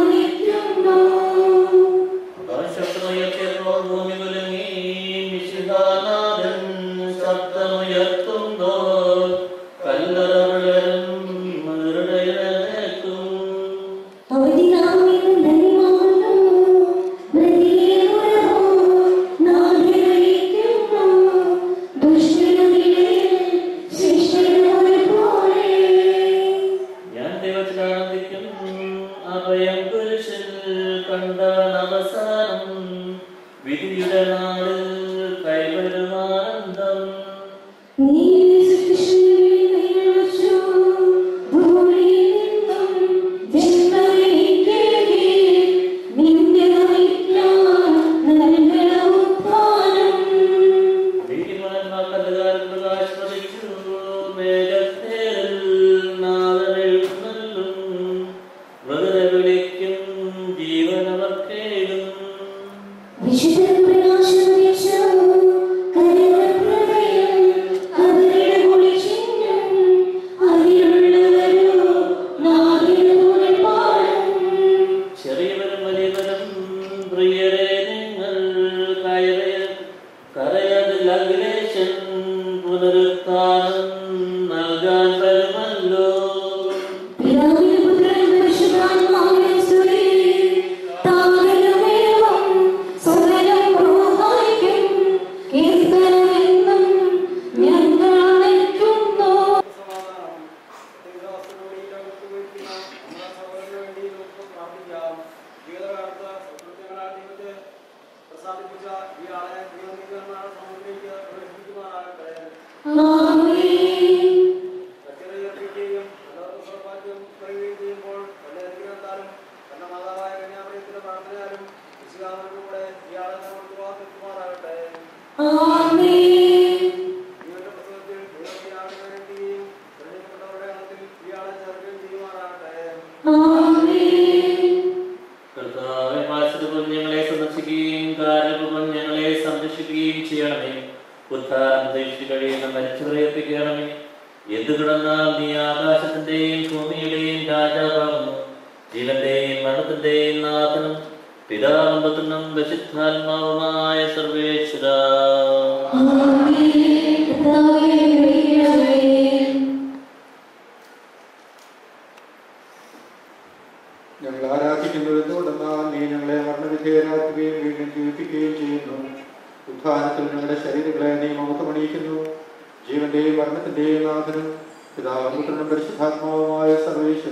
കർത്താവെ വാത്സല്യവും ഞങ്ങളെ സന്ദർശിക്കുകയും കാരണവും ഞങ്ങളെ സംരക്ഷിക്കുകയും ചെയ്യണമേ ഉദ്ധാരം പ്രതീക്ഷിച്ച് കഴിയുന്ന മരിച്ചവരെ എത്തിക്കണമേ എന്തു കിടന്നാൽ നീ ആകാശത്തിന്റെയും ഭൂമിയുടെയും രാജാവാകുന്നു ജീവന്റെയും മരണത്തിന്റെയും നാഥനും പിതാമ്പത്തിനും വിശുദ്ധാത്മാവുമായ സർവേശ്വര ഞങ്ങൾ ആരാധിക്കുന്നത് എന്തുകൊണ്ടെന്നാൽ നീ ഞങ്ങളെ മരണവിധേയരാക്കുകയും വീണ്ടും ജീവിപ്പിക്കുകയും ചെയ്യുന്നു ഉദ്ധാനത്തിൽ ഞങ്ങളുടെ ശരീരങ്ങളെ നീ മമത്തമണിയിക്കുന്നു ജീവന്റെയും മരണത്തിന്റെയും നാഥനും പിതാവും പുത്രനും പരിശുദ്ധാത്മാവുമായ സർവേശ്വര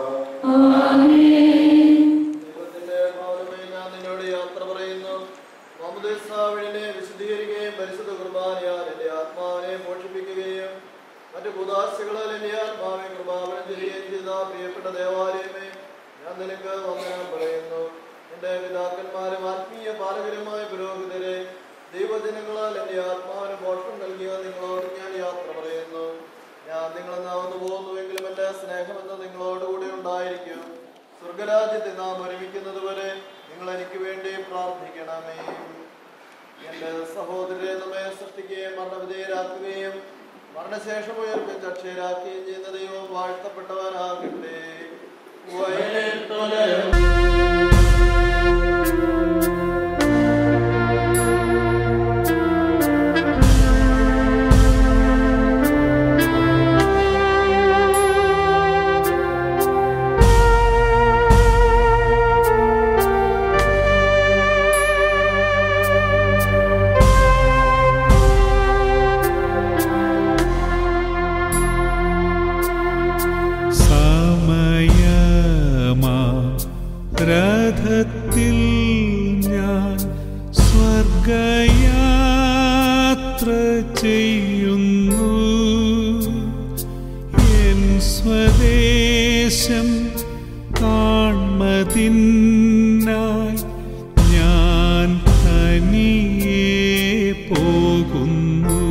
ദൈവത്തിന്റെ ഭവനമേ ഞാൻ നിന്നോട് യാത്ര പറയുന്നു മാമുദേസ വഴിനെ വിശദീകരിക്കുകയും പരിശുദ്ധ കുർബാനയാൽ എന്റെ ആത്മാവിനെ പോഷിപ്പിക്കുകയും മറ്റു പുതാശകളാൽ എന്റെ ആത്മാവെ കൃപാവനം ചെയ്യുകയും ചെയ്ത പ്രിയപ്പെട്ട ദേവാലയമേ ഞാൻ നിനക്ക് വന്ദനം പറയുന്നു എന്റെ പിതാക്കന്മാരും ആത്മീയ പാലകരുമായ പുരോഹിതരെ ദൈവജനങ്ങളാൽ എന്റെ ആത്മാവിന് പോഷണം നൽകിയ നിങ്ങളോട് ഞാൻ യാത്ര പറയുന്നു ഞാൻ നിങ്ങളെ നാവുന്നു പോകുന്നുവെങ്കിലും എന്റെ സ്നേഹമെന്ന് നിങ്ങളോടുകൂടി ഉണ്ടായിരിക്കും സ്വർഗരാജ്യത്തെ നാം ഒരുമിക്കുന്നത് വരെ നിങ്ങൾ എനിക്ക് വേണ്ടി പ്രാർത്ഥിക്കണമേ എന്റെ സഹോദരരെ നമ്മെ സൃഷ്ടിക്കുകയും മരണവിധേയരാക്കുകയും മരണശേഷം ഉയർപ്പിച്ച് അക്ഷയരാക്കുകയും ചെയ്യുന്ന ദൈവം വാഴ്ത്തപ്പെട്ടവനാകട്ടെ വയലിൽ തുടരും സമയമാ രഥത്തിൽ ഞാൻ സ്വർഗയാത്ര ചെയ്യുന്നു എൻ സ്വദേശം കാൺമതിനായി ഞാൻ തനിയെ പോകുന്നു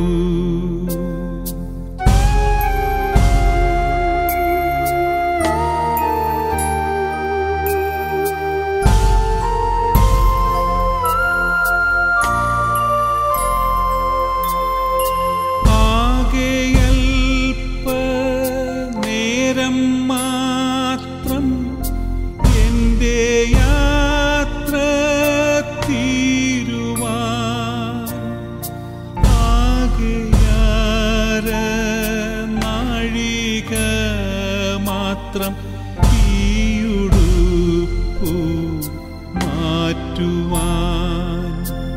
ആകെയൽപ്പ നേരം മാത്രം എൻ്റെ യാത്ര തീരുവാൻ ആകെയാര നാഴിക മാത്രം ഈയുടുപ്പു മാറ്റുവാൻ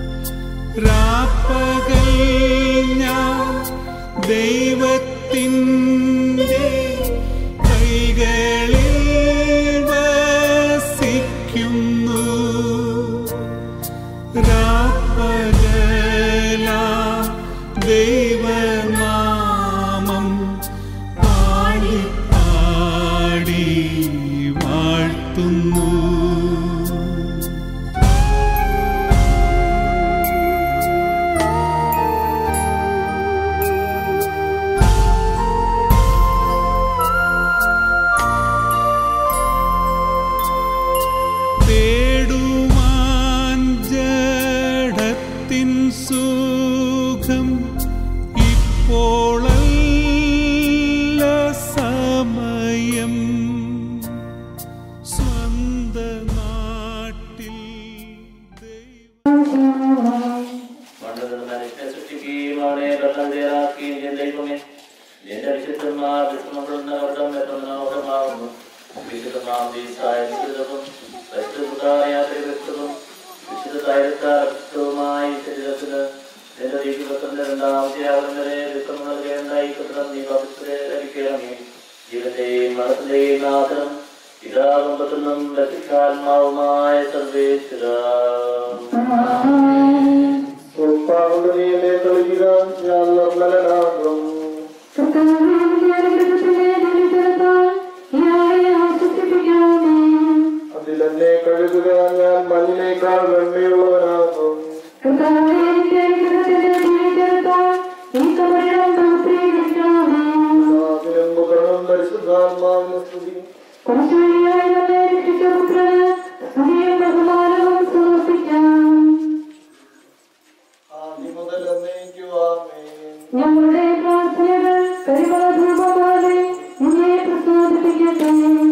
രാപ്പകൽ ഞാൻ ദൈവത്തിൻ്റെ കൈകളിൽ വസിക്കുന്നു രാപ്പകല ദൈവനാമം പാടി പാടി വാഴ്ത്തുന്നു തേടുവാൻ ജഡത്തിൻ സുഖം ഇപ്പോളല്ല സമയം സ്വന്ത നാട്ടിൽ മണ്ഡലങ്ങളെ സൃഷ്ടിക്കുകയും അവനെ വെള്ളം തയ്യാറാക്കുകയും ചെയ്ത ദൈവമേ നിന്റെ വിശുദ്ധന്മാർ വിഷ്ണുകൊള്ളുന്ന വർദ്ധം എത്തുന്നവർദ്ധമാകുന്നു വിശുദ്ധമാവിശുദ്ധവും പരിശുദ്ധമായ വ്യക്തവും വിശുദ്ധ തൈരത്താരക്ഷവുമായി ശരീരത്തിന് നിന്റെ ദീപികത്തിന്റെ രണ്ടാമത്തെ ആവണം വരെ ദുഃഖം നൽകേണ്ട ഈ പുത്രം നീ പവിത്രരെ ലഭിക്കണമേ ജീവന്റെയും മരണത്തിന്റെയും നാഥനും പിതാകുമ്പത്തിനും രക്ഷിക്കാത്മാവുമായ സർവേശ്വര ഉപ്പാവുകൊണ്ട് നീ എന്നെ കളിക്കുക ഞാൻ നിർമ്മലനാകും അതിലെന്നെ കഴുകുക ഞാൻ മഞ്ഞിനേക്കാൾ വെണ്മയുള്ളവനാകും പിതാവിനും പുത്രനും പരിശുദ്ധാത്മാവിനും സ്തുതി ആദ്യം മുതൽ എന്നേക്കുവാമേൻ ഞങ്ങളുടെ പ്രാർത്ഥനകൾ പരിമളധൂപമാലെ നിന്നെ പ്രസാദിപ്പിക്കട്ടെ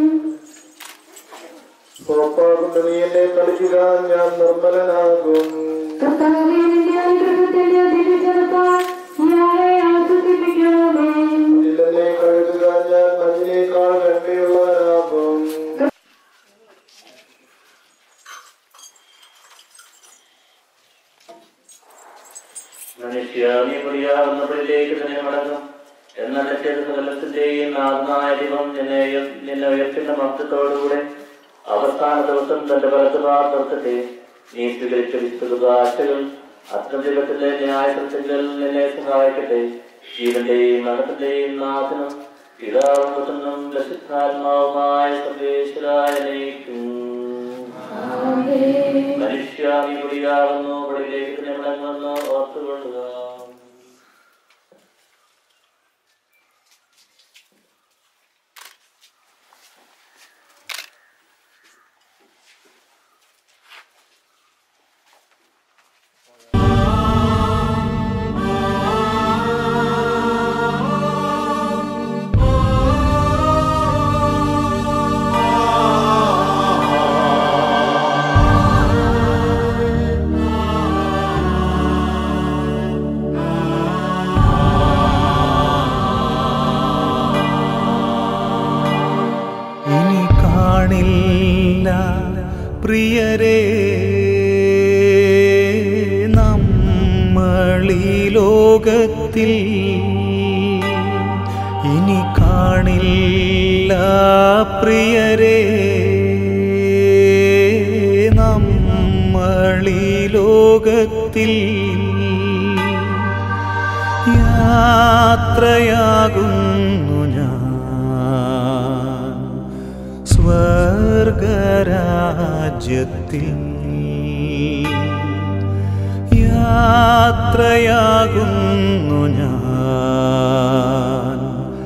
സോപ്പാകൊണ്ട് നീ എന്നെ കളിക്കുക ഞാൻ നിർമ്മലനാകും കർത്താവേ നിന്റെ അനുഗ്രഹത്തിന്റെ ദിവ്യജനത്താൽ ഞങ്ങളെ ആശ്വസിപ്പിക്കണമേ ഇതിലെന്നെ കഴുകുക ഞാൻ മഞ്ഞിനേക്കാൾ വെണ്മയുള്ളവനാകും മനുഷ്യ നീ മുറിയാവുന്നവരിലേക്ക് തന്നെ മടങ്ങും എന്നാൽ സകലത്തിന്റെയും നാഥനായ ദൈവം നിന്നെയും നിന്നെ ഉയർത്തുന്ന മഹത്വത്തോടുകൂടെ അവസാന ദിവസം തന്റെ വലതുഭാഗം നിർത്തട്ടെ നീ സ്വീകരിച്ച വിശുദ്ധ അത്തരം ദൈവത്തിന്റെ ന്യായപ്രത്യങ്ങൾ നിന്നെ സഹായിക്കട്ടെ ജീവന്റെയും മരണത്തിന്റെയും നാഥനും പിതാവും പുത്രനും ലസിദ്ധാത്മാവുമായ സർവേശ്വരായ നയിക്കും മനുഷ്യ നീ മുറിയാവുന്നു ഇവിടേക്ക് തന്നെ മടങ്ങുമെന്ന് ഓർത്തുകൊള്ളുക ഇനി കാണില്ല പ്രിയരെ നമ്മളീ ലോകത്തിൽ ഇനി കാണില്ല പ്രിയരെ നമ്മളീ ലോകത്തിൽ യാത്രയാകുന്നു ഞാൻ സ്വർഗരാജ്യത്തിൽ യാത്രയാകുന്നു ഞാൻ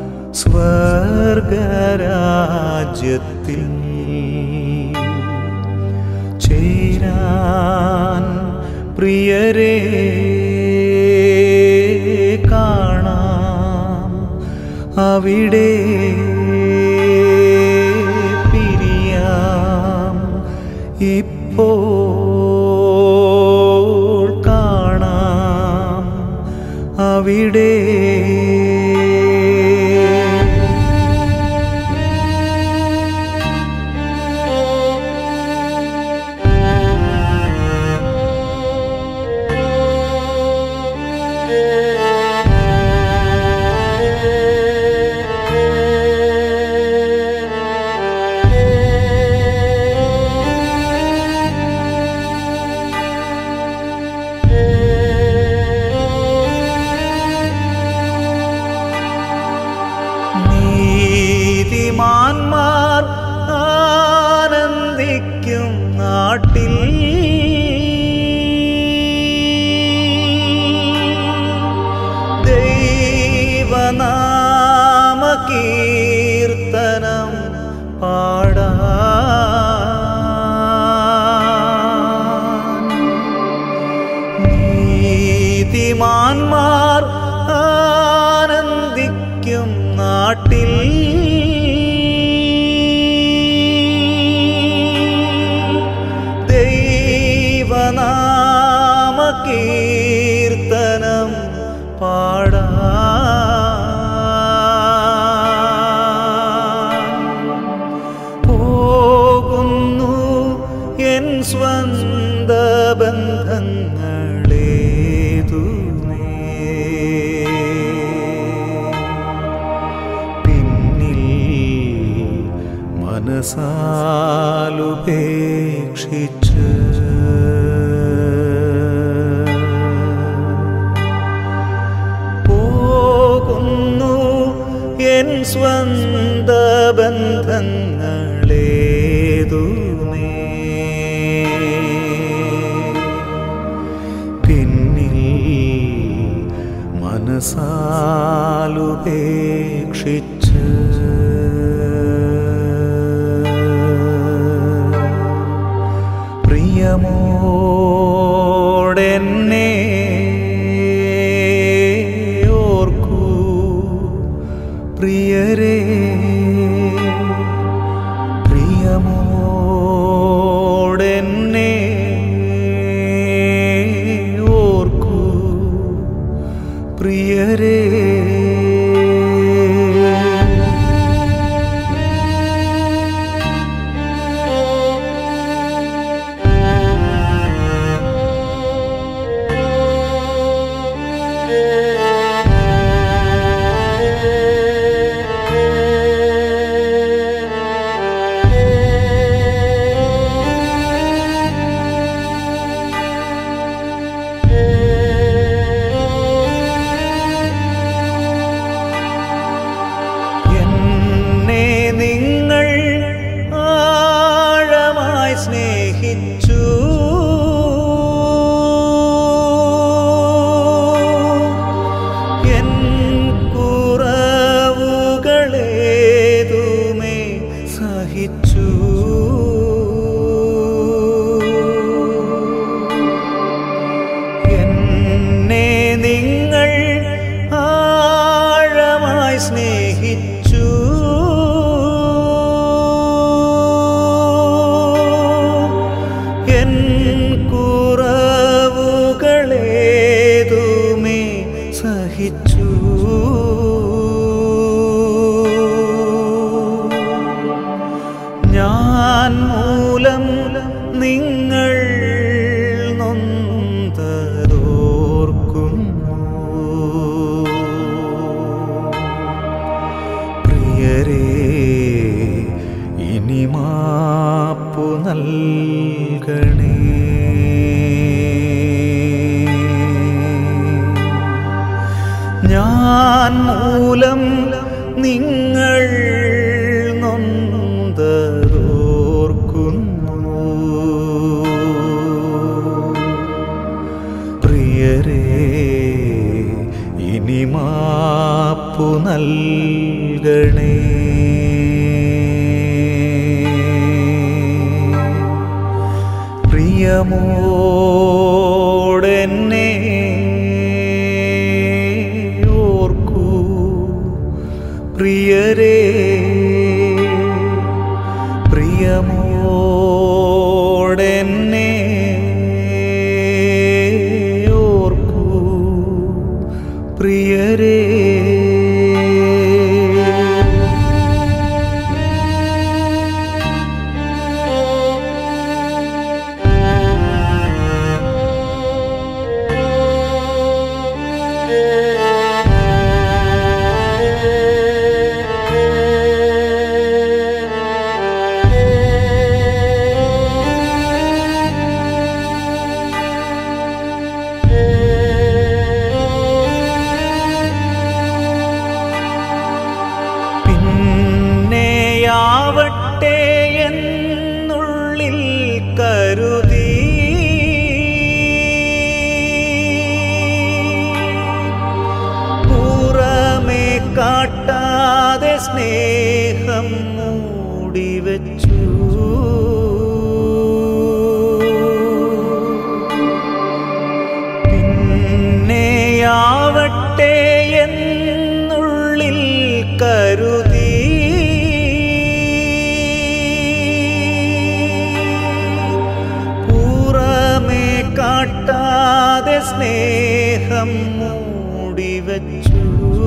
സ്വർഗരാജ്യത്തിൽ ചേരാൻ പ്രിയരെ കാണാം അവിടെ പിരിയാം ഇപ്പോൾ കാണാം അവിടെ നീതിമാന്മാർ ആനന്ദിക്കും നാട്ടിൽ ദൈവനാമ കീർത്തനം പാടാൻ നീതിമാന്മാർ ആനന്ദിക്കും നാട്ടിൽ ദൈവനാമ കീർത്തനം പാടാൻ പോകുന്നു എൻ സ്വന്ത ബന്ധങ്ങളേതു പിന്നിൽ മനസാലുപേക്ഷിച്ച് പോകുന്നു എൻ സ്വന്ത ബന്ധങ്ങളേതുമേ പിന്നിൽ മനസാലുപേക്ഷിച്ച് എന്നെ നിങ്ങൾ ആഴമായി സ്നേഹിച്ചു എൻ കുറവുകളേതുമേ സഹിച്ചു ഞാൻ മൂലം നിങ്ങൾ നൊന്തതോർക്കുന്നു പ്രിയരേ ഇനി മാപ്പു നൽകണേ ഞാൻ മൂലം നിങ്ങൾ നൊന്തതോർക്കുന്നു പ്രിയരേ ഇനി മാപ്പു നൽകണേ പ്രിയമോടെന്നെ ഓർക്കൂ പ്രിയരേ പ്രിയമോടെന്നെ ഓർക്കൂ പ്രിയരേ പിന്നെയാവട്ടെ എന്നുള്ളിൽ കരുതി പുറമേ കാട്ടാതെ സ്നേഹം മൂടിവെച്ചു പിന്നെയാവട്ടെ എന്നുള്ളിൽ കരുതി പുറമേ കാട്ടാതെ സ്നേഹം മൂടിവെച്ചു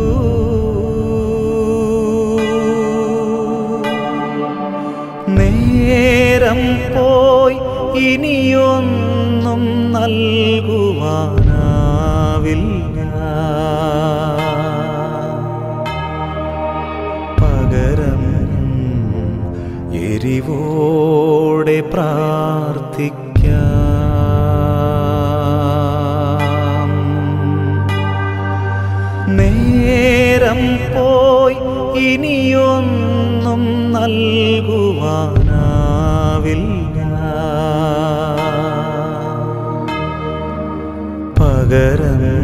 നേരം പോയി ഇനിയൊന്നും നൽകുവാനാവില്ല പകരം എരിവോടെ പ്രാർത്ഥിക്കാം നേരം പോയി ഇനിയൊന്നും നൽകുവാനാവില്ല പകരം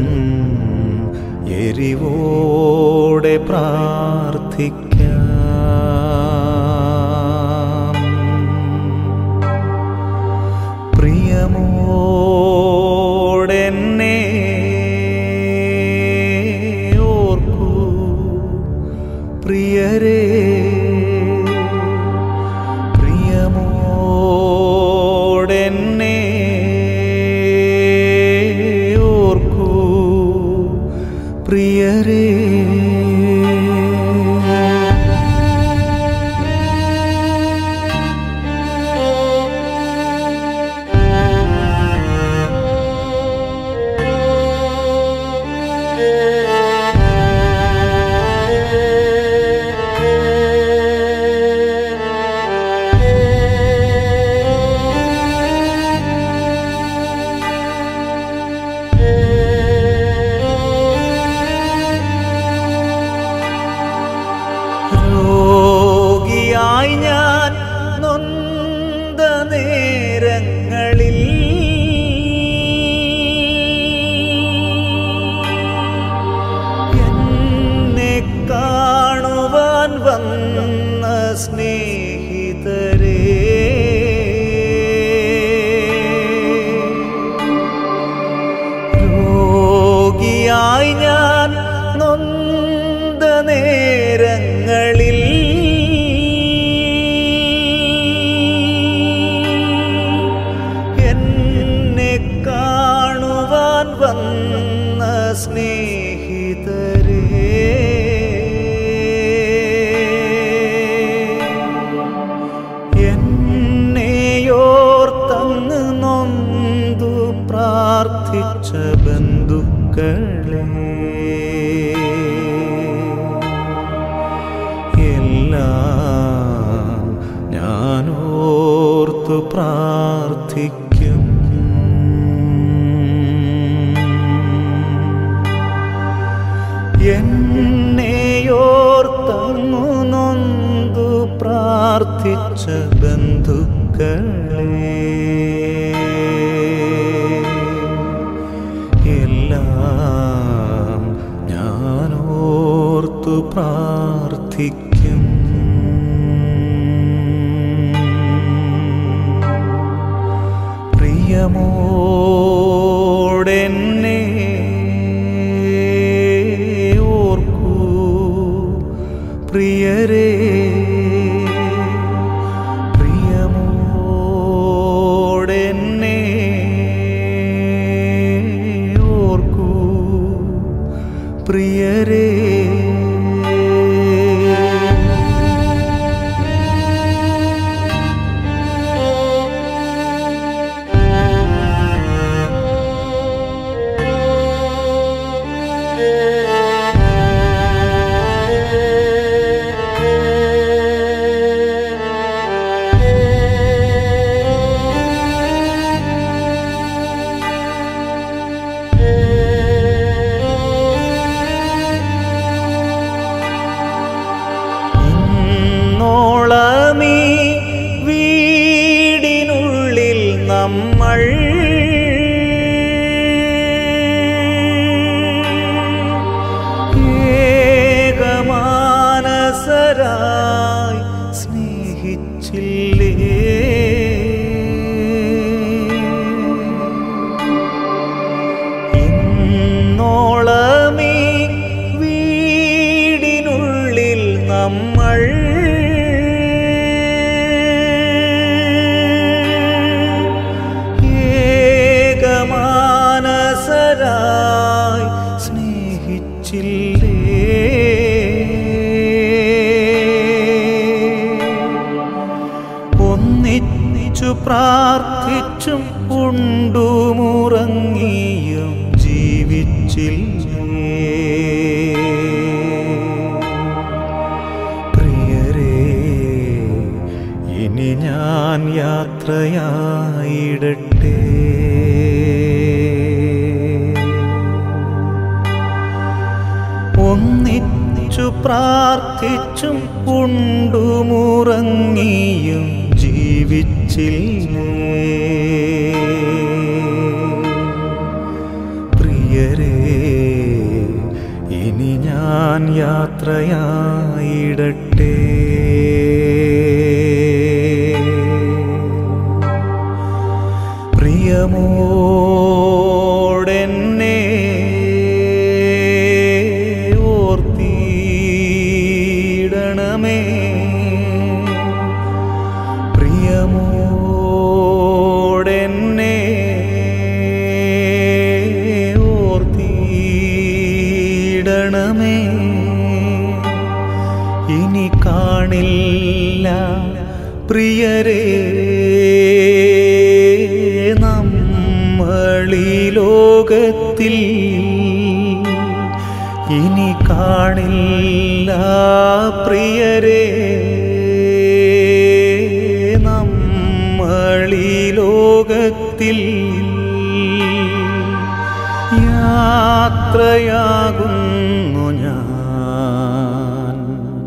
എരിവോടെ പ്രാർത്ഥിക്കാം പ്രിയമോടെന്നെ ഓർക്കൂ പ്രിയരേ പ്രിയമോടെന്നെ ഓർക്കൂ പ്രിയരേ ബന്ധുക്കളെ എല്ലാം ഞാനോർത്തു പ്രാർത്ഥിക്കും എന്നെയോർത്തങ്ങു നൊന്തു പ്രാർത്ഥിച്ച ബന്ധുക്കളെ എല്ലാം ഞാനോർത്തു പ്രാർത്ഥിക്കും പ്രിയമോടെന്നെ ഓർക്കൂ പ്രിയരേ പ്രിയമോടെന്നെ ഓർക്കൂ പ്രിയരേ ഇന്നോളമീ വീടിനുള്ളിൽ നമ്മൾ ഏകമാനസരായി സ്നേഹിച്ചില്ലേ ഇന്നോളമീ വീടിനുള്ളിൽ നമ്മൾ ഏകമാനസരായി സ്നേഹിച്ചില്ലേ ഒന്നിച്ചു പ്രാർത്ഥിച്ചും ഉണ്ടുമുറങ്ങിയും ജീവിച്ചില്ലേ പ്രിയരേ ഇനി ഞാൻ യാത്രയായിടട്ടെ ഒന്നിച്ചു പ്രാർത്ഥിച്ചും ഉണ്ടുമുറങ്ങിയും ജീവിച്ചില്ലേ പ്രിയരേ ഇനി ഞാൻ യാത്രയായിടട്ടെ പ്രിയമോടെന്നെ ഓർത്തിടണമേ പ്രിയമോടെന്നെ ഓർത്തിടണമേ ഇനി കാണില്ല പ്രിയരേ നമ്മളീ ലോകത്തിൽ ഇനി കാണില്ല പ്രിയരേ നമ്മളീ ലോകത്തിൽ യാത്രയാകുന്നു ഞാൻ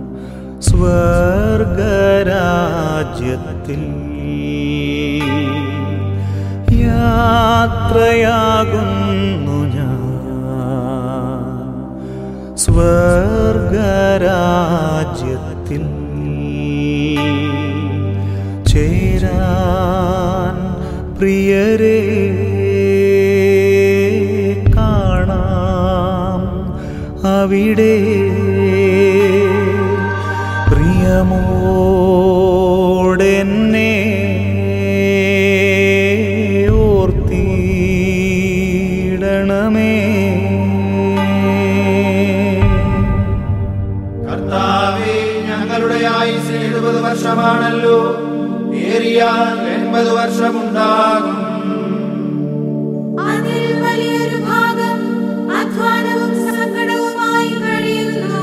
സ്വർഗരാജ്യത്തിൽ യാത്രയാകുന്നു ഞാൻ സ്വർഗരാജ്യത്തിൽ ചേരാൻ പ്രിയരേ കാണാം അവിടെ പ്രിയമോടെന്നെ ഓർത്തിടണമേ കർത്താവേ ഞങ്ങളുടെ ആയുസ് എഴുപത് വർഷമാണല്ലോ ഏറിയാൽ എൺപത് വർഷമുണ്ടാകും അതിൽ വലിയൊരു അധ്വാനവും സങ്കടവുമായി കഴിയുന്നു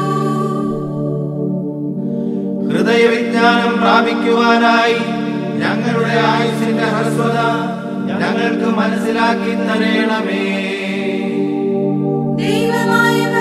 ഹൃദയവിജ്ഞാനം പ്രാപിക്കുവാനായി ഞങ്ങളുടെ ആയുസിന്റെ ഹ്രസ്വത ഞങ്ങൾക്ക് മനസ്സിലാക്കി തരേണമേ ദൈവമായ